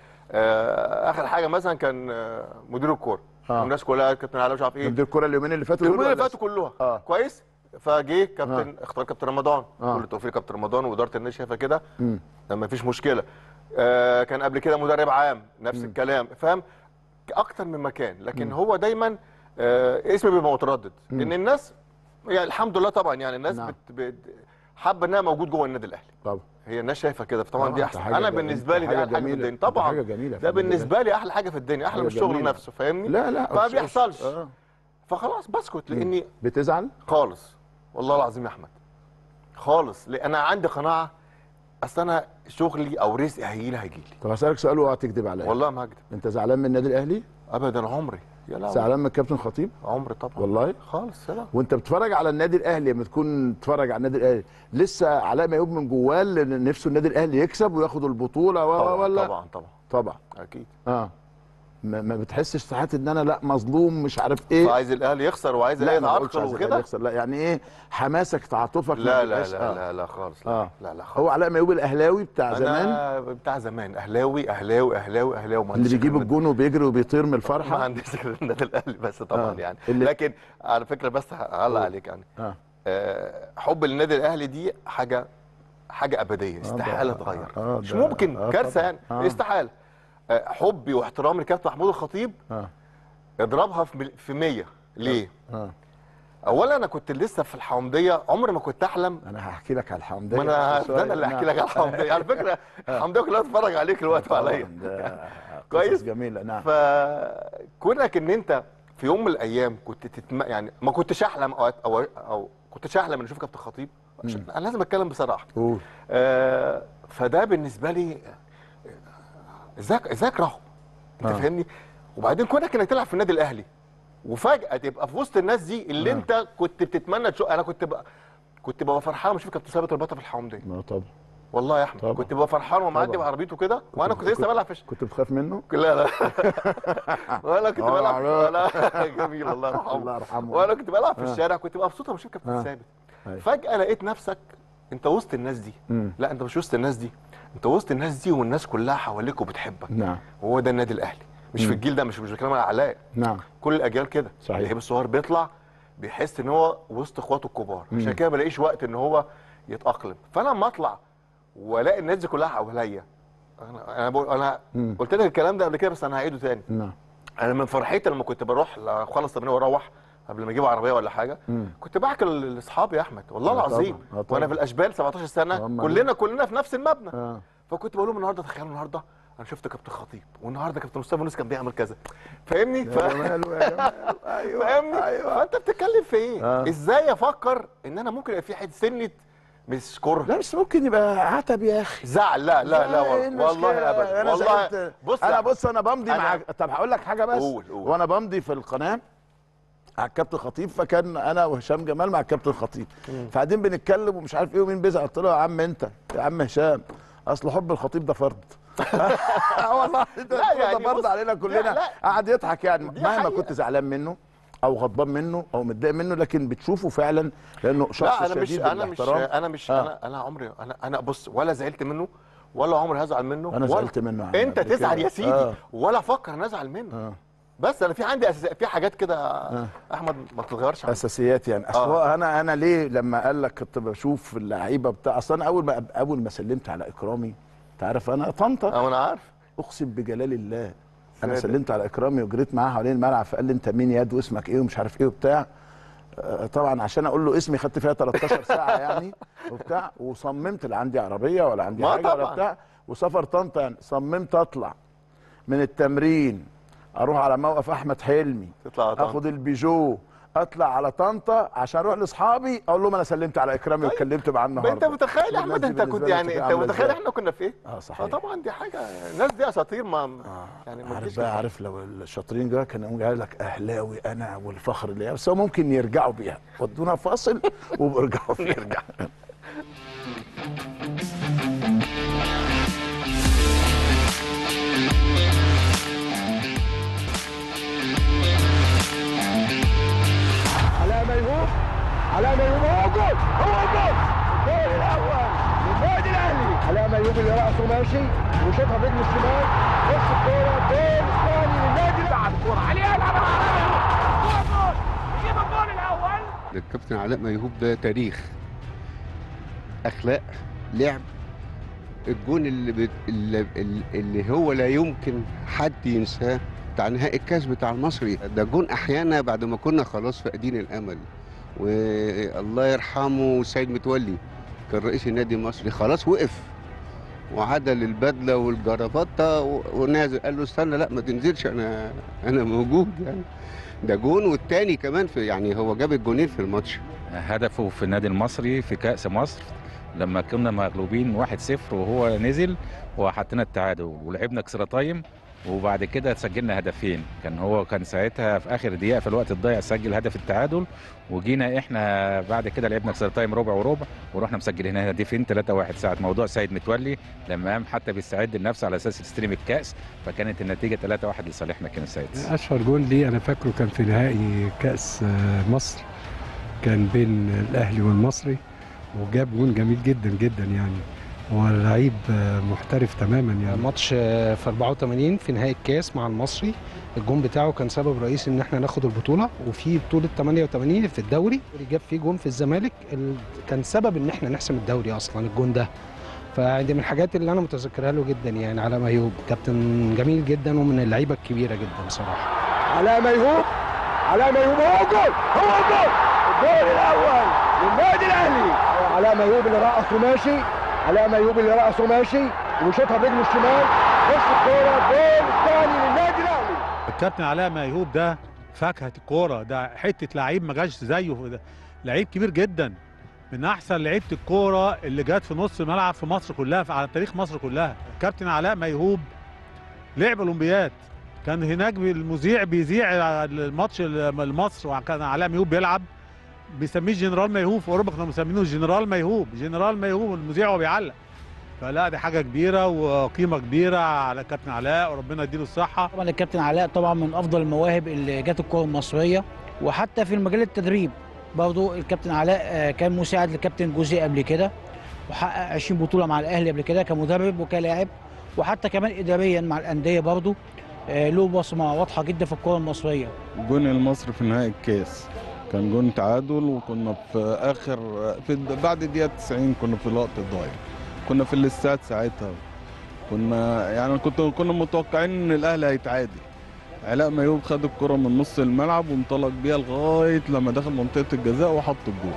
آه اخر حاجه مثلا كان آه مدير الكوره آه. والناس كلها كابتن علاء مش عارف ايه مدير الكوره اليومين اللي فاتوا اليومين دول اللي ولا فاتوا كلها آه. كويس فجه كابتن اختار كابتن رمضان آه. كل التوفيق كابتن رمضان واداره النادي شايفه كده مم. ما فيش مشكله آه كان قبل كده مدرب عام نفس الكلام فاهم اكتر من مكان لكن هو دايما آه اسمي بيبقى متردد ان الناس يعني الحمد لله طبعا يعني الناس نعم. بت بت حابه انها موجود جوه النادي الاهلي طبعا هي الناس شايفه كده فطبعا آه، دي ده احسن حاجة انا جميلة. بالنسبه لي دي حاجة احلى حاجه في جميلة. الدنيا ده طبعا حاجة جميلة في ده النادي بالنسبه لي احلى حاجه في الدنيا احلى من حاجة الشغل جميلة. نفسه فاهمني لا لا فما أص- بيحصلش آه. فخلاص بسكت لاني بتزعل خالص والله العظيم يا احمد خالص لان انا عندي قناعه اصل انا شغلي او رزقي هيجي لي هيجي لي طب هسالك سؤال واوعى تكذب عليا والله ما هكذب انت زعلان من النادي الاهلي ابدا عمري يا لا زعلان من الكابتن خطيب عمري طبعا والله خالص يا لا وانت بتتفرج على النادي الاهلي لما تكون تتفرج على النادي الاهلي لسه علاء ميهوب من جواه اللي نفسه النادي الاهلي يكسب وياخد البطوله و- طبعا ولا طبعا طبعا طبعا اكيد اه ما, ما بتحسش ساعات ان انا لا مظلوم مش عارف ايه فعايز الاهلي يخسر وعايز لا الاهلي ما قلتش يتعطل عايز الأهلي وكده يخسر لا يعني ايه حماسك تعاطفك ما لا لا بيبقاش- لا آه. لا لا خالص لا آه. لا لا خالص هو علاء ميهوب الاهلاوي بتاع زمان انا بتاع زمان اهلاوي اهلاوي اهلاوي اهلاوي ما اللي عنديش بيجيب فكرة الجون وبيجري وبيطير من ما الفرحه عنديش غير النادي الاهلي بس طبعا آه. يعني اللي- لكن على فكره بس هعلق عليك يعني اه آه، حب النادي الاهلي دي حاجه حاجه ابديه استحاله ده- تتغير آه، مش ده- ممكن آه، كارثه طبعاً. يعني آه. استحاله آه، حبي واحترامي لكابتن محمود الخطيب اه اضربها في مل- في 100 ليه؟ اه اولا انا كنت لسه في الحمديه عمري ما كنت احلم انا هحكي لك على الحمديه ما انا شوية. ده انا اللي احكي لك على الحمديه على فكره الحمديه كلها اتفرج عليك الوقت طبعاً، وعليا ده كويس؟ قصص جميله نعم فكونك ان انت في يوم من الايام كنت تتم... يعني ما كنتش احلم او او, أو كنتش احلم ان اشوف كابتن خطيب عشان انا لازم اتكلم بصراحه قول آه فده بالنسبه لي ازاي ازاي اكرهه انت آه. فاهمني وبعدين كونك انك تلعب في النادي الاهلي وفجاه تبقى في وسط الناس دي اللي آه. انت كنت بتتمنى تشوف انا كنت بقى كنت ببقى فرحان لما اشوف كابتن ثابت البطل في الحمديه ما طبعا والله يا احمد طبعا. كنت ببقى فرحان ومعدي طبعا. بعربيته كده وانا كنت لسه بلعب في الش- كنت بتخاف منه لا لا وانا كنت آه، بلعب علاء. ولا جميل الله يرحمه الله يرحمه وانا كنت بلعب في آه. الشارع كنت مبسوط لما اشوف كابتن آه. ثابت أيوة. فجاه لقيت نفسك انت وسط الناس دي مم. لا انت مش وسط الناس دي انت وسط الناس دي والناس كلها حواليك وبتحبك نعم وهو ده النادي الاهلي مش في الجيل ده مش مش بتكلم على علاء نعم كل الاجيال كده صحيح. اللعيب الصغير بيطلع بيحس ان هو وسط اخواته الكبار عشان كده بلاقيش وقت ان هو يتاقلم فانا لما اطلع والاقي الناس دي كلها حواليا انا انا بقول انا مم. قلت لك الكلام ده قبل كده بس انا هعيده تاني نعم انا من فرحتي لما كنت بروح اخلص تمرين واروح قبل ما اجيب عربيه ولا حاجه مم. كنت بحكي لاصحابي يا احمد والله آه العظيم طبعاً، آه طبعاً. وانا في الاشبال 17 سنه هم كلنا كلنا في نفس المبنى اه فكنت بقول لهم النهارده تخيلوا النهارده انا شفت كابتن خطيب والنهارده كابتن مصطفى يونس كان بيعمل كذا فاهمني ف... يا جماله يا جماله ايوه فاهمني ايوه فانت بتتكلم في ايه آه. ازاي افكر ان انا ممكن يبقى في حته سنه مش كره لا بس ممكن يبقى عتب يا اخي زعل لا لا لا إيه والله, المشكلة؟ والله ابدا أنا والله زعلت. بص انا يا بص انا بمضي أنا- مع طب هقول لك حاجه بس قول، قول. وانا بمضي في القناه على الكابتن خطيب فكان انا وهشام جمال مع الكابتن خطيب فقاعدين بنتكلم ومش عارف ايه ومين بيزعل قلت له يا عم انت يا عم هشام اصل حب الخطيب ده فرض آه والله ده لا ده يعني فرض بص- علينا كلنا لا، لا. قعد يضحك يعني دي مهما حقيقة. كنت زعلان منه او غضبان منه او متضايق منه لكن بتشوفه فعلا لانه شخص لا انا مش شديد انا مش الاحترام انا مش آه. انا انا عمري انا انا بص ولا زعلت منه ولا عمري هزعل منه أنا ولا- زعلت منه يا عم انت قبل تزعل كده. يا سيدي آه. ولا افكر ان ازعل منه آه. بس انا في عندي أساس... في حاجات كده احمد ما تتغيرش عندي. اساسيات يعني اصل آه. هو انا انا ليه لما قال لك كنت بشوف اللعيبه بتاع اصل انا اول ما اول ما سلمت على اكرامي انت عارف انا طنطا اه انا عارف اقسم بجلال الله انا ساتر. سلمت على اكرامي وجريت معاه حوالين الملعب فقال لي انت مين ياد واسمك ايه ومش عارف ايه وبتاع آه، طبعا عشان اقول له اسمي خدت فيها 13 ساعه يعني وبتاع وصممت لا عندي عربيه ولا عندي ما حاجه ولا طبعاً. بتاع وسفر طنطا يعني صممت اطلع من التمرين اروح على موقف احمد حلمي تطلع على طنطا. اخد البيجو اطلع على طنطا عشان اروح لاصحابي اقول لهم انا سلمت على اكرامي واتكلمت معاه النهارده انت متخيل يا الناس احمد دي انت بالنسبة كنت لي يعني بتبقى انت عاملة متخيل إزاي؟ احنا كنا في ايه؟ اه صحيح فطبعا دي حاجه الناس دي اساطير ما يعني ما عارف تجيش بقى عارف لو الشاطرين جوا كان يقوم قال لك اهلاوي انا والفخر اللي بس هو ممكن يرجعوا بيها ودونا فاصل وبيرجعوا نرجع علاء ميهوب علاء ميهوب هو جول هو جول الجول الاول للنادي الاهلي علاء ميهوب اللي راسه ماشي وشاطها برجله الشمال بص الكوره جول الثاني للنادي بعد الكوره عليه يلعب هو جول يجيب الجول الاول الكابتن علاء ميهوب ده تاريخ اخلاق لعب الجون اللي, بت... اللي, اللي هو لا يمكن حد ينساه بتاع نهائي الكاس بتاع المصري ده جون احيانا بعد ما كنا خلاص فاقدين الامل والله يرحمه سيد متولي كان رئيس النادي المصري خلاص وقف وعدل البدله والجرافطه و- ونازل قال له استنى لا ما تنزلش انا انا موجود يعني ده جون والتاني كمان في يعني هو جاب الجونين في الماتش هدفه في النادي المصري في كأس مصر لما كنا مغلوبين 1-0 وهو نزل وحطينا التعادل ولعبنا اكسترا تايم وبعد كده سجلنا هدفين كان هو كان ساعتها في اخر دقيقه في الوقت الضايع سجل هدف التعادل وجينا احنا بعد كده لعبنا اكسترا تايم ربع وربع ورحنا مسجلين هدفين 3-1 ساعه موضوع سيد متولي لما قام حتى بيستعد لنفسه على اساس يستلم الكاس فكانت النتيجه 3-1 لصالحنا كان ساعتها اشهر جول لي انا فاكره كان في نهائي كاس آه، مصر كان بين الاهلي والمصري وجاب جون جميل جدا جدا يعني هو لعيب آه، محترف تماما يعني ماتش آه، في 84 في نهائي الكاس مع المصري الجون بتاعه كان سبب رئيسي ان احنا ناخد البطوله وفي بطوله 88 في الدوري اللي جاب فيه جون في الزمالك ال- كان سبب ان احنا نحسم الدوري اصلا الجون ده فدي من الحاجات اللي انا متذكرها له جدا يعني على ميوب كابتن جميل جدا ومن اللعيبه الكبيره جدا بصراحه علاء ميهوب علاء ميهوب هو جول هو جول الجول الاول للنادي الاهلي علاء ميهوب اللي رقصه ماشي علاء ميهوب اللي رقصه ماشي وشاطها برجله الشمال بص الكوره جول الثاني للنادي الاهلي الكابتن علاء ميهوب ده فاكهه الكوره ده حته لعيب ما جاش زيه ده لعيب كبير جدا من احسن لعيبه الكوره اللي جت في نص الملعب في مصر كلها في على تاريخ مصر كلها الكابتن علاء ميهوب لعب اولمبياد كان هناك المذيع بيذيع الماتش لمصر وكان علاء ميهوب بيلعب بيسميه جنرال ميهوب في اوروبا كانوا مسمينه جنرال ميهوب جنرال ميهوب المذيع وهو بيعلق فلا دي حاجه كبيره وقيمه كبيره على كابتن علاء وربنا يديله الصحه طبعا الكابتن علاء طبعا من افضل المواهب اللي جت الكره المصريه وحتى في مجال التدريب برضه الكابتن علاء آه، كان مساعد لكابتن جوزي قبل كده وحقق 20 بطوله مع الاهلي قبل كده كمدرب وكلاعب وحتى كمان اداريا مع الانديه برضه آه، له بصمه واضحه جدا في الكره المصريه جون المصري في نهائي الكاس كان جون تعادل وكنا في اخر في بعد الدقيقه 90 كنا في الوقت الضايع كنا في الاستاد ساعتها كنا يعني كنت كنا متوقعين ان الاهلي هيتعادل علاء ميوب خد الكره من نص الملعب وانطلق بيها لغايه لما دخل منطقه الجزاء وحط الجول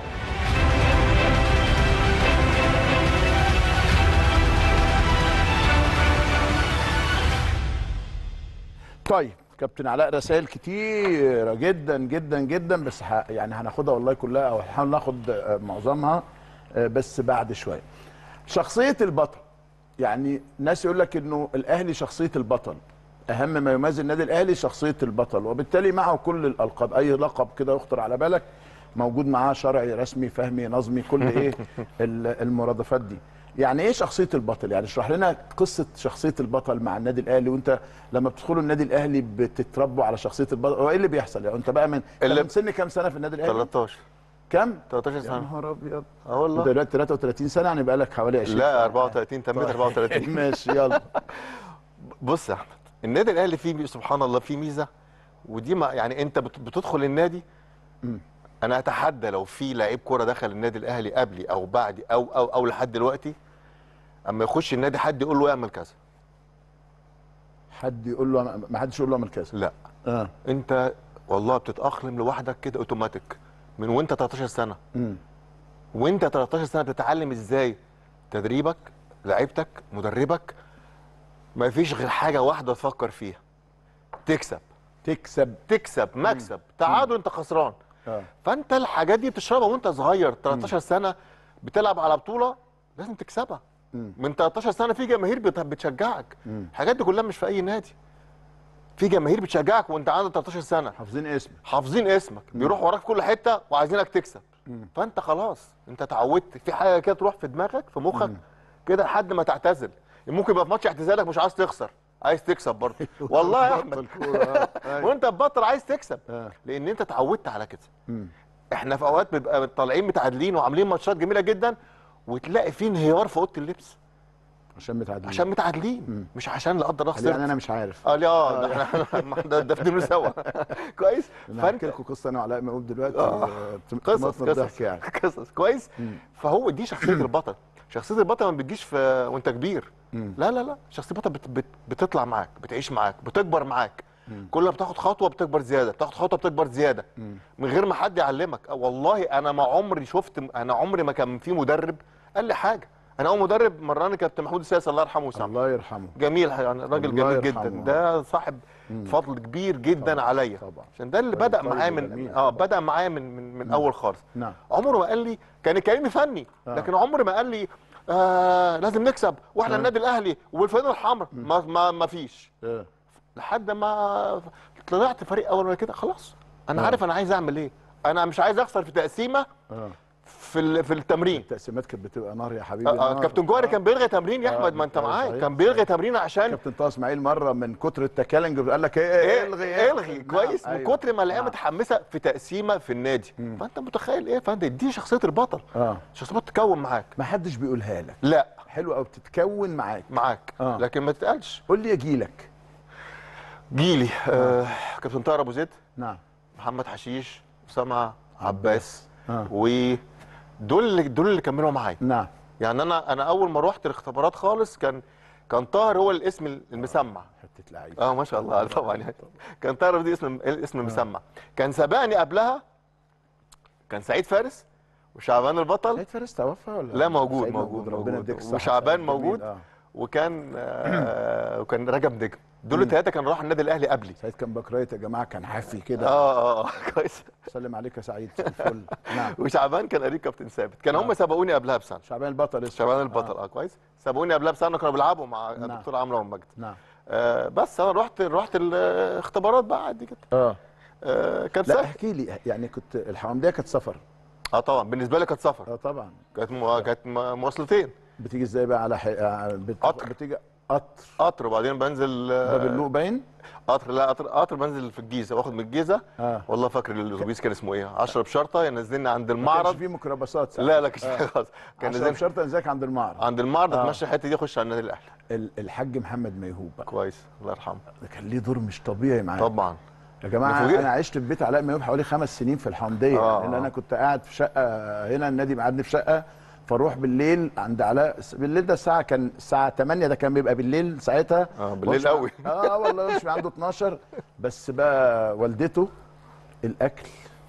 طيب كابتن علاء رسائل كتيرة جدا جدا جدا بس ح... يعني هناخدها والله كلها او هنحاول ناخد آه، معظمها آه، بس بعد شويه. شخصية البطل يعني ناس يقول لك انه الاهلي شخصية البطل اهم ما يميز النادي الاهلي شخصية البطل وبالتالي معه كل الالقاب اي لقب كده يخطر على بالك موجود معاه شرعي رسمي فهمي نظمي كل ايه ال- المرادفات دي. يعني ايه شخصيه البطل يعني اشرح لنا قصه شخصيه البطل مع النادي الاهلي وانت لما بتدخلوا النادي الاهلي بتتربوا على شخصيه البطل هو ايه اللي بيحصل يعني انت بقى من اللي من سن كام سنه في النادي الاهلي 13 كام 13 يا سنه نهار ابيض اه والله دلوقتي 33 سنه يعني بقى لك حوالي 20 لا سنة. 34 تميت طيب. 34 ماشي يلا بص يا احمد النادي الاهلي فيه سبحان الله فيه ميزه ودي ما يعني انت بت- بتدخل النادي انا اتحدى لو في لعيب كوره دخل النادي الاهلي قبلي او بعدي او او او لحد دلوقتي اما يخش النادي حد يقول له اعمل كذا حد يقول له ما حدش يقول له اعمل كذا لا اه انت والله بتتاقلم لوحدك كده اوتوماتيك من وانت 13 سنه امم وانت 13 سنه بتتعلم ازاي تدريبك لعيبتك مدربك ما فيش غير حاجه واحده تفكر فيها تكسب تكسب تكسب مكسب تعادل انت خسران اه فانت الحاجات دي بتشربها وانت صغير 13 سنه بتلعب على بطوله لازم تكسبها مم. من 13 سنه في جماهير بت- بتشجعك مم. الحاجات دي كلها مش في اي نادي في جماهير بتشجعك وانت عندك 13 سنه حافظين اسمك حافظين اسمك بيروحوا وراك في كل حته وعايزينك تكسب مم. فانت خلاص انت اتعودت في حاجه كده تروح في دماغك في مخك كده لحد ما تعتزل ممكن يبقى في ماتش اعتزالك مش عايز تخسر عايز تكسب برضه والله يا احمد وانت بطل عايز تكسب لان انت اتعودت على كده مم. احنا في اوقات بنبقى طالعين متعادلين وعاملين ماتشات جميله جدا وتلاقي في انهيار في اوضه اللبس عشان متعادلين عشان متعادلين مش عشان لا قدر الله خسرت يعني انا مش عارف اه لا اه ده احنا ده ده في دول سوا كويس انا هحكي لكم قصه انا وعلاء مقوم دلوقتي آه. آه، قصص تموتنا قصص الضحك يعني قصص كويس مم. فهو دي شخصيه البطل شخصيه البطل ما بتجيش في وانت كبير مم. لا لا لا شخصيه البطل بت بت بتطلع معاك بتعيش معاك بتكبر معاك مم. كل ما بتاخد خطوه بتكبر زياده بتاخد خطوه بتكبر زياده مم. من غير ما حد يعلمك أه والله انا ما عمري شفت انا عمري ما كان في مدرب قال لي حاجه انا اول مدرب مراني كابتن محمود السياسي الله يرحمه وسامحه الله يرحمه جميل يعني راجل الله جميل جدا يرحمه. ده صاحب مم. فضل كبير جدا عليا طبعا عشان ده اللي راجل بدا طيب معايا من وجميل اه بدا معايا من من, من اول خالص نعم عمره ما قال لي كان يكلمني فني آه. لكن عمره ما قال لي آه لازم نكسب واحنا آه. النادي الاهلي والفريق الحمراء ما ما ما فيش آه. لحد ما طلعت فريق اول ولا كده خلاص انا آه. عارف انا عايز اعمل ايه انا مش عايز اخسر في تقسيمه اه في ال- في التمرين التقسيمات كانت بتبقى نار يا حبيبي آه آه نار. كابتن جوهري كان بيلغي تمرين يا آه، احمد ما انت آه، معايا صحيح، كان بيلغي تمرين عشان كابتن طه اسماعيل مره من كتر التكالنج قال لك ايه ايه الغي الغي نعم، كويس من أيوة. كتر ما اللعيبه نعم. متحمسه في تقسيمه في النادي فانت متخيل ايه فانت دي شخصيه البطل اه شخصيه البطل تكون معاك ما حدش بيقولها لك لا حلو قوي بتتكون معاك معاك آه. لكن ما تتقالش قول لي اجيلك جيلي آه كابتن طاهر ابو زيد نعم محمد حشيش اسامه عباس آه. ودول اللي دول اللي كملوا معايا نعم يعني انا انا اول ما روحت الاختبارات خالص كان كان طاهر هو الاسم المسمع حته لعيب اه ما شاء الله طبعا يعني كان طاهر دي اسم الاسم المسمع كان سبقني قبلها كان سعيد فارس وشعبان البطل سعيد فارس توفى ولا لا موجود سعيد موجود, ربنا موجود. يديك الصحة وشعبان سعيد جميل، موجود آه. وكان آه وكان رجب نجم دول الثلاثه كانوا راحوا النادي الاهلي قبلي سعيد كان باك رايت يا جماعه كان حافي كده اه اه كويس سلم عليك يا سعيد في الفل نعم وشعبان كان قريب كابتن ثابت كان هم سبقوني قبلها بسنه شعبان البطل اسمه. شعبان البطل اه كويس سبقوني قبلها بسنه كانوا بيلعبوا مع نعم. الدكتور عمرو ومجد نعم آه بس انا رحت رحت الاختبارات بقى عادي كده اه آه كانت لا سهل احكي لي يعني كنت الحوامديه كانت سفر اه طبعا بالنسبه لي كانت سفر اه طبعا كانت مو... كانت م- مواصلتين بتيجي ازاي بقى على حي... آه، بت... قطر. بتيجي قطر قطر وبعدين بنزل باب اللوق باين قطر لا قطر قطر بنزل في الجيزه واخد من الجيزه آه. والله فاكر الاتوبيس كان اسمه ايه اشرب شرطه ينزلنا عند ما المعرض كانش فيه ميكروباصات ساعتها. لا لا كانش فيه خالص كان كان نزلنا شرط انزاك عند المعرض عند المعرض آه. اتمشى الحته دي اخش على النادي الاهلي ال- الحاج محمد ميهوب بقى كويس الله يرحمه ده كان ليه دور مش طبيعي معايا طبعا يا جماعه أنا فوجئت. انا عشت في بيت علاء ميهوب حوالي خمس سنين في الحمديه آه، لان آه. انا كنت قاعد في شقه هنا النادي مقعدني في شقه فاروح بالليل عند علاء بالليل ده الساعه كان الساعه 8 ده كان بيبقى بالليل ساعتها اه بالليل وأمشي قوي. مع- اه والله مش عنده 12 بس بقى والدته الاكل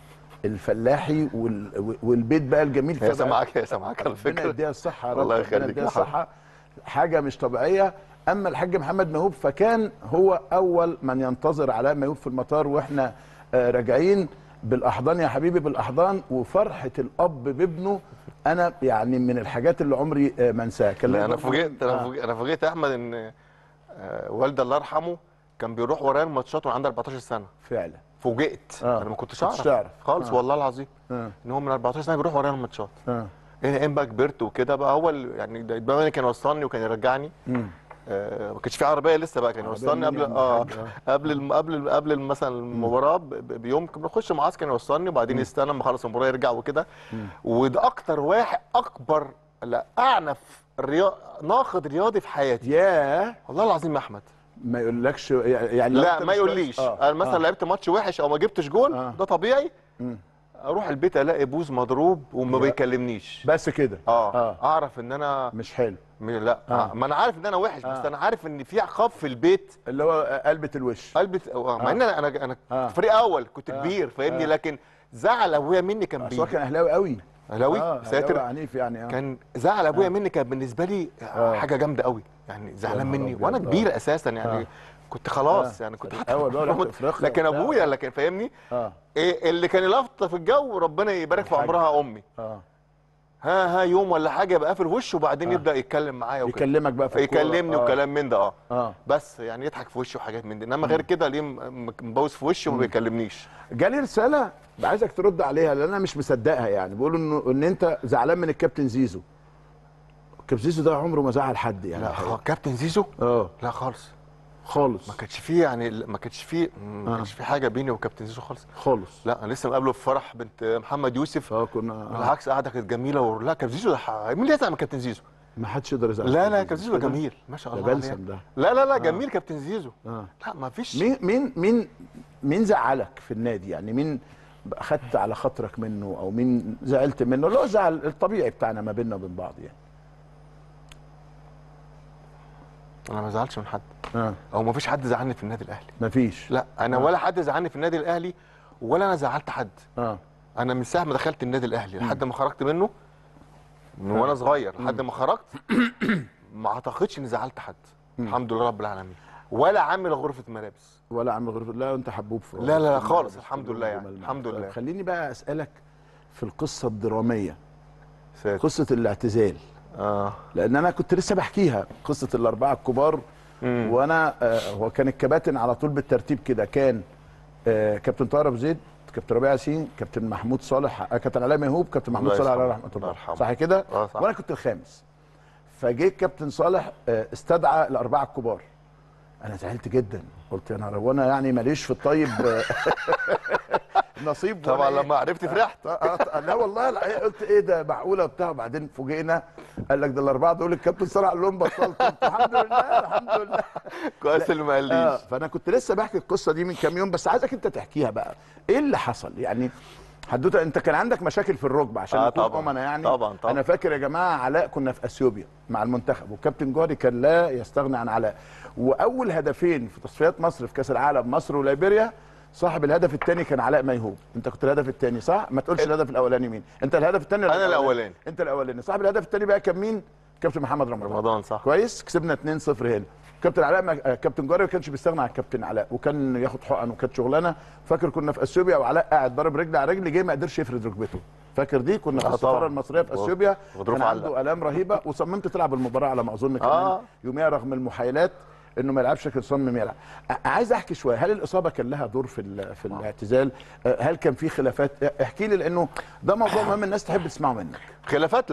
الفلاحي وال... والبيت بقى الجميل هي فبقى- سامعاك هي سامعاك على ربنا فكره يديها الصحه يا رب الله ربنا يخليك يديها يا حبيبي. الصحه حاجه مش طبيعيه اما الحاج محمد مهوب فكان هو اول من ينتظر علاء مهوب في المطار واحنا آه، راجعين بالاحضان يا حبيبي بالاحضان وفرحه الاب بابنه انا يعني من الحاجات اللي عمري آه، ما انساها كان لا ليه انا دور فوجئت مهم. انا آه. فوجئت انا فوجئت يا احمد ان آه، والدي الله يرحمه كان بيروح ورايا الماتشات وانا عندي 14 سنه فعلا فوجئت آه. انا ما كنتش كنتش اعرف تعرف. خالص آه. والله العظيم آه. ان هو من 14 سنه بيروح ورايا الماتشات اه هنا بقى كبرت وكده بقى هو ال- يعني ده بقى كان يوصلني وكان يرجعني مم. آه، ما كانش في عربيه لسه بقى كان عربية يوصلني مين قبل يا عم اه الحاج؟ قبل الم- قبل ال- قبل الم- مثلا المباراه ب- ب- بيوم كنا بنخش معسكر كان يوصلني وبعدين يستنى لما خلص المباراه يرجع وكده وده اكتر واحد اكبر لا اعنف رياض ناقد رياضي في حياتي ياه والله العظيم يا احمد ما يقولكش يعني لو لا أنت ما مش يقوليش كويس- انا مثلا لعبت ماتش وحش او ما جبتش جول آه. ده طبيعي مم. اروح البيت الاقي بوز مضروب وما لا. بيكلمنيش بس كده اه, آه. اعرف ان انا مش حلو م- لا آه. آه. ما انا عارف ان انا وحش بس آه. انا عارف ان في عقاب في البيت اللي هو قلبة الوش قلبي آه. مع آه. ان انا انا انا آه. كنت فريق اول كنت آه. كبير فاهمني آه. لكن زعل ابويا مني كان بس هو بي كان اهلاوي قوي اهلاوي اه ساتر أهلاوي عنيف يعني آه. كان زعل ابويا آه. مني كان بالنسبه لي آه. حاجه جامده قوي يعني زعلان نهار مني أبيض. وانا آه. كبير اساسا يعني آه. كنت خلاص آه. يعني كنت فريق حتى أول بقى ورحت بموت. أفريقيا لكن وبتاع. ابويا لكن فاهمني اه إيه اللي كان يلفط في الجو ربنا يبارك في الحاج. عمرها امي اه ها ها يوم ولا حاجه يبقى قافل وشه وبعدين آه. يبدا يتكلم معايا وكده يكلمك بقى في الكورة. يكلمني آه. وكلام من ده اه اه بس يعني يضحك في وشي وحاجات من دي انما غير كده ليه م- م- مبوس في وشي وما بيكلمنيش جالي رساله عايزك ترد عليها لان انا مش مصدقها يعني بيقولوا انه ان انت زعلان من الكابتن زيزو الكابتن زيزو ده عمره ما زعل حد يعني لا الحقيقة. خ- كابتن زيزو اه لا خالص خالص ما كانش فيه يعني ما كانش فيه ما آه. كانش فيه حاجه بيني وكابتن زيزو خالص خالص لا انا لسه مقابله في فرح بنت محمد يوسف اه كنا آه. بالعكس قعده كانت جميله و... لا كابتن زيزو ده ح- مين اللي يزعل من كابتن زيزو ما حدش يقدر يزعل لا لا كابتن زيزو ده كده؟ جميل ما شاء ده الله بلسم عليه. ده لا لا لا جميل كابتن زيزو اه لا ما فيش مين مين مين مين زعلك في النادي يعني مين اخدت على خاطرك منه او مين زعلت منه اللي هو زعل الطبيعي بتاعنا ما بيننا وبين بعض يعني انا ما زعلتش من حد اه او ما فيش حد زعلني في النادي الاهلي مفيش لا انا آه. ولا حد زعلني في النادي الاهلي ولا انا زعلت حد اه انا من ساعه ما دخلت النادي الاهلي لحد ما خرجت منه من وانا صغير لحد ما خرجت ما اعتقدش اني زعلت حد الحمد لله رب العالمين ولا عامل غرفه ملابس ولا عم غرفة لا انت حبوب في لا لا لا في خالص الملابس، الحمد في لله يعني الملابس. الحمد طيب لله خليني بقى اسالك في القصه الدراميه ساتر. قصه الاعتزال اه لان انا كنت لسه بحكيها قصه الاربعه الكبار مم. وانا آه هو كان الكباتن على طول بالترتيب كده كان آه كابتن طاهر ابو زيد كابتن ربيع ياسين كابتن محمود صالح آه كابتن علاء ميهوب كابتن محمود الله صالح عليه يرحمه. رحمه الله الله يرحمه. صح كده اه صح. وانا كنت الخامس فجه الكابتن صالح آه استدعى الاربعه الكبار انا زعلت جدا قلت يا نهار وانا يعني ماليش في الطيب آه، نصيب طبعا ولا إيه؟ لما عرفت فرحت آه، آه، لا والله لا قلت ايه ده معقوله وبتاع وبعدين فوجئنا قال لك ده الاربعه دول الكابتن صالح قال لهم بطلت قلت الحمد لله الحمد لله كويس اللي ما آه قاليش فانا كنت لسه بحكي القصه دي من كام يوم بس عايزك انت تحكيها بقى ايه اللي حصل يعني حدوته انت كان عندك مشاكل في الركبه عشان آه، نكون طبعاً. امنا يعني طبعاً، طبعاً. انا فاكر يا جماعه علاء كنا في اثيوبيا مع المنتخب والكابتن جاري كان لا يستغني عن علاء واول هدفين في تصفيات مصر في كاس العالم مصر وليبيريا صاحب الهدف الثاني كان علاء ميهوب انت كنت الهدف الثاني صح ما تقولش الهدف الاولاني مين انت الهدف الثاني أنا الأولاني. انت الاولاني صاحب الهدف الثاني بقى كان مين كابتن محمد رمضان رمضان صح كويس كسبنا 2-0 هنا كابتن علاء ما... آه، كابتن جاري ما كانش بيستغنى عن الكابتن علاء وكان ياخد حقن وكانت شغلانه فاكر كنا في اثيوبيا وعلاء قاعد ضارب رجل على رجل جه ما قدرش يفرد ركبته فاكر دي كنا في آه، السفاره طبعاً. المصريه في اثيوبيا غضروف كان علق. عنده الام رهيبه وصممت تلعب المباراه على ما اظن كمان آه. يوميها رغم المحايلات انه ما يلعبش لكن صمم يلعب ع- عايز احكي شويه هل الاصابه كان لها دور في ال- في الاعتزال آه، هل كان في خلافات احكي لي لانه ده موضوع مهم الناس تحب تسمعه منك خلافات لا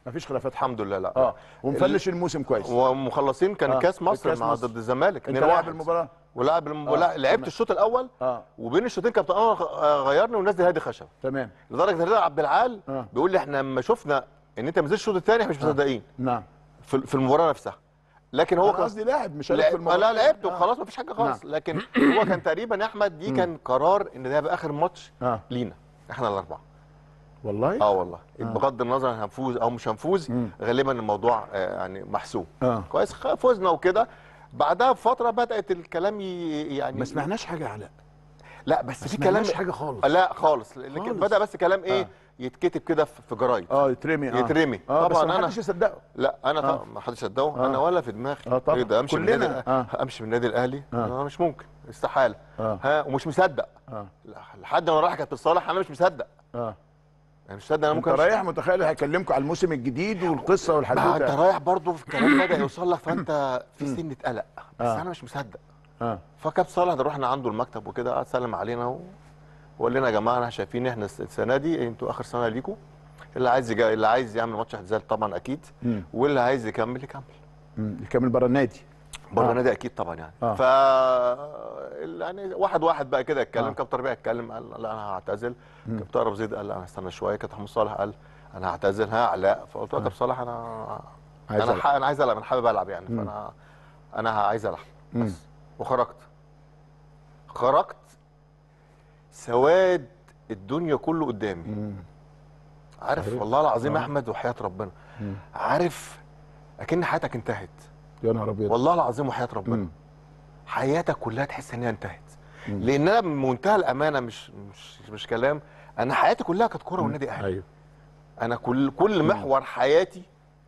مفيش خلافات الحمد لله لا اه ومفنش الموسم كويس ومخلصين كان آه، كاس مصر كاس مع مصر. ضد الزمالك انت 2-1. لاعب المباراه ولعب الم... آه، ولا- لعبت تمام. الشوط الاول اه وبين الشوطين كابتن انور آه، غيرني ونزل هادي خشب تمام لدرجه ان رضا عبد العال آه. بيقول لي احنا لما شفنا ان انت ما نزلتش الشوط الثاني احنا مش مصدقين نعم في في المباراه نفسها لكن هو انا قصدي لاعب مش هلاعب في لعب المباراه لا لعبت آه. وخلاص مفيش حاجه خالص نعم. لكن هو كان تقريبا يا احمد دي كان قرار ان ده يبقى اخر ماتش اه لينا احنا الاربعه والله اه والله آه. بغض النظر عن هنفوز او مش هنفوز مم. غالبا الموضوع آه، يعني محسوم اه كويس خ- فزنا وكده بعدها بفتره بدات الكلام ي- يعني ما سمعناش حاجه يا علاء لا بس ما في كلام سمعناش حاجه خالص لا خالص لكن خالص. بدا بس كلام ايه آه. يتكتب كده في في جرايد اه يترمي اه يترمي اه بس طبعا ما انا حدش يصدقه لا انا آه. طبعا ما حدش صدقه آه. انا ولا في دماغي اه طبعا ايه ده امشي من كلنا. النادي آه. امشي من النادي الاهلي آه. آه. مش ممكن استحاله اه ها ومش مصدق اه لحد ما راح كابتن صالح انا مش مصدق اه انا مش مصدق انا انت ممكن أمشي. رايح متخيل هيكلمكم على الموسم الجديد والقصه ما انت والحدوته رايح برضه في كلام بدا يوصل لك فانت في سنه قلق بس آه. انا مش مصدق اه فكابتن صالح ده رحنا عنده المكتب وكده قعد سلم علينا و... وقال لنا يا جماعه احنا شايفين احنا السنه دي انتوا اخر سنه ليكم اللي عايز يجا... اللي عايز يعمل ماتش اعتزال طبعا اكيد مم. واللي عايز يكمل يكمل مم. يكمل بره النادي بره آه. النادي اكيد طبعا يعني آه. ف يعني واحد واحد بقى كده اتكلم آه. كابتن ربيع اتكلم قال لا انا هعتزل مم. كابتن رب زيد قال لا انا هستنى شويه كابتن محمود صالح قال انا هعتزل ها علاء فقلت له يا كابتن صالح انا عايز انا ألعب. ح... انا عايز العب انا حابب العب يعني مم. فانا انا عايز العب مم. بس وخرجت خرجت سواد الدنيا كله قدامي مم. عارف صحيح. والله العظيم يا آه. احمد وحياه ربنا مم. عارف اكن حياتك انتهت يا نهار ابيض والله العظيم وحياه ربنا مم. حياتك كلها تحس ان هي انتهت مم. لان انا بمنتهى الامانه مش مش مش كلام انا حياتي كلها كانت كوره والنادي الاهلي ايوه انا كل كل محور حياتي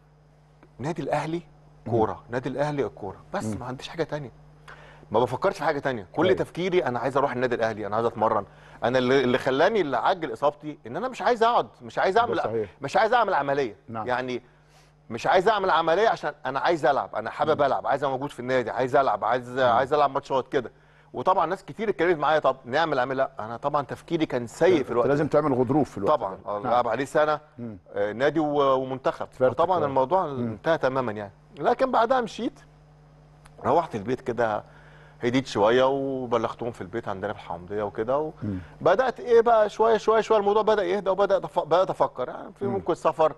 نادي الاهلي كوره نادي الاهلي الكوره بس مم. ما عنديش حاجه تانية ما بفكرش في حاجه تانية كل أيوة. تفكيري انا عايز اروح النادي الاهلي انا عايز اتمرن انا اللي, اللي خلاني اللي عجل اصابتي ان انا مش عايز اقعد مش عايز ده اعمل صحيح. مش عايز اعمل عمليه نعم. يعني مش عايز اعمل عمليه عشان انا عايز العب انا حابب العب عايز ابقى موجود في النادي عايز العب عايز عايز العب ماتشات كده وطبعا ناس كتير اتكلمت معايا طب نعمل عمل لا انا طبعا تفكيري كان سيء في الوقت ده. لازم تعمل غضروف في الوقت طبعا ده. آه، نعم. لعب عليه سنه مم. آه، نادي و- ومنتخب فرق طبعا كويس. الموضوع مم. انتهى تماما يعني لكن بعدها مشيت روحت البيت كده هديت شويه وبلغتهم في البيت عندنا في الحموديه وكده مم. وبدات ايه بقى شويه شويه شويه الموضوع بدا يهدى وبدا أتف- بدات افكر يعني في مم. ممكن سفر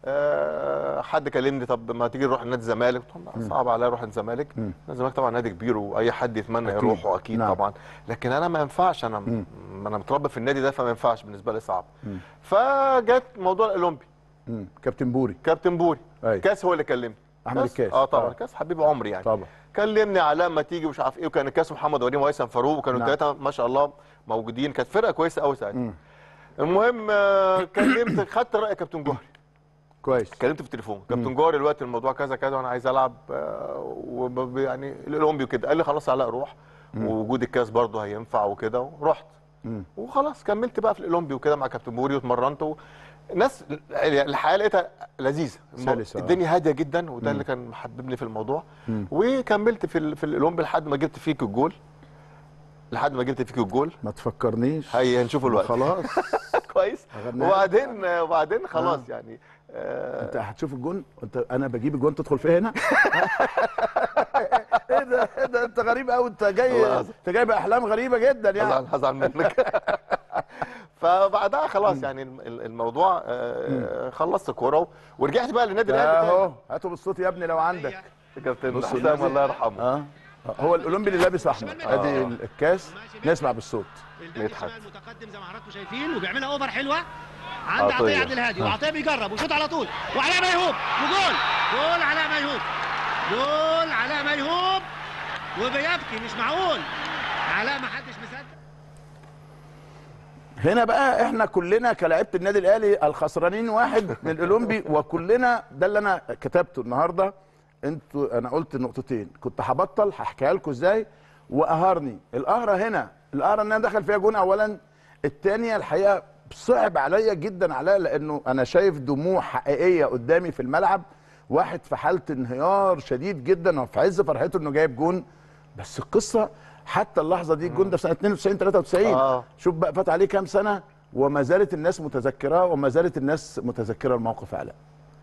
آه، حد كلمني طب ما تيجي نروح نادي الزمالك قلت لهم لا، صعب عليا اروح الزمالك مم. نادي الزمالك طبعا نادي كبير واي حد يتمنى أكيد. يروحه اكيد نعم. طبعا لكن انا ما ينفعش انا مم. انا متربي في النادي ده فما ينفعش بالنسبه لي صعب مم. فجت موضوع الاولمبي مم. كابتن بوري كابتن بوري ايوه كاس هو اللي كلمني احمد كاس؟ الكاس اه طبعا آه. كاس حبيب عمري يعني طبعا كلمني علاء ما تيجي مش عارف ايه وكان الكاس محمد وليم وهيثم فاروق وكانوا نعم. الثلاثه ما شاء الله موجودين كانت فرقه كويسه قوي ساعتها مم. المهم آه، كلمت خدت راي كابتن جوهري كويس كلمت في التليفون كابتن جوهري دلوقتي الموضوع كذا كذا وانا عايز العب آه، وب- يعني الاولمبي وكده قال لي خلاص علاء روح ووجود الكاس برضه هينفع وكده ورحت مم. وخلاص كملت بقى في الاولمبي وكده مع كابتن بوري واتمرنت و... ناس الحياه لقيتها لذيذه المو- سلسة، آه. الدنيا هاديه جدا وده مم. اللي كان محببني في الموضوع مم. وكملت في ال... في الاولمبي لحد ما جبت فيك الجول لحد ما جبت فيك الجول ما تفكرنيش هي هنشوف الوقت خلاص كويس أغنيها. وبعدين وبعدين خلاص آه. يعني آه انت هتشوف الجون انت انا بجيب الجون تدخل فيها هنا ايه ده ايه ده انت غريب قوي انت الله جاي يعظم. انت جاي باحلام غريبه جدا يعني هزعل هزعل منك فبعدها خلاص يعني الم- ال- الموضوع آه، خلصت كوره ورجعت بقى للنادي الاهلي تاني. اهو هاتوا بالصوت يا ابني لو عندك كابتن بص حسام النازل. الله يرحمه اه هو الاولمبي اللي لابس احمر ادي آه. الكاس نسمع بالصوت مدحت متقدم زي ما حضراتكم شايفين وبيعملها اوفر حلوه عند عطية. عطيه عبد الهادي آه. وعطيه بيجرب وشوط على طول وعلاء ميهوب وجول جول علاء ميهوب جول علاء ميهوب وبيبكي مش معقول علاء ما حدش مصدق هنا بقى احنا كلنا كلاعيبه النادي الاهلي الخسرانين واحد من الاولمبي وكلنا ده اللي انا كتبته النهارده انتوا انا قلت نقطتين كنت هبطل هحكيها لكم ازاي وقهرني القهره هنا القهره ان انا دخل فيها جون اولا الثانيه الحقيقه صعب عليا جدا علاء لانه انا شايف دموع حقيقيه قدامي في الملعب واحد في حاله انهيار شديد جدا وفي عز فرحته انه جايب جون بس القصه حتى اللحظه دي الجون ده في سنه 92 93 آه. شوف بقى فات عليه كام سنه وما زالت الناس متذكراه وما زالت الناس متذكره الموقف علاء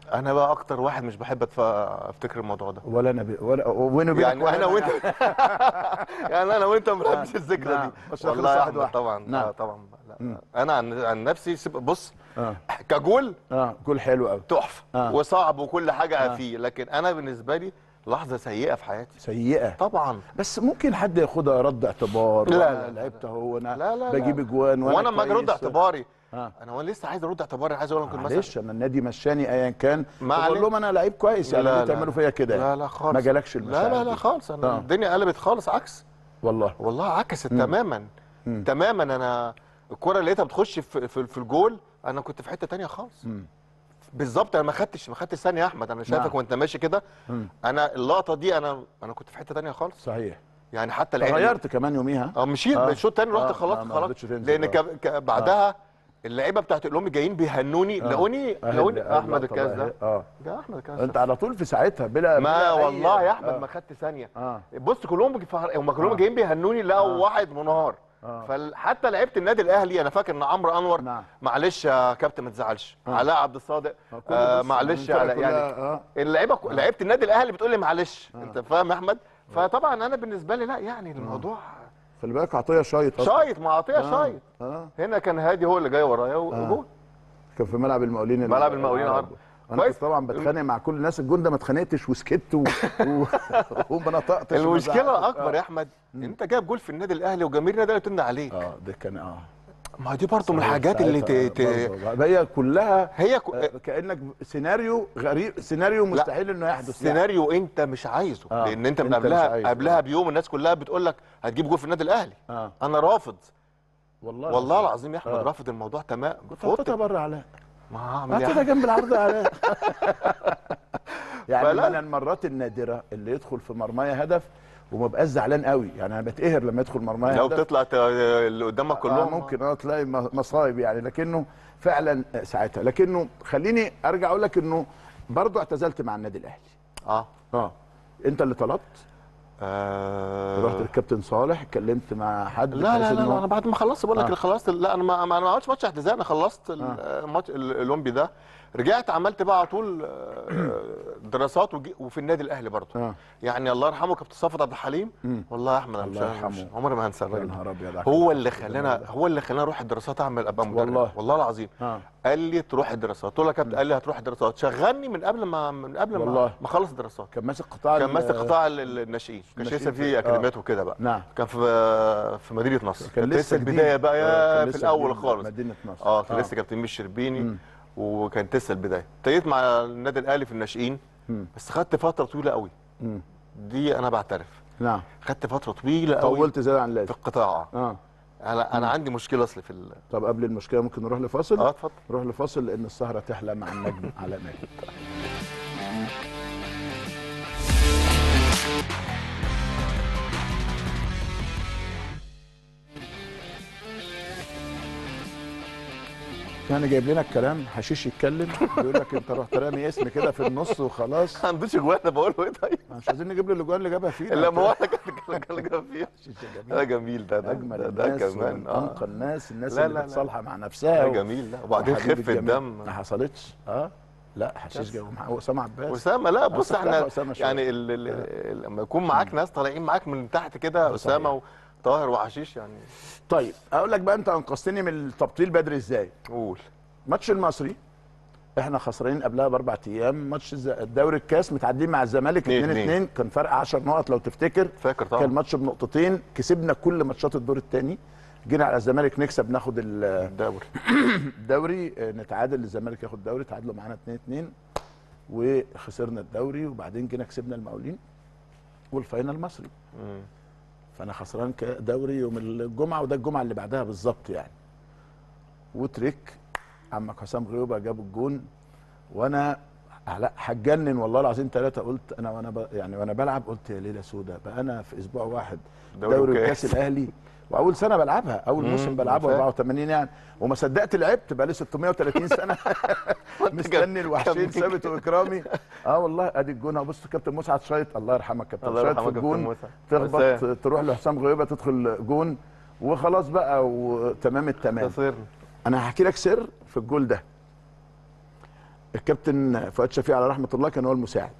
انا بقى اكتر واحد مش بحب أتف- افتكر الموضوع ده ولا انا ب... ولا وين وبينك يعني ولا انا وانت يعني انا وانت ما بنحبش الذكرى نعم. دي بس والله خلص يا واحد احمد واحد. طبعا نعم. آه طبعا لا انا عن, عن نفسي سيب- بص اه كجول اه جول حلو قوي تحفه آه. وصعب وكل حاجه آه. فيه لكن انا بالنسبه لي لحظه سيئه في حياتي سيئه طبعا بس ممكن حد ياخدها رد اعتبار لا، وأنا لا، لعبت اهو انا لا، لا. بجيب اجوان وانا لما اجي ارد كويس. اعتباري آه. انا وانا لسه عايز ارد اعتباري عايز اقول لكم مثلا معلش انا النادي مشاني ايا كان ما بقول عليك. لهم انا لعيب كويس يعني لا، ليه لا، تعملوا فيا كده لا يعني؟ لا خالص ما جالكش لا المشاعر لا لا دي. خالص انا آه. الدنيا قلبت خالص عكس والله والله عكست مم. تماما مم. تماما انا الكره اللي لقيتها بتخش في, في, في الجول انا كنت في حته تانية خالص مم. بالظبط انا ما خدتش ما خدتش ثانيه يا احمد انا شايفك نعم. وانت ماشي كده مم. انا اللقطه دي انا انا كنت في حته تانية خالص صحيح يعني حتى العين غيرت كمان يوميها اه مشيت آه. آه. الشوط الثاني رحت آه، خلاص ما- ما خلاص رضيتش تنزل، لان آه. ك... ك... بعدها اللعيبه بتاعت الام جايين بيهنوني آه. لقوني أهل- لقوني أهل احمد اللقطة الكاس بقى. ده اه ده احمد الكاس انت ده. على طول في ساعتها بلا ما بلا أي- والله يا احمد آه. ما خدت ثانيه اه بص كلهم بيجي- هم كلهم آه. جايين بيهنوني لقوا آه. واحد منهار آه. فحتى لعيبه النادي الاهلي انا فاكر ان عمرو انور نعم. معلش يا كابتن ما تزعلش آه. علاء عبد الصادق آه، كله آه بص، معلش الفرقة على كلها، يعني آه. اللعيبه ك- لعيبه النادي الاهلي بتقول لي معلش آه. انت فاهم يا احمد فطبعا انا بالنسبه لي لا يعني الموضوع خلي بالك عطيه شايط أصلاً. شايط مع عطيه آه. شايط اه هنا كان هادي هو اللي جاي ورايا وجول كان في ملعب المقاولين ال- ملعب المقاولين العرب. العرب. انا كويس. كنت طبعا بتخانق مع كل الناس الجون ده ما اتخانقتش وسكت و... و... وما نطقتش وما المشكله زعقتش. الاكبر يا احمد ان انت جايب جول في النادي الاهلي وجماهير النادي الاهلي تمنع عليك اه ده كان اه ما دي برضه من صحيح، الحاجات اللي ت... ساعتها ت... برضه. هي كلها هي ك... آه، كانك سيناريو غريب سيناريو مستحيل انه يحدث يعني. سيناريو انت مش عايزه آه، لان انت من أنت مش قبلها عايزه. قبلها بيوم الناس كلها بتقول لك هتجيب جول في النادي الاهلي اه انا رافض والله والله العظيم يا احمد آه. رافض الموضوع تمام كنت في أوضتي. حطيتها بره علاء ما هعمل ايه يا حطيتها أحمد؟ جنب العرض يا علاء يعني فلا. من المرات النادره اللي يدخل في مرمايا هدف وما بقاش زعلان قوي يعني انا بتقهر لما يدخل مرمايا لو هدف بتطلع ت- اللي قدامك آه كلهم ممكن اه تلاقي م- مصايب يعني لكنه فعلا آه، ساعتها لكنه خليني ارجع اقول لك انه برضه اعتزلت مع النادي الاهلي اه اه انت اللي طلبت آه رحت للكابتن صالح اتكلمت مع حد لا لا بحيث لا, إنه- لا انا بعد ما خلصت بقول لك آه. اللي خلصت لا انا ما ما- انا ما عملتش ماتش اعتزال انا خلصت الماتش الاولمبي ده رجعت عملت بقى على طول آه، دراسات وجي- وفي النادي الاهلي برضه اه يعني الله يرحمه كابتن صفت عبد الحليم مم. والله يا احمد انا الله مش يرحمه. مش- عمري ما هنسى يا الراجل ده. نهار ابيض على هو كده. اللي خلانا هو اللي خلانا اروح الدراسات اعمل ابقى مدرب والله. والله العظيم اه قال لي تروح الدراسات قلت له يا كابتن قال لي هتروح الدراسات شغلني من قبل ما من قبل ما والله. ما اخلص الدراسات كان ماسك قطاع كان ال- ماسك قطاع ال- ال- الناشئين كان الناشئين لسه في- في آه. اكاديميات وكده بقى نعم كان في في مدينه نصر كان كانت لسه لسه جديد. البدايه بقى آه، يا كان في لسه الاول جديد خالص مدينه نصر اه كان آه. لسه كابتن ميشو الشربيني مم. وكانت لسه البدايه ابتديت مع النادي الاهلي في الناشئين مم. بس خدت فتره طويله قوي مم. دي انا بعترف نعم خدت فتره طويله قوي طولت زياده عن في اللازم القطاع اه انا انا عندي مشكله اصلي في ال... طب قبل المشكله ممكن نروح لفاصل اه اتفضل نروح لفاصل لان السهره تحلى مع النجم علاء ماجد يعني جايب لنا الكلام حشيش يتكلم بيقول لك انت رحت رامي اسم كده في النص وخلاص ما عندوش اجوان انا بقول له ايه طيب مش عايزين نجيب له الاجوان اللي جابها فينا لا ما هو انا كان كان جاب فيها حشيش ده جميل جميل ده ده اجمل ده, ده الناس كمان اه انقى الناس الناس لا، اللي لا، لا. متصالحه مع نفسها ده و- جميل ده وبعدين وحبيب خفه الجميع. دم ما حصلتش اه لا حشيش بس. جابه مع اسامه عباس اسامه لا بص أصدق احنا أسامة شوية. يعني ال- ال- ال- لما يكون معاك ناس طالعين معاك من تحت كده اسامه وطاهر وحشيش يعني طيب اقول لك بقى انت انقذتني من التبطيل بدري ازاي قول ماتش المصري احنا خسرانين قبلها باربع ايام ماتش الز- الدوري الكاس متعادلين مع الزمالك 2 اتنين 2 كان فرق 10 نقط لو تفتكر فاكر طبعا كان الماتش بنقطتين كسبنا كل ماتشات الدور الثاني جينا على الزمالك نكسب ناخد ال- الدوري الدوري آه، نتعادل الزمالك ياخد الدوري تعادلوا معانا 2 2 وخسرنا الدوري وبعدين جينا كسبنا المقاولين والفاينل مصري مم. فانا خسران ك- دوري يوم الجمعه وده الجمعه اللي بعدها بالظبط يعني وتريك عمك حسام غيوبه جاب الجون وانا لا هتجنن والله العظيم ثلاثه قلت انا وانا ب... يعني وانا بلعب قلت يا ليله سودا بقى انا في اسبوع واحد دوري دوري, وكاس. وكاس الاهلي واول سنه بلعبها اول مم، موسم بلعبه فاهم. 84 يعني وما صدقت لعبت بقى لي 630 سنه مستني الوحشين كمل. ثابت واكرامي اه والله ادي الجون اهو بص كابتن مسعد شايط الله يرحمك كابتن الله شايط في يرحمك كابتن الجون مسعد. تخبط حسام. تروح لحسام غيبه تدخل جون وخلاص بقى وتمام التمام خسرنا انا هحكي لك سر في الجول ده الكابتن فؤاد شفيق على رحمه الله كان هو المساعد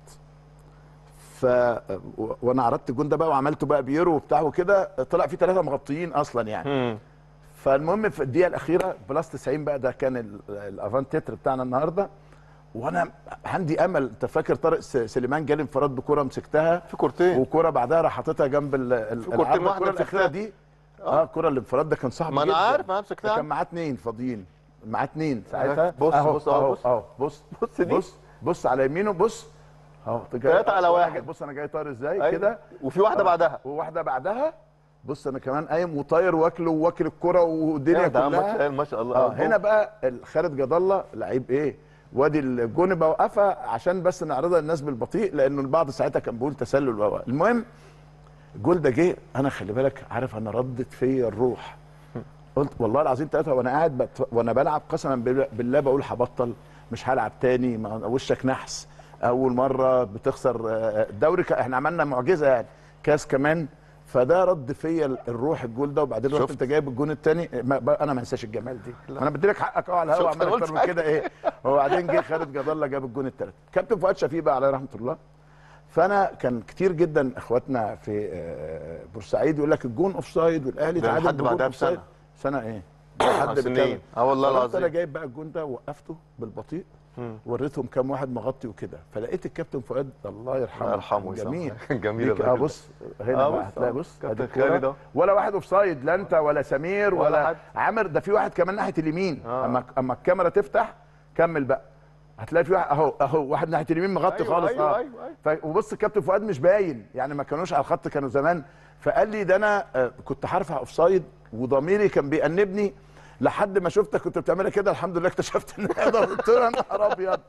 ف و- وانا عرضت الجون ده بقى وعملته بقى بيرو وبتاع وكده طلع فيه ثلاثه مغطيين اصلا يعني فالمهم في الدقيقه الاخيره بلس 90 بقى ده كان ال- الافان تتر بتاعنا النهارده وانا عندي امل انت فاكر طارق س- سليمان جالي انفراد بكوره مسكتها في كورتين وكوره بعدها راح حاططها جنب ال- ال- في كورتين العارضة. واحدة الكوره الاخيره مسكتها. دي اه الكوره الانفراد ده كان صعب ما أنا جدا عارف، أنا مسكتها. ده كان معاه اتنين فاضيين معاه اتنين ساعتها بص- أهو، بص- أهو، أهو، بص. اهو بص بص دي. بص بص على يمينه بص اهو جاي- تلاتة على واحد. بص انا جاي طاير ازاي أيوة. كده وفي واحدة آه. بعدها. وواحده بعدها بص انا كمان قايم وطاير واكله واكل الكره والدنيا يا ده كلها ما- ما شاء الله. اه هنا بقى ال- خالد جد الله لعيب ايه وادي الجون بوقفها عشان بس نعرضها للناس بالبطيء لانه البعض ساعتها كان بيقول تسلل و المهم الجول ده جه انا خلي بالك عارف انا ردت فيا الروح قلت والله العظيم ثلاثه وانا قاعد بت... وانا بلعب قسما بالله- بالله بقول هبطل مش هلعب تاني ما وشك نحس اول مره بتخسر آه، الدوري ك... احنا عملنا معجزه يعني كاس كمان فده رد فيا ال- الروح الجول ده وبعدين رحت شفت؟ انت جايب الجون الثاني ما... ب- انا ما انساش الجمال دي لا. انا بدي لك حقك اهو على الهوا شفت؟ عمال أنا اكتر من قلت كده ايه وبعدين جه خالد جد الله جاب الجون الثالث كابتن فؤاد شفيق بقى عليه رحمه الله فانا كان كتير جدا اخواتنا في آه، بورسعيد يقول لك الجون اوف سايد والاهلي ده تعادل لحد بجون بعدها offside. بسنة. سنه ايه؟ آه، لحد سنين. بكام؟ اه والله فرحت العظيم. انا جايب بقى الجون ده وقفته بالبطيء وريتهم كام واحد مغطي وكده فلقيت الكابتن فؤاد الله يرحمه الله يرحمه جميل يسامحه. جميل ليك- اه الراجل ده. بص هنا آه، بقى بص، هتلاقي آه. بص كابتن أدي الكورة. خالد أهو. ولا واحد اوف سايد لا انت ولا سمير ولا ولا, حد. عامر ده في واحد كمان ناحيه اليمين اما اما الكاميرا تفتح كمل بقى هتلاقي في واحد اهو اهو واحد ناحيه اليمين مغطي أيوة، خالص أيوة، اه أيوة، أيوة. ف... وبص الكابتن فؤاد مش باين يعني ما كانوش على الخط كانوا زمان فقال لي ده انا آه، كنت هرفع اوف سايد وضميري كان بيأنبني لحد ما شفتك كنت بتعملها كده الحمد لله اكتشفت ان هي ده قلت له يا نهار ابيض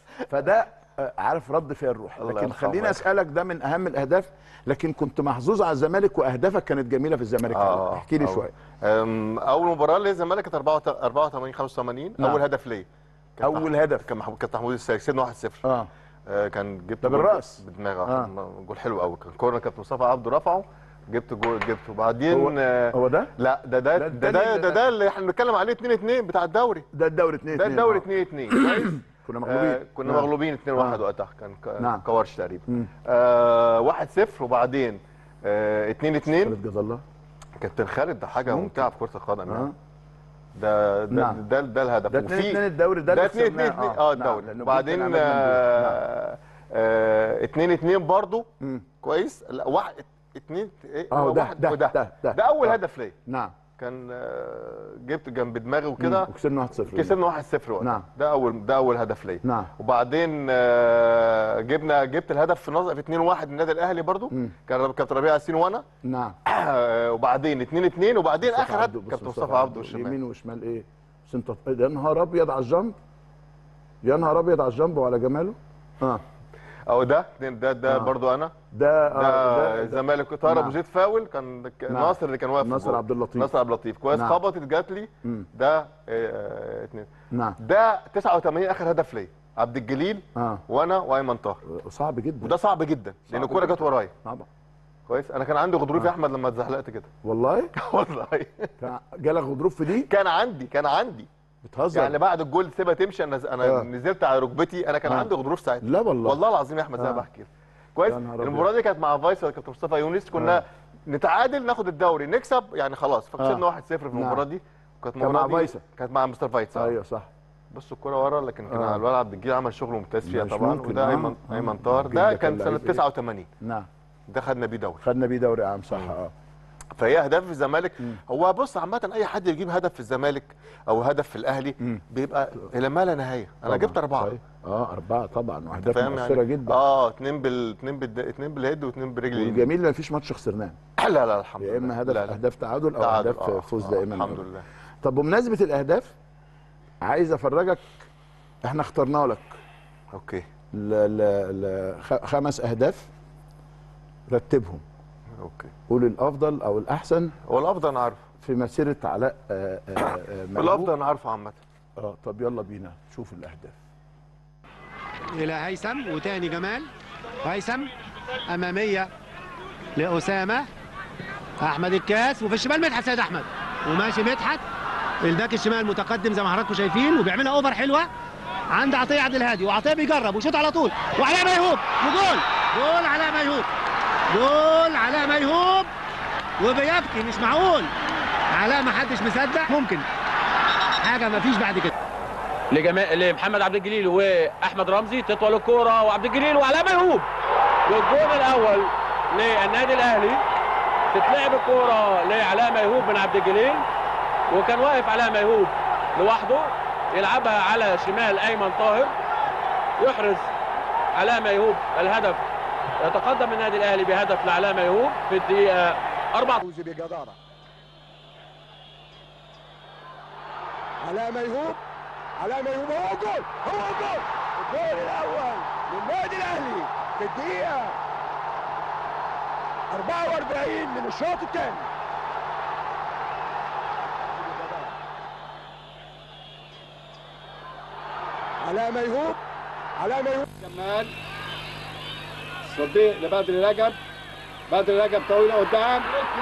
فده آه، عارف رد فيها الروح الله لكن يرحمه خليني يا اسالك ده من اهم الاهداف لكن كنت محظوظ على الزمالك واهدافك كانت جميله في الزمالك اه احكي لي أول- شويه أم، اول مباراه للزمالك كانت 84 85 نعم. اول هدف ليا كان أول مح- هدف. كان محمود كابتن محمود السيد كسبنا 1-0 اه آه، كان جبت ده جول بالراس. بدماغي آه. آه. جول حلو قوي كان كورنر كابتن مصطفى عبده رفعه جبت جول جبته وبعدين هو- آه، هو ده؟ لا ده ده ده ده التاني ده, اللي- ده, ده اللي احنا بنتكلم عليه 2 2 بتاع الدوري ده الدوري 2 ده الدوري 2 2 كويس كنا مغلوبين آه كنا نعم. مغلوبين 2 1 آه. وقتها كان ك- نعم. كورش تقريبا مم. آه 1 0 وبعدين آه 2 2 خالد جد الله كابتن خالد ده حاجه ممكن. ممتعه في كره القدم آه. يعني ده ده نعم. ده, ده الهدف ده 2 2 الدوري ده ده اللي 2 2 خسرناه. اه نعم، الدوري لأنه وبعدين جول كان عماد ممدوح. نعم. 2 2 برضه مم. كويس لا واحد اتنين ايه اه ده واحد ده وده. ده ده ده اول آه. هدف ليا نعم كان آه، جبت جنب دماغي وكده مم. وكسبنا 1-0 كسبنا 1 0 وقتها نعم. ده اول ده اول هدف ليا نعم وبعدين آه، جبنا جبت الهدف في نظر في 2 1 النادي الاهلي برضو مم. كان كابتن ربيع ياسين وانا نعم آه، وبعدين 2 2 وبعدين مصطفى اخر عبده، هدف بص كابتن مصطفى مصطفى عبده والشمال يمين وشمال ايه بس انت يا نهار ابيض على الجنب يا نهار ابيض على الجنب وعلى جماله اه او ده ده ده آه. برضو انا ده ده آه الزمالك طاهر ابو نعم. زيد فاول كان كان نعم. ناصر اللي كان واقف في ناصر الجول. عبد اللطيف. ناصر عبد اللطيف كويس نعم. خبطت جات لي مم. ده آه، آه، اتنين نعم ده 89 اخر هدف ليا عبد الجليل اه وانا وايمن طاهر صعب جدا وده صعب جدا لان الكوره جداً. جت ورايا طبعا كويس انا كان عندي غضروف يا آه. احمد لما اتزحلقت كده والله والله كان جالك غضروف في دي كان عندي كان عندي بتهزر يعني بعد الجول سيبها تمشي انا انا آه. نزلت على ركبتي انا كان آه. عندي غضروف ساعتها لا والله والله العظيم يا احمد زي ما آه. بحكي لك. كويس يا نهار أبيض. المباراه دي كانت مع فايسر كابتن مصطفى يونس كنا آه. نتعادل ناخد الدوري نكسب يعني خلاص فكسبنا آه. 1-0 في نعم. المباراه دي كانت كان المباراه مع دي فايسر. كانت مع مستر فايتس ايوه صح بص الكوره ورا لكن كان آه. على الولد عبد الجليل عمل شغل ممتاز فيها مش طبعا ممكن. وده آه. ايمن آه. ايمن طاهر الجيل ده ده كان كان سنه لعيب إيه؟ 89 نعم ده خدنا بيه دوري خدنا بيه دوري عام صح اه فهي اهداف في الزمالك هو بص عامه اي حد يجيب هدف في الزمالك او هدف في الاهلي مم. بيبقى الى ما لا نهايه انا طبعاً. جبت اربعه صحيح. اه اربعه طبعا واهداف فاهم مؤثره يعني جدا اه اثنين بال اثنين بال اثنين بالهيد واثنين برجل اليمين والجميل ما فيش ماتش خسرناه لا لا الحمد لله يا اما هدف لا لا. اهداف تعادل او تعادل، اهداف آه، فوز آه، دائما الحمد لله طب بمناسبه الاهداف عايز افرجك احنا اخترنا لك اوكي ل... ل... ل... خ- خمس اهداف رتبهم اوكي قول الافضل او الاحسن هو الافضل انا عارفه في مسيره علاء آه، آه، آه، ميهوب. الافضل انا عارفه عامه اه طب يلا بينا شوف الاهداف الى هيثم وتاني جمال هيثم اماميه لاسامه احمد الكاس وفي الشمال مدحت سيد احمد وماشي مدحت الباك الشمال متقدم زي ما حضراتكم شايفين وبيعملها اوفر حلوه عند عطيه عبد الهادي وعطيه بيجرب وشوط على طول وعلاء ميهوب وجول جول علاء ميهوب جول علاء ميهوب وبيبكي مش معقول علاء ما حدش مصدق ممكن حاجه ما فيش بعد كده لجماعة لمحمد عبد الجليل واحمد رمزي تطول الكوره وعبد الجليل وعلاء ميهوب والجول الاول للنادي الاهلي تتلعب الكوره لعلاء ميهوب من عبد الجليل وكان واقف علاء ميهوب لوحده يلعبها على شمال ايمن طاهر يحرز علاء ميهوب الهدف يتقدم النادي الاهلي بهدف لعلاء ميهوب في الدقيقه 4 بجدارة علاء ميهوب علاء ميهوب هو جول هو جول الجول الاول للنادي الاهلي في الدقيقه 44 من الشوط الثاني علاء ميهوب علاء ميهوب جمال صديق لبدر رجب بدر رجب طويله قدام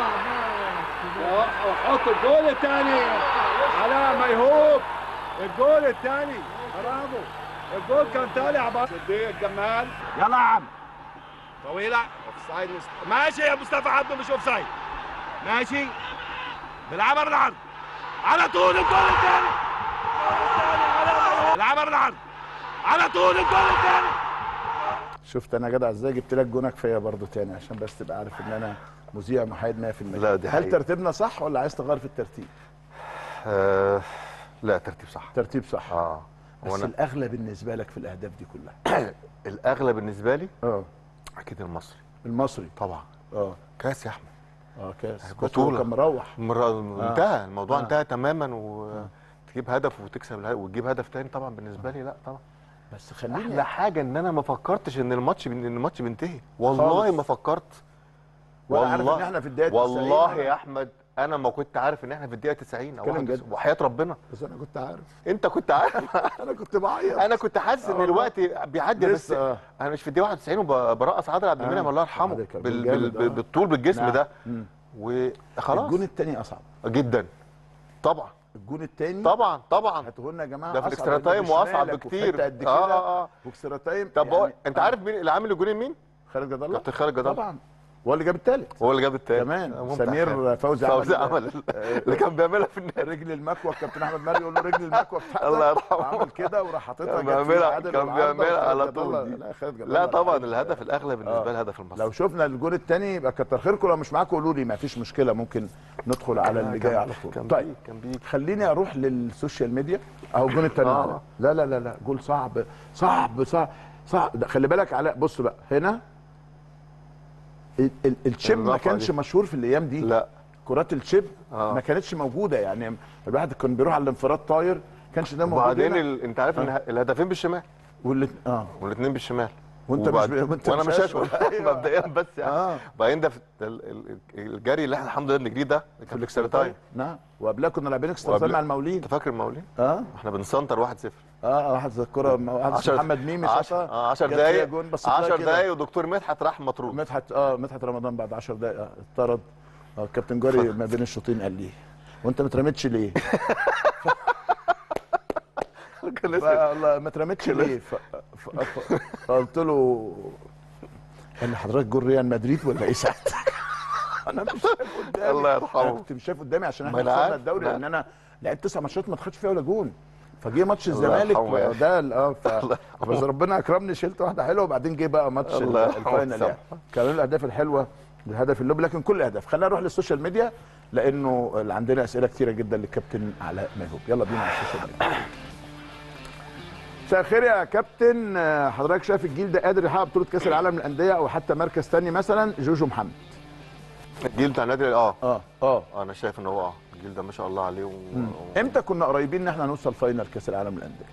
وحط الجول الثاني علاء ميهوب الجول الثاني برافو الجول كان طالع بره صديق جمال يلا يا عم طويله اوف سايد ماشي يا مصطفى عبده مش اوف سايد ماشي بيلعبها بالعرض على طول الجول الثاني بيلعبها بالعرض على طول الجول الثاني شفت انا جدع ازاي جبت لك جونك فيا برضو تاني عشان بس تبقى عارف ان انا مذيع محايد 100% لا، دي هل حقيقة. ترتيبنا صح ولا عايز تغير في الترتيب؟ آه لا ترتيب صح ترتيب صح اه بس وانا الاغلى بالنسبه لك في الاهداف دي كلها الاغلى بالنسبه لي اه اكيد المصري المصري طبعا اه كاس يا احمد اه كاس بطوله كان مروح مر... آه. انتهى الموضوع آه. انتهى تماما وتجيب هدف وتكسب الهدف وتجيب هدف تاني طبعا بالنسبه لي لا طبعا بس خليني احلى حاجه ان انا ما فكرتش ان الماتش ان الماتش بينتهي والله خالص. ما فكرت ولا عارف ان احنا في الدقيقه 90 والله يا احمد انا ما كنت عارف ان احنا في الدقيقه 90 او كلام 91 جد. وحياه ربنا بس انا كنت عارف انت كنت عارف انا كنت بعيط انا كنت حاسس آه ان والله. الوقت بيعدي بس لسه، آه. انا مش في الدقيقه 91 وبرقص عادل عبد المنعم آه. الله يرحمه عادل كان بال... جامد، بال... آه. بالطول بالجسم نعم. ده مم. وخلاص الجون الثاني اصعب جدا طبعا الجون الثاني طبعا طبعا هاتوه لنا يا جماعه ده في أصعب الاكسترا لأنه تايم واصعب بشمالك وفي بكتير حتة قد اه كده اه اه واكسترا تايم طب هو يعني انت عارف مين اللي عامل الجولين مين؟ خالد جد الله كابتن خالد جد الله طبعا هو اللي جاب الثالث هو اللي جاب التاني كمان ممتع سمير خالد. فوزي فوزي عمل عمل اللي كان بيعملها في النادي رجل المكوى الكابتن احمد مري يقول له رجل المكوى بتاعتك الله يرحمه. عمل كده وراح حاططها كان جت فيه بيعملها عادل كان والعارضة بيعملها وخالد على جد الله- طول دي لا خالد جد لا الله طبعا الحقيقة. الهدف الاغلى بالنسبه لي آه. الهدف المصري لو شفنا الجون الثاني يبقى كتر خيركم لو مش معاكم قولوا لي ما فيش مشكله ممكن ندخل على اللي كان- جاي على طول كان طيب بيجي- كان بيجي. خليني اروح للسوشيال ميديا اهو الجون الثاني آه. معانا. لا لا لا لا جول صعب صعب صعب صعب ده خلي بالك علاء بص بقى هنا ال- ال- الشيب ما الرفعة كانش دي. مشهور في الايام دي لا كرات الشيب آه. ما كانتش موجوده يعني الواحد كان بيروح على الانفراد طاير كانش ده موجود وبعدين هنا. ال... انت عارف ان آه. الهدفين بالشمال واللي اه والاثنين بالشمال وانت مش وبعد- ب- وانت وانا مش مش أشول. اشول أيوة. مبدئيا بس يعني آه. بعدين ده في ال- ال- الجري اللي احنا الحمد لله بنجريه ده اللي كان في الاكسترا تايم نعم وقبلها كنا لاعبين اكسترا تايم وقبل- مع المولين انت فاكر المولين؟ اه احنا بنسنتر 1-0 اه واحد الكره واحد اسمه عشر- محمد ميمي عشر- شاطها اه 10 جت فيها دقايق جون بس 10 طلع كده. دقايق ودكتور مدحت راح مطرود مدحت اه مدحت رمضان بعد 10 دقائق آه، اتطرد اه الكابتن جاري ما بين الشوطين قال لي وانت ما اترميتش ليه؟ كان لسه والله ما اترميتش ليه؟ ف... ف... ف... فقلت له قال لي حضرتك جول ريال مدريد ولا ايه ساعتها؟ انا مش شايف قدامي الله يرحمه. انا كنت مش شايف قدامي عشان ما احنا أنا خسرنا عارف. الدوري لا. لان انا لعبت تسع ماتشات ما دخلتش فيها ولا جون فجه ماتش الله الزمالك يرحمه يا أخي. ده ال- اه ف... الله بس ربنا اكرمني شلت واحده حلوه وبعدين جه بقى ماتش الله ال- يرحمه الفاينل ويسامحه. يعني كانوا الاهداف الحلوه الهدف اللوب لكن كل الاهداف خلينا نروح للسوشيال ميديا لانه اللي عندنا اسئله كتيره جدا للكابتن علاء ميهوب يلا بينا على السوشيال ميديا مساء الخير يا كابتن آه، حضرتك شايف الجيل ده قادر يحقق بطوله كاس العالم للانديه او حتى مركز تاني مثلا جوجو محمد الجيل بتاع النادي اه اه اه انا شايف ان هو اه الجيل ده ما شاء الله عليه و... مم. امتى كنا قريبين ان احنا نوصل فاينل كاس العالم للانديه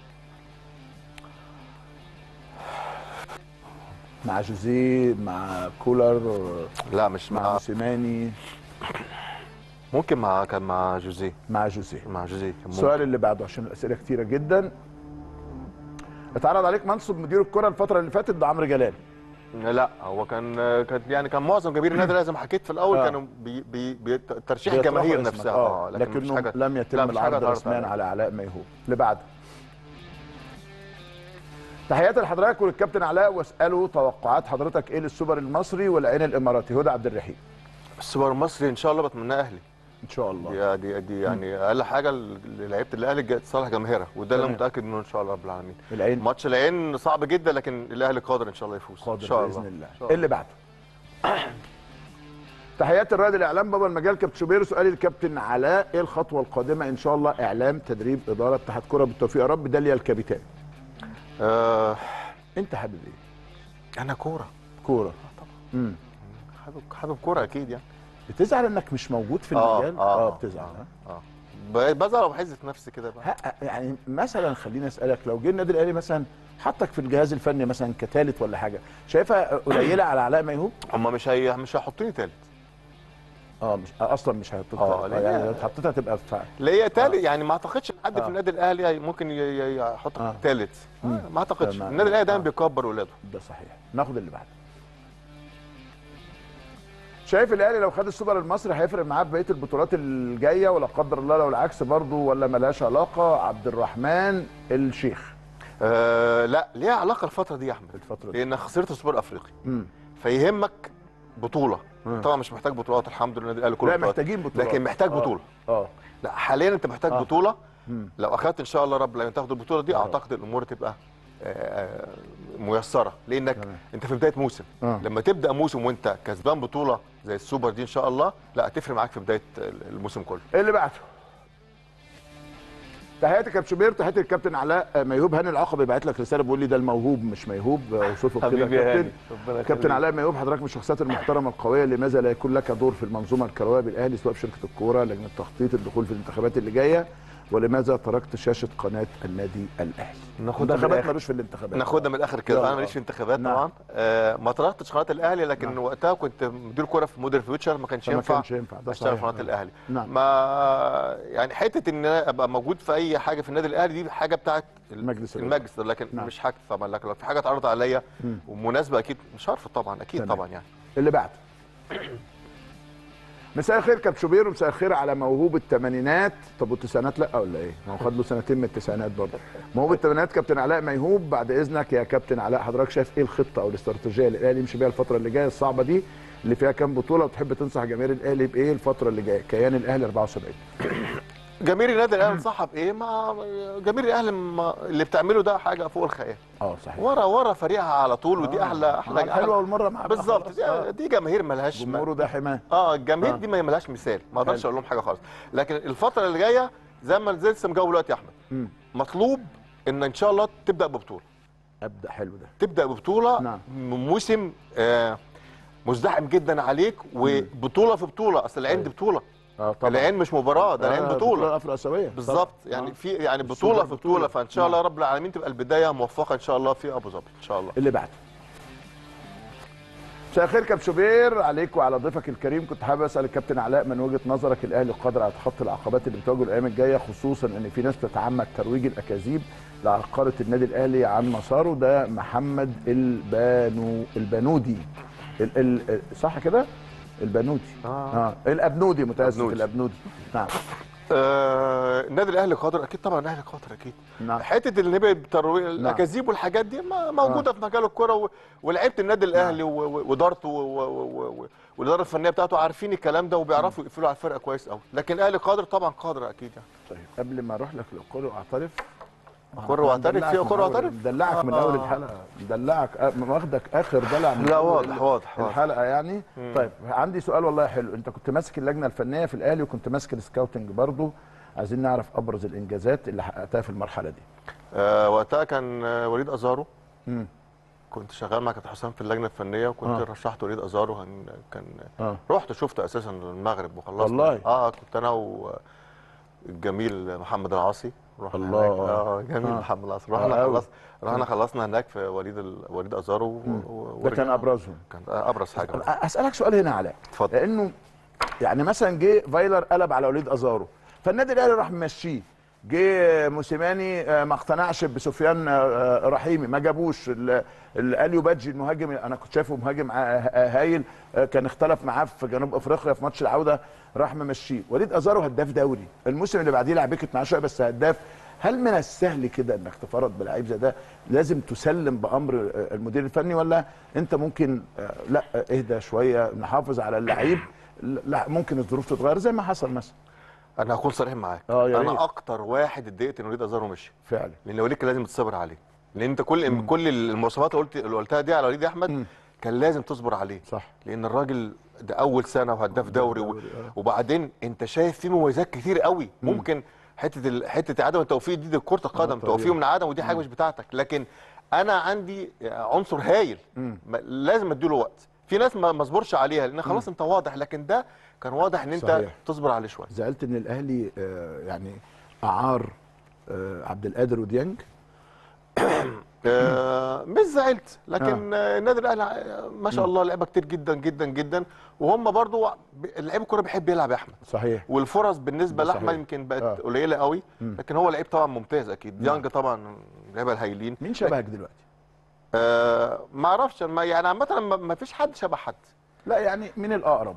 مع جوزيه مع كولر لا مش مع مع موسيماني ممكن مع كان مع جوزيه مع جوزيه مع جوزيه كان ممكن. السؤال اللي بعده عشان الاسئله كتيره جدا اتعرض عليك منصب مدير الكره الفتره اللي فاتت ده عمرو جلال لا هو كان كان يعني كان معظم جماهير النادي لازم حكيت في الاول آه. كانوا بي بي بي ترشيح بيطرحوا الجماهير اسمك. نفسها اه لكن مش لكنه حاجة لم يتم لا، مش حاجة العرض اتعرض رسميا عليا. على علاء ميهوب اللي بعده تحياتي لحضرتك وللكابتن علاء واساله توقعات حضرتك ايه للسوبر المصري والعين الاماراتي هدى عبد الرحيم السوبر المصري ان شاء الله بتمناه اهلي ان شاء الله دي دي, دي يعني اقل حاجه لعيبه الاهلي جاي تصالح جماهيرها وده اللي تمام. متاكد منه ان شاء الله رب العالمين العين ماتش العين صعب جدا لكن الاهلي قادر ان شاء الله يفوز قادر ان شاء باذن الله الله إن شاء إيه اللي بعده تحيات الرائد الاعلام بابا المجال كابتن شوبير سؤالي الكابتن علاء ايه الخطوه القادمه ان شاء الله اعلام تدريب اداره اتحاد كره بالتوفيق يا رب داليا الكابيتان آه انت حابب ايه انا كوره كوره امم حابب حابب كوره اكيد يعني بتزعل انك مش موجود في آه، المجال آه، اه بتزعل ها؟ اه ب- بزعل وبحز في نفسي كده بقى ها- يعني مثلا خليني اسالك لو جه النادي الاهلي مثلا حطك في الجهاز الفني مثلا كثالث ولا حاجه شايفها قليله على علاء ميهوب هم مش هي مش هيحطوني تالت اه مش آه اصلا مش هيحطوك آه، تالت. لأن- يعني لو اتحطيت هتبقى في اللي هي تالت يعني ما اعتقدش ان حد آه. في النادي الاهلي هي- ممكن ي- ي- يحطك آه. تالت آه، مم. ما اعتقدش تمام. النادي الاهلي دايما آه. بيكبر ولاده ده صحيح ناخد اللي بعده شايف الاهلي لو خد السوبر المصري هيفرق معاه بقيه البطولات الجايه ولا قدر الله لو العكس برضه ولا ملهاش علاقه عبد الرحمن الشيخ آه لا ليها علاقه الفتره دي يا احمد الفتره دي لان خسرت السوبر الافريقي امم فيهمك بطوله مم. طبعا مش محتاج بطولات الحمد لله النادي الاهلي كله لا بطولات. محتاجين بطولات لكن محتاج آه. بطوله اه لا حاليا انت محتاج آه. بطوله مم. لو اخدت ان شاء الله رب العالمين تاخد البطوله دي اعتقد الامور تبقى آه، ميسره لانك تمام. انت في بدايه موسم آه. لما تبدا موسم وانت كسبان بطوله زي السوبر دي ان شاء الله لا هتفرق معاك في بدايه الموسم كله ايه اللي بعده تحياتي كابتن شوبير تحياتي الكابتن علاء ميهوب هاني العقبي بعت لك رساله بيقول لي ده الموهوب مش ميهوب اوصفه كده حبيبي يا يا هاني كابتن ربنا كابتن يخليك. علاء ميهوب حضرتك من الشخصيات المحترمه القويه لماذا لا يكون لك دور في المنظومه الكرويه بالاهلي سواء في شركه الكوره لجنه تخطيط الدخول في الانتخابات اللي جايه ولماذا تركت شاشه قناه النادي الاهلي ناخدها من الانتخابات الآخر. ملوش في الانتخابات ناخدها من الاخر كده يلا. انا ماليش في انتخابات نعم. طبعا آه ما طردتش قناه الاهلي لكن نعم. وقتها كنت مدير كوره في مودر فيوتشر ما كانش ما ينفع كانش ينفع، ده اشتغل في صحيح. قناه الاهلي نعم. ما يعني حته ان انا ابقى موجود في اي حاجه في النادي الاهلي دي حاجه بتاعت المجلس الإداري. المجلس لكن نعم. مش حاجتي طبعا لكن لو في حاجه اتعرض عليا مم. ومناسبه اكيد مش هرفض طبعا اكيد تمام. طبعا يعني اللي بعده مساء الخير كابتن شوبير ومساء الخير على موهوب الثمانينات طب والتسعينات لا ولا ايه؟ ما هو خد له سنتين من التسعينات برضه موهوب الثمانينات كابتن علاء ميهوب بعد اذنك يا كابتن علاء حضرتك شايف ايه الخطه او الاستراتيجيه اللي الاهلي يمشي بيها الفتره اللي جايه الصعبه دي اللي فيها كام بطوله وتحب تنصح جماهير الاهلي بايه الفتره اللي جايه؟ كيان الاهلي 74 جماهير النادي الاهلي انصحها بايه؟ ما جماهير الاهلي ما اللي بتعمله ده حاجه فوق الخيال اه صحيح ورا ورا فريقها على طول ودي آه. احلى احلى آه، الحلوة والمرة معاه بقى بالظبط خلاص. دي, آه. دي جماهير ملهاش جمهوره ده حماه اه الجماهير آه. دي ما ملهاش مثال ما اقدرش حلو. اقول لهم حاجه خالص لكن الفتره اللي جايه زي ما لسه مجاوب دلوقتي يا احمد مم. مطلوب ان ان شاء الله تبدا ببطوله ابدا حلو ده تبدا ببطوله نعم. موسم آه مزدحم جدا عليك وبطوله في بطوله اصل العين دي بطوله اه طبعا العين مش مباراه ده العين آه، بطوله افرو اسيويه بالظبط طبعاً. يعني آه. في يعني السوبر بطوله في بطوله بطولة. فان شاء الله نعم. رب العالمين تبقى البدايه موفقه ان شاء الله في ابو ظبي ان شاء الله اللي بعده مساء الخير كابتن شوبير عليك وعلى ضيفك الكريم كنت حابب اسال الكابتن علاء من وجهه نظرك الاهلي قادر على تخطي العقبات اللي بتواجهه الايام الجايه خصوصا ان في ناس بتتعمد ترويج الاكاذيب لعقاره النادي الاهلي عن مساره ده محمد البانو البنودي ال ال صح كده؟ البنودي آه. اه الابنودي متاسف الأبنودي. الابنودي نعم آه النادي الاهلي قادر اكيد طبعا الاهلي قادر اكيد نعم حته اللي نبقى بترويج الاكاذيب والحاجات دي ما موجوده في مجال الكره و- ولعيبه النادي الاهلي و- و- وادارته و- و- و- و- والاداره الفنيه بتاعته عارفين الكلام ده وبيعرفوا يقفلوا على الفرقه كويس قوي لكن الاهلي قادر طبعا قادر اكيد يعني طيب قبل ما اروح لك للقر واعترف قر واعترف في قر واعترف مدلعك من آه. اول الحلقه مدلعك أ- واخدك اخر دلع من لا أول واضح واضح واضح الحلقه يعني مم. طيب عندي سؤال والله حلو انت كنت ماسك اللجنه الفنيه في الاهلي وكنت ماسك السكاوتنج برضو عايزين نعرف ابرز الانجازات اللي حققتها في المرحله دي آه وقتها كان آه، وليد ازارو مم. كنت شغال مع كابتن حسام في اللجنه الفنيه وكنت آه. رشحت وليد ازارو كان كان اه رحت شفت اساسا المغرب وخلصنا والله؟ اه كنت انا والجميل محمد العاصي رحنا الله. هناك. اه جميل آه. محمد العاصي آه، رحنا أوي. خلص رحنا خلصنا هناك في وليد ال... وليد ازارو و... مم. و... ده كان ورجعنا. ابرزهم كان ابرز حاجه اسالك سؤال هنا علاء اتفضل لانه يعني مثلا جه فايلر قلب على وليد ازارو فالنادي الاهلي راح ممشيه جه موسيماني آه، ما اقتنعش بسفيان آه، آه، رحيمي ما جابوش ال- ال- اليو بادجي المهاجم انا كنت شايفه مهاجم آه، آه، هايل آه، كان اختلف معاه في جنوب افريقيا في ماتش العوده راح ممشيه وليد ازارو هداف دوري الموسم اللي بعديه لعبكت معاه شويه بس هداف هل من السهل كده انك تفرط بلعيب زي ده لازم تسلم بامر آه، المدير الفني ولا انت ممكن آه، لا آه، اهدى شويه نحافظ على اللعيب لا ممكن الظروف تتغير زي ما حصل مثلا انا هكون صريح معاك اه يا ريت. انا اكتر واحد اتضايقت ان وليد ازارو مشي فعلا لان وليد كان لازم تصبر عليه لان انت كل كل المواصفات اللي قلت اللي قلتها دي على وليد احمد كان لازم تصبر عليه صح لان الراجل ده اول سنه وهداف دوري و... وبعدين انت شايف فيه مميزات كتير قوي ممكن حته ال... حته عدم التوفيق دي, دي كره القدم طبيعي. توفيق من عدم ودي حاجه مش بتاعتك لكن انا عندي عنصر هايل مم. ما- لازم اديله وقت في ناس ما ما اصبرش عليها لان خلاص انت واضح لكن ده كان واضح ان انت صحيح. تصبر عليه شويه زعلت ان الاهلي آه، يعني اعار آه، عبد القادر وديانج آه، مش زعلت لكن آه. النادي الاهلي آه، ما شاء الله لعيبه كتير جدا جدا جدا وهم برضو ب- لعيب الكوره بيحب يلعب يا احمد صحيح والفرص بالنسبه ده صحيح. لاحمد يمكن بقت آه. قليله قوي مم. لكن هو لعيب طبعا ممتاز اكيد نعم. ديانج طبعا لعيبه الهايلين مين شبهك دلوقتي آه ما اعرفش ما- يعني عامه ما- ما فيش حد شبه حد لا يعني مين الاقرب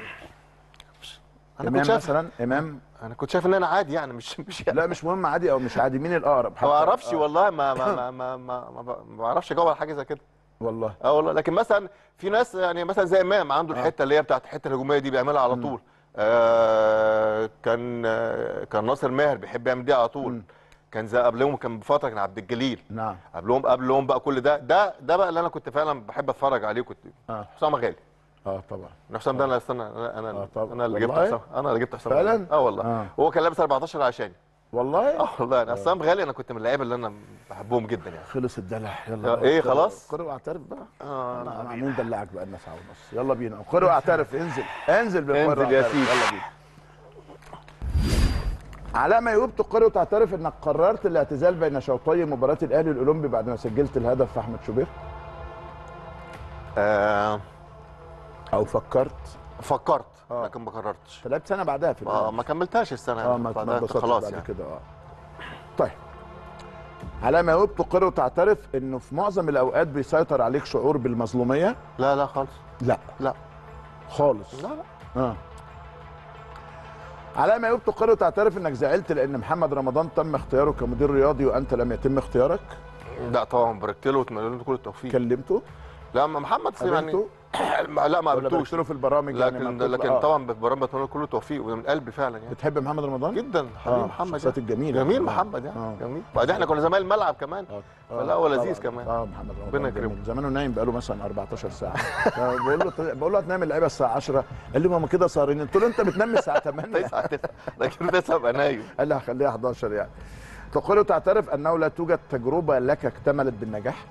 انا امام كنت شايف مثلا امام انا كنت شايف ان انا عادي يعني مش مش لا مش مهم عادي او مش عادي مين الاقرب ما اعرفش آه. والله ما ما ما ما ما, ما, ما بعرفش اجاوب على حاجه زي كده والله اه والله لكن مثلا في ناس يعني مثلا زي امام عنده الحته اللي هي بتاعت الحته الهجوميه دي بيعملها على طول آه كان آه كان ناصر ماهر بيحب يعمل دي على طول كان زي قبلهم كان بفتره كان عبد الجليل نعم قبلهم قبلهم بقى كل ده ده ده بقى اللي انا كنت فعلا بحب اتفرج عليه كنت اه حسام غالي اه طبعا أنا حسام ده انا استنى انا انا, آه طبعا. انا اللي جبت والله؟ حسام انا اللي جبت حسام فعلا؟ غالي. اه والله آه. هو كان لابس 14 عشاني والله اه والله انا حسام غالي انا كنت من اللعيبه اللي انا بحبهم جدا يعني خلص الدلع يلا آه، بقى. ايه قرر- خلاص؟ قرر واعترف بقى اه انا أنا عاملين دلعك بقى لنا ساعه ونص يلا بينا قرر واعترف انزل انزل بالقرر انزل يا واعترف. سيدي. يلا بينا على ما يوب تقر وتعترف انك قررت الاعتزال بين شوطي مباراه الاهلي الاولمبي بعد ما سجلت الهدف في احمد شوبير آه او فكرت فكرت آه. لكن ما قررتش لعبت سنه بعدها في اه الأهلي. ما كملتهاش السنه اه ما بعدها ما اتبسطتش خلاص بعد يعني كده اه طيب على ما يوب تقر وتعترف انه في معظم الاوقات بيسيطر عليك شعور بالمظلوميه لا لا خالص لا لا خالص لا لا اه على ما يوب تقر وتعترف انك زعلت لان محمد رمضان تم اختياره كمدير رياضي وانت لم يتم اختيارك لا طبعا باركت له واتمنى له كل التوفيق كلمته لا ما محمد سيف يعني قابلته؟ ما- لا ما ولا قابلتوش باركت له في البرامج يعني لكن منطقة- لكن آه. طبعا بالبرامج بتمنى له كل التوفيق ومن قلبي فعلا يعني بتحب محمد رمضان جدا حبيبي آه، محمد الشخصيات يعني. الجميله جميل آه. محمد يعني آه. جميل وبعدين احنا كنا زمايل ملعب كمان فلا هو لذيذ طبعاً. كمان اه محمد رمضان ربنا جميل. يكرمه زمانه نايم بقاله مثلا 14 ساعه بقول له بقول له هتنام اللعيبه الساعه 10 قال لي ماما كده سهرانين قلت له انت بتنام الساعه 8 9 9 لكن 9 ابقى نايم قال لي هخليها 11 يعني تقول وتعترف انه لا توجد تجربه لك اكتملت بالنجاح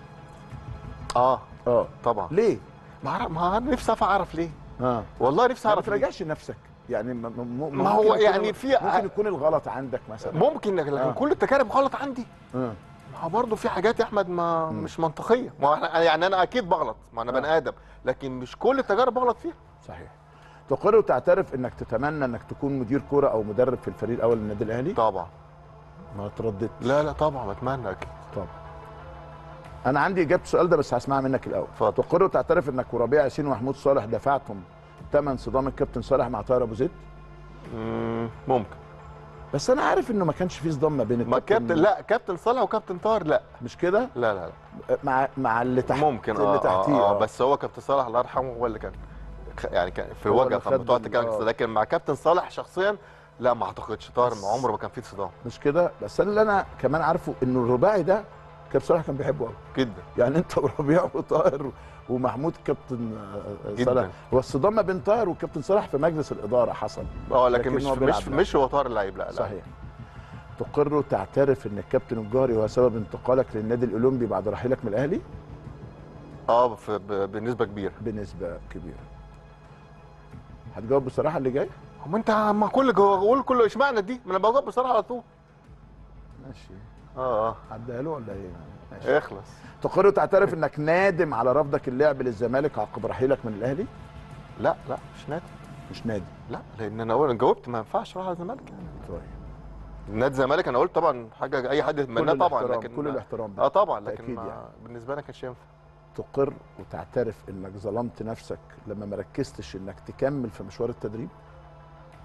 اه اه طبعا ليه ما أعرف- ما انا نفسي اعرف ليه اه والله نفسي ما اعرف ليه. تراجعش نفسك يعني م- م- ما هو ممكن يكون- يعني في- ممكن يكون الغلط عندك مثلا ممكن لكن آه. كل التجارب غلط عندي اه ما هو برضه في حاجات يا احمد ما مش منطقيه ما هو احنا يعني انا اكيد بغلط ما انا بني ادم لكن مش كل التجارب بغلط فيها صحيح تقر وتعترف انك تتمنى انك تكون مدير كوره او مدرب في الفريق الاول للنادي الاهلي طبعا ما ترددت لا لا طبعا بتمنى اكيد طبعا انا عندي اجابه السؤال ده بس هسمعها منك الاول اتفضل. تقر وتعترف انك وربيع ياسين ومحمود صالح دفعتم ثمن صدام الكابتن صالح مع طاهر ابو زيد مم، ممكن بس انا عارف انه ما كانش في صدام ما بين ما كابتن لا كابتن صالح وكابتن طاهر لا مش كده لا لا لا مع مع اللي تحت ممكن اللي اه, تحتيه آه, آه. آه بس هو كابتن صالح الله يرحمه هو اللي كان خ- يعني كان في هو الوجه اللي كان خد بتقعد ال- تتكلم آه. لكن مع كابتن صالح شخصيا لا ما اعتقدش طاهر عمره ما كان فيه صدام مش كده بس أنا اللي انا كمان عارفه انه الرباعي ده كابتن صالح كان بيحبه قوي جدا يعني انت وربيع وطاهر ومحمود كابتن آه، جداً. صالح هو الصدام ما بين طاهر وكابتن صالح في مجلس الاداره حصل اه لكن مش هو بيلعب مش لا. مش هو طاهر اللعيب لا لا صحيح تقر وتعترف ان الكابتن الجوهري هو سبب انتقالك للنادي الاولمبي بعد رحيلك من الاهلي اه في- ب- بنسبه كبيره بنسبه كبيره هتجاوب بصراحه اللي جاي هم انت ما كل جو- قول كله اشمعنى دي ما انا بجاوب بصراحه على طول ماشي اه اه عدها له ولا ايه ماشي اخلص تقر وتعترف انك نادم على رفضك اللعب للزمالك عقب رحيلك من الاهلي لا لا مش نادي مش نادي لا لان انا اول جاوبت ما ينفعش اروح على الزمالك يعني طيب نادي الزمالك انا قلت طبعا حاجه اي حد يتمناه طبعا الاحترام، لكن كل ما- الاحترام اه طبعا لكن بالتأكيد ما يعني. بالنسبه لي ما كانش ينفع تقر وتعترف انك ظلمت نفسك لما ما ركزتش انك تكمل في مشوار التدريب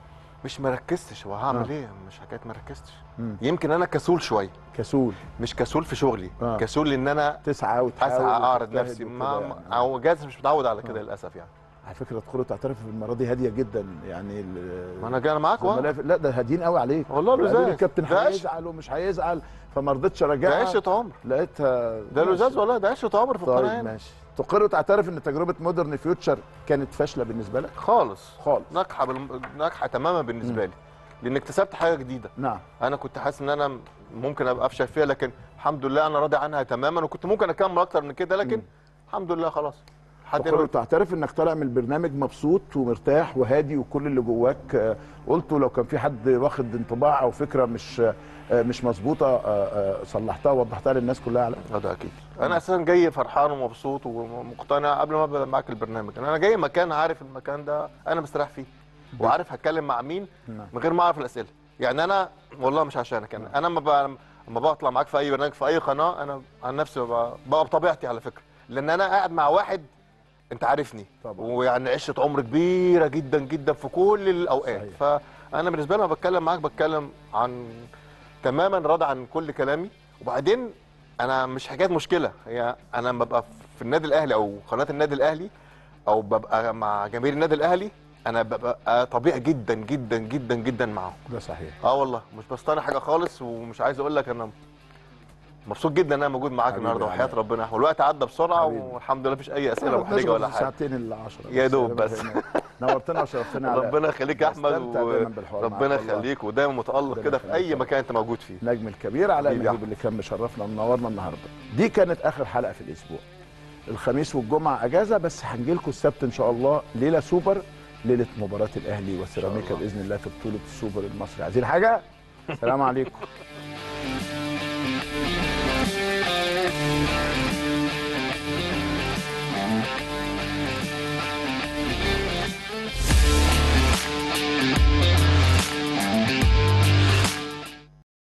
مش مركزتش هو هعمل آه. ايه مش حكايه مركزتش مم. يمكن انا كسول شويه كسول مش كسول في شغلي آه. كسول ان انا تسعى وتحاول اسعى اعرض وتجتهد نفسي وكده ما يعني. ما- او جاهز مش متعود على كده للاسف يعني على فكره تدخلوا تعترف بالمره دي هاديه جدا يعني ال- ما انا جاي معاك أهو. زملاء في- لا ده هاديين قوي عليك والله وقالوا لي لزاز. الكابتن ده عش- هيزعل ومش هيزعل فما رضيتش ارجعها ده عشره عمر لقيتها ده ماشي. لزاز والله ده عشره عمر في القناه طيب هنا. ماشي تقر وتعترف ان تجربه مودرن فيوتشر كانت فاشله بالنسبه لك خالص خالص ناجحه بالم... ناجحه تماما بالنسبه لي لان اكتسبت حاجه جديده نعم انا كنت حاسس ان انا ممكن ابقى افشل فيها لكن الحمد لله انا راضي عنها تماما وكنت ممكن اكمل اكتر من كده لكن الحمد لله خلاص لحد تقر دلوقتي وتعترف انك طالع من البرنامج مبسوط ومرتاح وهادي وكل اللي جواك آه، قلته لو كان في حد واخد انطباع او فكره مش آه، مش مظبوطه آه، آه، صلحتها ووضحتها للناس كلها على اه ده اكيد انا اساسا جاي فرحان ومبسوط ومقتنع قبل ما ابدا معاك البرنامج انا جاي مكان عارف المكان ده انا مستريح فيه وعارف هتكلم مع مين نعم. من غير ما اعرف الاسئله يعني انا والله مش عشانك يعني انا لما لما بطلع معاك في اي برنامج في اي قناه انا عن نفسي ببقى, ببقى بطبيعتي على فكره لان انا قاعد مع واحد انت عارفني طبعا. ويعني عشره عمر كبيره جدا جدا في كل الاوقات صحيح. فانا بالنسبه لي لما بتكلم معاك بتكلم عن تماما راضي عن كل كلامي وبعدين انا مش حكايه مشكله هي انا لما ببقى في النادي الاهلي او قناه النادي الاهلي او ببقى مع جماهير النادي الاهلي انا ببقى طبيعي جدا جدا جدا جدا معاهم ده صحيح اه والله مش بصطنع حاجه خالص ومش عايز اقول لك انا مبسوط جدا ان انا موجود معاك حبيبي النهارده يا وحياه علاء. ربنا والوقت عدى بسرعه حبيبي. والحمد لله مفيش اي اسئله آه، محرجه بنشغل ولا في حاجه ساعتين الا 10 يا دوب بس نورتنا وشرفتنا على ربنا يخليك يا احمد بستمتع دايما بالحوار معاك ربنا والله. يخليك ودايما متالق ربنا كده في يخليك اي يا مكان انت موجود فيه النجم الكبير علاء حبيبي يا مهيب اللي كان مشرفنا ومنورنا النهارده دي كانت اخر حلقه في الاسبوع الخميس والجمعه اجازه بس هنجي لكم السبت ان شاء الله ليله سوبر ليله مباراه الاهلي وسيراميكا باذن الله في بطوله السوبر المصري عايزين حاجه سلام عليكم